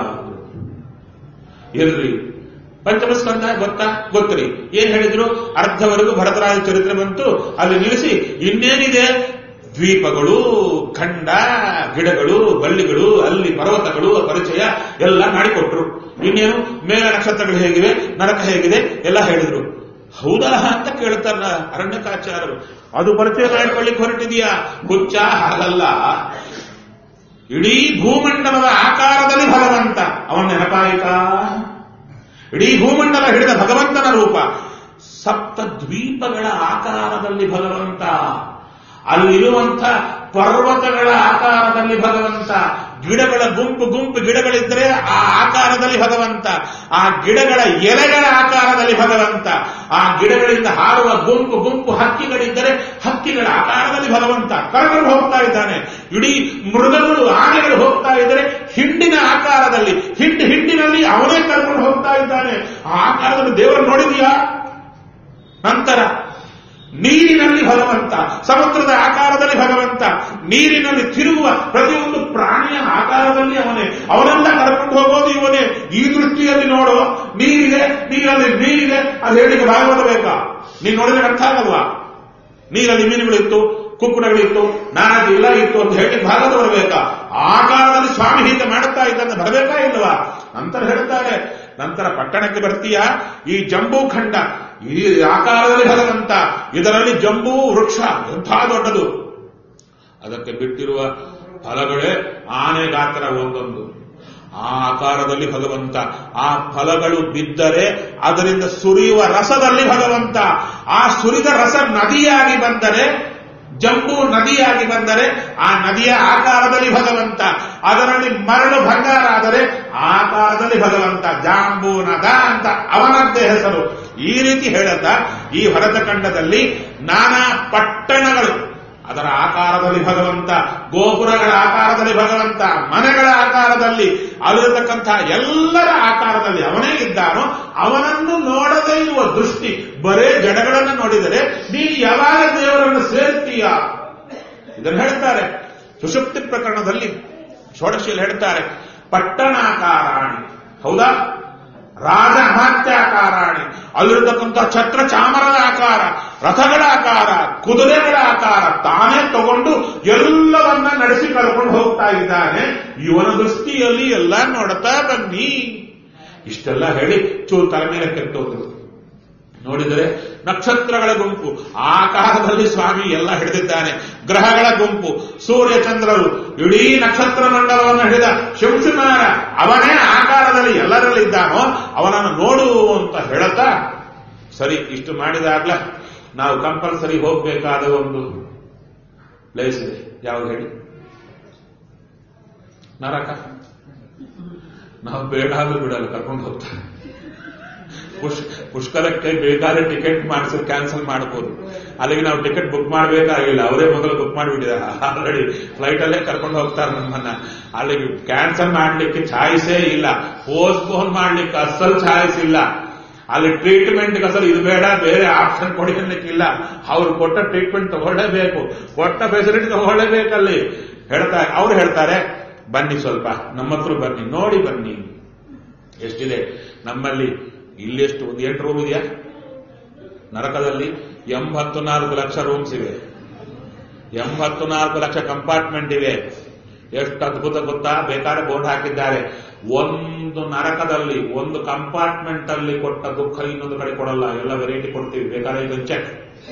ಎಲ್ರಿ ಪಂಚಮ ಸ್ಕಂದ ಗೊತ್ತಾ ಗೊತ್ತರಿ ಏನ್ ಹೇಳಿದ್ರು ಅರ್ಧವರೆಗೂ ಭರತರಾಜ ಚರಿತ್ರೆ ಬಂತು ಅಲ್ಲಿ ನಿಲ್ಲಿಸಿ ಇನ್ನೇನಿದೆ ದ್ವೀಪಗಳು ಖಂಡ ಗಿಡಗಳು ಬಳ್ಳಿಗಳು ಅಲ್ಲಿ ಪರ್ವತಗಳು ಪರಿಚಯ ಎಲ್ಲ ಮಾಡಿಕೊಟ್ರು ಇನ್ನೇನು ಮೇಲ ನಕ್ಷತ್ರಗಳು ಹೇಗಿವೆ ನರಕ ಹೇಗಿದೆ ಎಲ್ಲ ಹೇಳಿದ್ರು ಹೌದಾ ಅಂತ ಕೇಳ್ತಾರ ಅರಣ್ಯಕಾಚಾರರು ಅದು ಪರಿಚಯ ಮಾಡ್ಕೊಳ್ಳಿಕ್ಕೆ ಹೊರಟಿದೆಯಾ ಹುಚ್ಚ ಹಾಗಲ್ಲ ಇಡೀ ಭೂಮಂಡಲದ ಆಕಾರದಲ್ಲಿ ಭಗವಂತ ಅವನ ನೆನಪಾಯಿತಾ ಇಡೀ ಭೂಮಂಡಲ ಹಿಡಿದ ಭಗವಂತನ ರೂಪ ಸಪ್ತ ದ್ವೀಪಗಳ ಆಕಾರದಲ್ಲಿ ಭಗವಂತ ಅಲ್ಲಿರುವಂಥ ಪರ್ವತಗಳ ಆಕಾರದಲ್ಲಿ ಭಗವಂತ ಗಿಡಗಳ ಗುಂಪು ಗುಂಪು ಗಿಡಗಳಿದ್ದರೆ ಆ ಆಕಾರದಲ್ಲಿ ಭಗವಂತ ಆ ಗಿಡಗಳ ಎಲೆಗಳ ಆಕಾರದಲ್ಲಿ ಭಗವಂತ ಆ ಗಿಡಗಳಿಂದ ಹಾರುವ ಗುಂಪು ಗುಂಪು ಹಕ್ಕಿಗಳಿದ್ದರೆ ಹಕ್ಕಿಗಳ ಆಕಾರದಲ್ಲಿ ಭಗವಂತ ಕರಗಳು ಹೋಗ್ತಾ ಇದ್ದಾನೆ ಇಡೀ ಮೃಗಗಳು ಆನೆಗಳು ಹೋಗ್ತಾ ಇದ್ದರೆ ಹಿಂಡಿನ ಆಕಾರದಲ್ಲಿ ಹಿಂಡು ಹಿಂಡಿನಲ್ಲಿ ಅವನೇ ಕರ್ಕೊಂಡು ಹೋಗ್ತಾ ಇದ್ದಾನೆ ಆ ಆಕಾರದಲ್ಲಿ ದೇವರು ನೋಡಿದೀಯಾ ನಂತರ ನೀರಿನಲ್ಲಿ ಭಗವಂತ ಸಮುದ್ರದ ಆಕಾರದಲ್ಲಿ ಭಗವಂತ ನೀರಿನಲ್ಲಿ ತಿರುಗುವ ಪ್ರತಿಯೊಂದು ಪ್ರಾಣಿಯ ಆಕಾರದಲ್ಲಿ ಅವನೇ ಅವನೆಲ್ಲ ಕರ್ಕೊಂಡು ಹೋಗೋದು ಇವನೇ ಈ ದೃಷ್ಟಿಯಲ್ಲಿ ನೋಡು ನೀರಿದೆ ನೀರಲ್ಲಿ ನೀರಿದೆ ಅದು ಹೇಳಿಕೆ ಭಾಗವತ ಬೇಕಾ ನೀನು ನೋಡಿದ್ರೆ ಅರ್ಥ ಆಗಲ್ವಾ ನೀರಲ್ಲಿ ಮೀನುಗಳಿತ್ತು ಕುಕ್ಕುಟಗಳಿತ್ತು ನಾನಾಜಿ ಇಲ್ಲ ಇತ್ತು ಅಂತ ಹೇಳಿ ಭಾಗವತ ಬರಬೇಕಾ ಆಕಾರದಲ್ಲಿ ಸ್ವಾಮಿ ಹೀಗೆ ಮಾಡುತ್ತಾ ಇದ್ದಂತೆ ಬರಬೇಕಾ ಇಲ್ವಾ ನಂತರ ಹೇಳ್ತಾರೆ ನಂತರ ಪಟ್ಟಣಕ್ಕೆ ಬರ್ತೀಯಾ ಈ ಜಂಬೂ ಖಂಡ ಈ ಆಕಾರದಲ್ಲಿ ಭಗವಂತ ಇದರಲ್ಲಿ ಜಂಬೂ ವೃಕ್ಷ ಎಂಥ ದೊಡ್ಡದು ಅದಕ್ಕೆ ಬಿಟ್ಟಿರುವ ಫಲಗಳೇ ಆನೆ ಗಾತ್ರ ಒಂದೊಂದು ಆ ಆಕಾರದಲ್ಲಿ ಭಗವಂತ ಆ ಫಲಗಳು ಬಿದ್ದರೆ ಅದರಿಂದ ಸುರಿಯುವ ರಸದಲ್ಲಿ ಭಗವಂತ ಆ ಸುರಿದ ರಸ ನದಿಯಾಗಿ ಬಂದರೆ ಜಂಬೂ ನದಿಯಾಗಿ ಬಂದರೆ ಆ ನದಿಯ ಆಕಾರದಲ್ಲಿ ಭಗವಂತ ಅದರಲ್ಲಿ ಮರಳು ಬಂಗಾರ ಆದರೆ ಆಕಾರದಲ್ಲಿ ಭಗವಂತ ಜಾಂಬೂ ನದ ಅಂತ ಅವನದ್ದೇ ಹೆಸರು ಈ ರೀತಿ ಹೇಳುತ್ತಾ ಈ ಭರತಖಂಡದಲ್ಲಿ ನಾನಾ ಪಟ್ಟಣಗಳು ಅದರ ಆಕಾರದಲ್ಲಿ ಭಗವಂತ ಗೋಪುರಗಳ ಆಕಾರದಲ್ಲಿ ಭಗವಂತ ಮನೆಗಳ ಆಕಾರದಲ್ಲಿ ಅಲ್ಲಿರತಕ್ಕಂಥ ಎಲ್ಲರ ಆಕಾರದಲ್ಲಿ ಅವನೇ ಇದ್ದಾನೋ ಅವನನ್ನು ನೋಡದೇ ಇರುವ ದೃಷ್ಟಿ ಬರೇ ಜಡಗಳನ್ನು ನೋಡಿದರೆ ನೀನು ಯಾವಾಗ ದೇವರನ್ನು ಸೇರ್ತೀಯ ಇದನ್ನು ಹೇಳ್ತಾರೆ ಸುಷುಪ್ತಿ ಪ್ರಕರಣದಲ್ಲಿ ಷೋಡಶಿಯಲ್ಲಿ ಹೇಳ್ತಾರೆ ಪಟ್ಟಣಾಕಾರಾಣಿ ಹೌದಾ ರಾಜ ಅಮಾತ್ಯಾಕಾರಾಣಿ ಅಲ್ಲಿರತಕ್ಕಂಥ ಛತ್ರ ಚಾಮರದ ಆಕಾರ ರಥಗಳ ಆಕಾರ ಕುದುರೆಗಳ ಆಕಾರ ತಾನೇ ತಗೊಂಡು ಎಲ್ಲವನ್ನ ನಡೆಸಿ ಕರ್ಕೊಂಡು ಹೋಗ್ತಾ ಇದ್ದಾನೆ ಇವನ ದೃಷ್ಟಿಯಲ್ಲಿ ಎಲ್ಲ ನೋಡ್ತಾ ಬನ್ನಿ ಇಷ್ಟೆಲ್ಲ ಹೇಳಿ ಚೂರು ತಲೆ ಮೇಲೆ ಕೆಟ್ಟೋದ್ರು ನೋಡಿದರೆ ನಕ್ಷತ್ರಗಳ ಗುಂಪು ಆಕಾರದಲ್ಲಿ ಸ್ವಾಮಿ ಎಲ್ಲ ಹಿಡಿದಿದ್ದಾನೆ ಗ್ರಹಗಳ ಗುಂಪು ಸೂರ್ಯ ಚಂದ್ರರು ಇಡೀ ನಕ್ಷತ್ರ ಮಂಡಲವನ್ನು ಹಿಡಿದ ಶಿವಶುಮಾರ ಅವನೇ ಆಕಾರದಲ್ಲಿ ಎಲ್ಲರಲ್ಲಿದ್ದಾನೋ ಅವನನ್ನು ನೋಡು ಅಂತ ಹೇಳುತ್ತಾ ಸರಿ ಇಷ್ಟು ಮಾಡಿದಾಗ್ಲ ನಾವು ಕಂಪಲ್ಸರಿ ಹೋಗ್ಬೇಕಾದ ಒಂದು ಪ್ಲೇಸ್ ಇದೆ ಯಾವ್ದು ಹೇಳಿ ನರಕ ನಾವು ಬೇಡ ಆದ್ರೂ ಬಿಡಲ್ಲ ಕರ್ಕೊಂಡು ಹೋಗ್ತಾರೆ ಪುಷ್ ಪುಷ್ಕರಕ್ಕೆ ಬೇಕಾದ್ರೆ ಟಿಕೆಟ್ ಮಾಡಿಸಿ ಕ್ಯಾನ್ಸಲ್ ಮಾಡಬಹುದು ಅಲ್ಲಿಗೆ ನಾವು ಟಿಕೆಟ್ ಬುಕ್ ಮಾಡಬೇಕಾಗಿಲ್ಲ ಅವರೇ ಮೊದಲು ಬುಕ್ ಮಾಡಿಬಿಟ್ಟಿದ್ದಾರೆ ಆಲ್ರೆಡಿ ಫ್ಲೈಟ್ ಅಲ್ಲೇ ಕರ್ಕೊಂಡು ಹೋಗ್ತಾರೆ ನಮ್ಮನ್ನ ಅಲ್ಲಿಗೆ ಕ್ಯಾನ್ಸಲ್ ಮಾಡ್ಲಿಕ್ಕೆ ಚಾಯ್ಸೇ ಇಲ್ಲ ಪೋಸ್ಟ್ಪೋನ್ ಮಾಡ್ಲಿಕ್ಕೆ ಅಸಲ್ ಚಾಯ್ಸ್ ಇಲ್ಲ ಅಲ್ಲಿ ಟ್ರೀಟ್ಮೆಂಟ್ ಅಸಲು ಇದು ಬೇಡ ಬೇರೆ ಆಪ್ಷನ್ ಕೊಡಿ ಅನ್ನಕ್ಕಿಲ್ಲ ಅವ್ರು ಕೊಟ್ಟ ಟ್ರೀಟ್ಮೆಂಟ್ ತಗೊಳ್ಳೇಬೇಕು ಕೊಟ್ಟ ಫೆಸಿಲಿಟಿ ತಗೊಳ್ಳೇಬೇಕಲ್ಲಿ ಹೇಳ್ತಾರೆ ಅವ್ರು ಹೇಳ್ತಾರೆ ಬನ್ನಿ ಸ್ವಲ್ಪ ನಮ್ಮ ಹತ್ರ ಬನ್ನಿ ನೋಡಿ ಬನ್ನಿ ಎಷ್ಟಿದೆ ನಮ್ಮಲ್ಲಿ ಇಲ್ಲೆಷ್ಟು ಒಂದು ಎಂಟು ರೂಮ್ ಇದೆಯಾ ನರಕದಲ್ಲಿ ಎಂಬತ್ತು ನಾಲ್ಕು ಲಕ್ಷ ರೂಮ್ಸ್ ಇವೆ ಎಂಬತ್ತು ನಾಲ್ಕು ಲಕ್ಷ ಕಂಪಾರ್ಟ್ಮೆಂಟ್ ಇವೆ ಎಷ್ಟು ಅದ್ಭುತ ಗೊತ್ತಾ ಬೇಕಾದ್ರೆ ಬೋರ್ಡ್ ಹಾಕಿದ್ದಾರೆ ಒಂದು ನರಕದಲ್ಲಿ ಒಂದು ಕಂಪಾರ್ಟ್ಮೆಂಟ್ ಅಲ್ಲಿ ಕೊಟ್ಟ ದುಃಖ ಇನ್ನೊಂದು ಕಡೆ ಕೊಡಲ್ಲ ಎಲ್ಲ ವೆರೈಟಿ ಕೊಡ್ತೀವಿ ಬೇಕಾದ್ರೆ ಇದನ್ನು ಚೆಕ್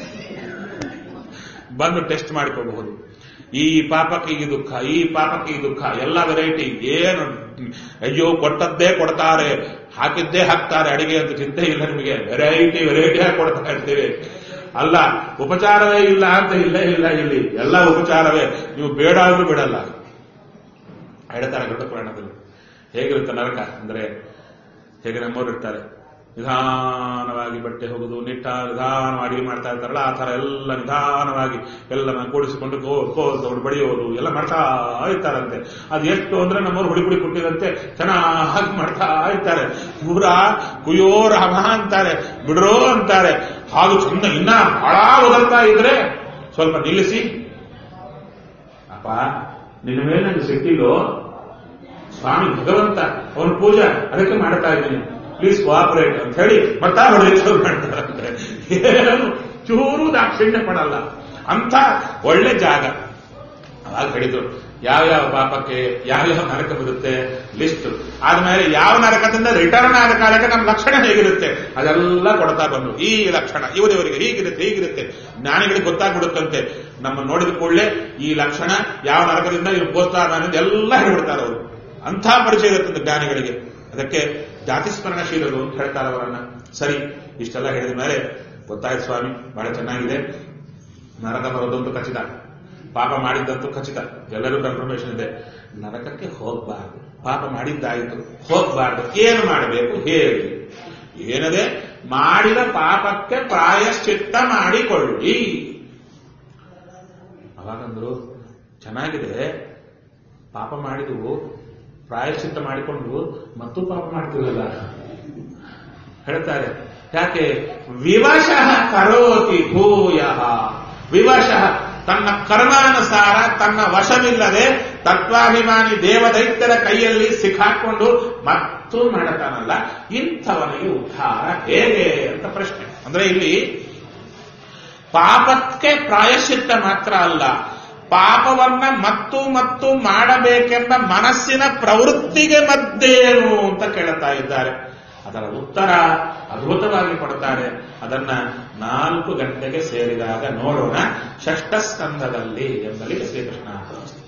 ಬಂದು ಟೆಸ್ಟ್ ಮಾಡ್ಕೋಬಹುದು ಈ ಪಾಪಕ್ಕೆ ಈ ದುಃಖ ಈ ಪಾಪಕ್ಕೆ ಈ ದುಃಖ ಎಲ್ಲ ವೆರೈಟಿ ಏನು ಅಯ್ಯೋ ಕೊಟ್ಟದ್ದೇ ಕೊಡ್ತಾರೆ ಹಾಕಿದ್ದೇ ಹಾಕ್ತಾರೆ ಅಡಿಗೆ ಅಂತ ಚಿಂತೆ ಇಲ್ಲ ನಿಮಗೆ ವೆರೈಟಿ ವೆರೈಟಿ ಆಗಿ ಕೊಡ್ತಾ ಇರ್ತೀವಿ ಅಲ್ಲ ಉಪಚಾರವೇ ಇಲ್ಲ ಅಂತ ಇಲ್ಲೇ ಇಲ್ಲ ಇಲ್ಲಿ ಎಲ್ಲ ಉಪಚಾರವೇ ನೀವು ಬೇಡ ಅಂದ್ರೂ ಬಿಡಲ್ಲ ಹೇಳ್ತಾರೆ ಗರುಡ ಪುರಾಣದಲ್ಲಿ ಹೇಗಿರುತ್ತೆ ನರಕ ಅಂದ್ರೆ ಹೇಗೆ ನಮ್ಮವ್ರು ಇರ್ತಾರೆ ನಿಧಾನವಾಗಿ ಬಟ್ಟೆ ಹೋಗುದು ನಿಟ್ಟ ನಿಧಾನವಾಗಿ ಅಡಿಗೆ ಮಾಡ್ತಾ ಇರ್ತಾರಲ್ಲ ಆ ತರ ಎಲ್ಲ ನಿಧಾನವಾಗಿ ಎಲ್ಲನ ಕೂಡಿಸಿಕೊಂಡು ಕೋ ಕೋ ತಗೊಂಡು ಬಡಿಯೋದು ಎಲ್ಲ ಮಾಡ್ತಾ ಇರ್ತಾರಂತೆ ಅದು ಎಷ್ಟು ಅಂದ್ರೆ ನಮ್ಮವ್ರು ಹುಡಿ ಹುಡಿ ಕೊಟ್ಟಿದಂತೆ ಚೆನ್ನಾಗಿ ಮಾಡ್ತಾ ಇರ್ತಾರೆ ಪೂರ ಕುಯೋ ರಾಮ ಅಂತಾರೆ ಬಿಡ್ರೋ ಅಂತಾರೆ ಹಾಗೆ ಚಂದ ಇನ್ನ ಬಹಳ ಓದಲ್ತಾ ಇದ್ರೆ ಸ್ವಲ್ಪ ನಿಲ್ಲಿಸಿ ಅಪ್ಪ ನಿನ್ನ ಮೇಲೆ ನನಗೆ ಸಿಟ್ಟಿಲ್ಲೋ ಸ್ವಾಮಿ ಭಗವಂತ ಅವನ ಪೂಜಾ ಅದಕ್ಕೆ ಮಾಡ್ತಾ ಇದ್ದೀನಿ ಪ್ಲೀಸ್ ಕೋಆಪರೇಟ್ ಅಂತ ಹೇಳಿ ಮತ್ತಾ ಹೊಡೆಯಕ್ಕೆ ಶುರು ಮಾಡ್ತಾರಂತೆ ಏನು ಚೂರು ದಾಕ್ಷಿಣ್ಯ ಪಡಲ್ಲ ಅಂತ ಒಳ್ಳೆ ಜಾಗ ಅವಾಗ ಹೇಳಿದ್ರು ಯಾವ್ಯಾವ ಪಾಪಕ್ಕೆ ಯಾವ್ಯಾವ ನರಕ ಬರುತ್ತೆ ಲಿಸ್ಟ್ ಆದ್ಮೇಲೆ ಯಾವ ನರಕದಿಂದ ರಿಟರ್ನ್ ಆದ ಕಾಲಕ್ಕೆ ನಮ್ಮ ಲಕ್ಷಣ ಹೇಗಿರುತ್ತೆ ಅದೆಲ್ಲ ಕೊಡ್ತಾ ಬಂದು ಈ ಲಕ್ಷಣ ಇವರಿವರಿಗೆ ಹೀಗಿರುತ್ತೆ ಹೀಗಿರುತ್ತೆ ಜ್ಞಾನಿಗಳಿಗೆ ಗೊತ್ತಾಗ್ಬಿಡುತ್ತಂತೆ ನಮ್ಮ ನೋಡಿದ ಕೂಡಲೇ ಈ ಲಕ್ಷಣ ಯಾವ ನರಕದಿಂದ ಇವ್ರು ಗೋಸ್ತಾ ಅನ್ನೋದು ಎಲ್ಲ ಹೇಳ್ಬಿಡ್ತಾರೆ ಅವರು ಅಂಥ ಪರಿಚಯ ಇರುತ್ತದೆ ಜ್ಞಾನಿಗಳಿಗೆ ಅದಕ್ಕೆ ಜಾತಿಸ್ಮರಣಶೀಲರು ಅಂತ ಹೇಳ್ತಾರೆ ಅವರನ್ನ ಸರಿ ಇಷ್ಟೆಲ್ಲ ಹೇಳಿದ ಮೇಲೆ ಗೊತ್ತಾಯ್ತು ಸ್ವಾಮಿ ಬಹಳ ಚೆನ್ನಾಗಿದೆ ನರಕ ಬರೋದಂತೂ ಖಚಿತ ಪಾಪ ಮಾಡಿದ್ದಂತೂ ಖಚಿತ ಎಲ್ಲರೂ ಕನ್ಫರ್ಮೇಶನ್ ಇದೆ ನರಕಕ್ಕೆ ಹೋಗ್ಬಾರ್ದು ಪಾಪ ಮಾಡಿದ್ದಾಯಿತು ಹೋಗ್ಬಾರ್ದು ಏನು ಮಾಡಬೇಕು ಹೇಳಿ ಏನದೆ ಮಾಡಿದ ಪಾಪಕ್ಕೆ ಪ್ರಾಯಶ್ಚಿತ್ತ ಮಾಡಿಕೊಳ್ಳಿ ಅವಾಗಂದ್ರು ಚೆನ್ನಾಗಿದೆ ಪಾಪ ಮಾಡಿದವು ಪ್ರಾಯಶ್ಚಿತ್ತ ಮಾಡಿಕೊಂಡು ಮತ್ತೂ ಪಾಪ ಮಾಡ್ತೀವಲ್ಲ ಹೇಳ್ತಾರೆ ಯಾಕೆ ವಿವಶಃ ಕರೋತಿ ಭೂಯ ವಿವಶಃ ತನ್ನ ಕರ್ಮಾನುಸಾರ ತನ್ನ ವಶವಿಲ್ಲದೆ ತತ್ವಾಭಿಮಾನಿ ದೇವದೈತ್ಯರ ಕೈಯಲ್ಲಿ ಸಿಕ್ಕಾಕೊಂಡು ಮತ್ತೂ ಮಾಡತಾನಲ್ಲ ಇಂಥವನಿಗೆ ಉದ್ಧಾರ ಹೇಗೆ ಅಂತ ಪ್ರಶ್ನೆ ಅಂದ್ರೆ ಇಲ್ಲಿ ಪಾಪಕ್ಕೆ ಪ್ರಾಯಶ್ಚಿತ್ತ ಮಾತ್ರ ಅಲ್ಲ ಪಾಪವನ್ನ ಮತ್ತು ಮತ್ತು ಮಾಡಬೇಕೆಂಬ ಮನಸ್ಸಿನ ಪ್ರವೃತ್ತಿಗೆ ಮದ್ದೇನು ಅಂತ ಕೇಳುತ್ತಾ ಇದ್ದಾರೆ ಅದರ ಉತ್ತರ ಅದ್ಭುತವಾಗಿ ಕೊಡ್ತಾರೆ ಅದನ್ನ ನಾಲ್ಕು ಗಂಟೆಗೆ ಸೇರಿದಾಗ ನೋಡೋಣ ಷಷ್ಠ ಸ್ಕಂದದಲ್ಲಿ ಎಂಬಲ್ಲಿಗೆ ಶ್ರೀಕೃಷ್ಣ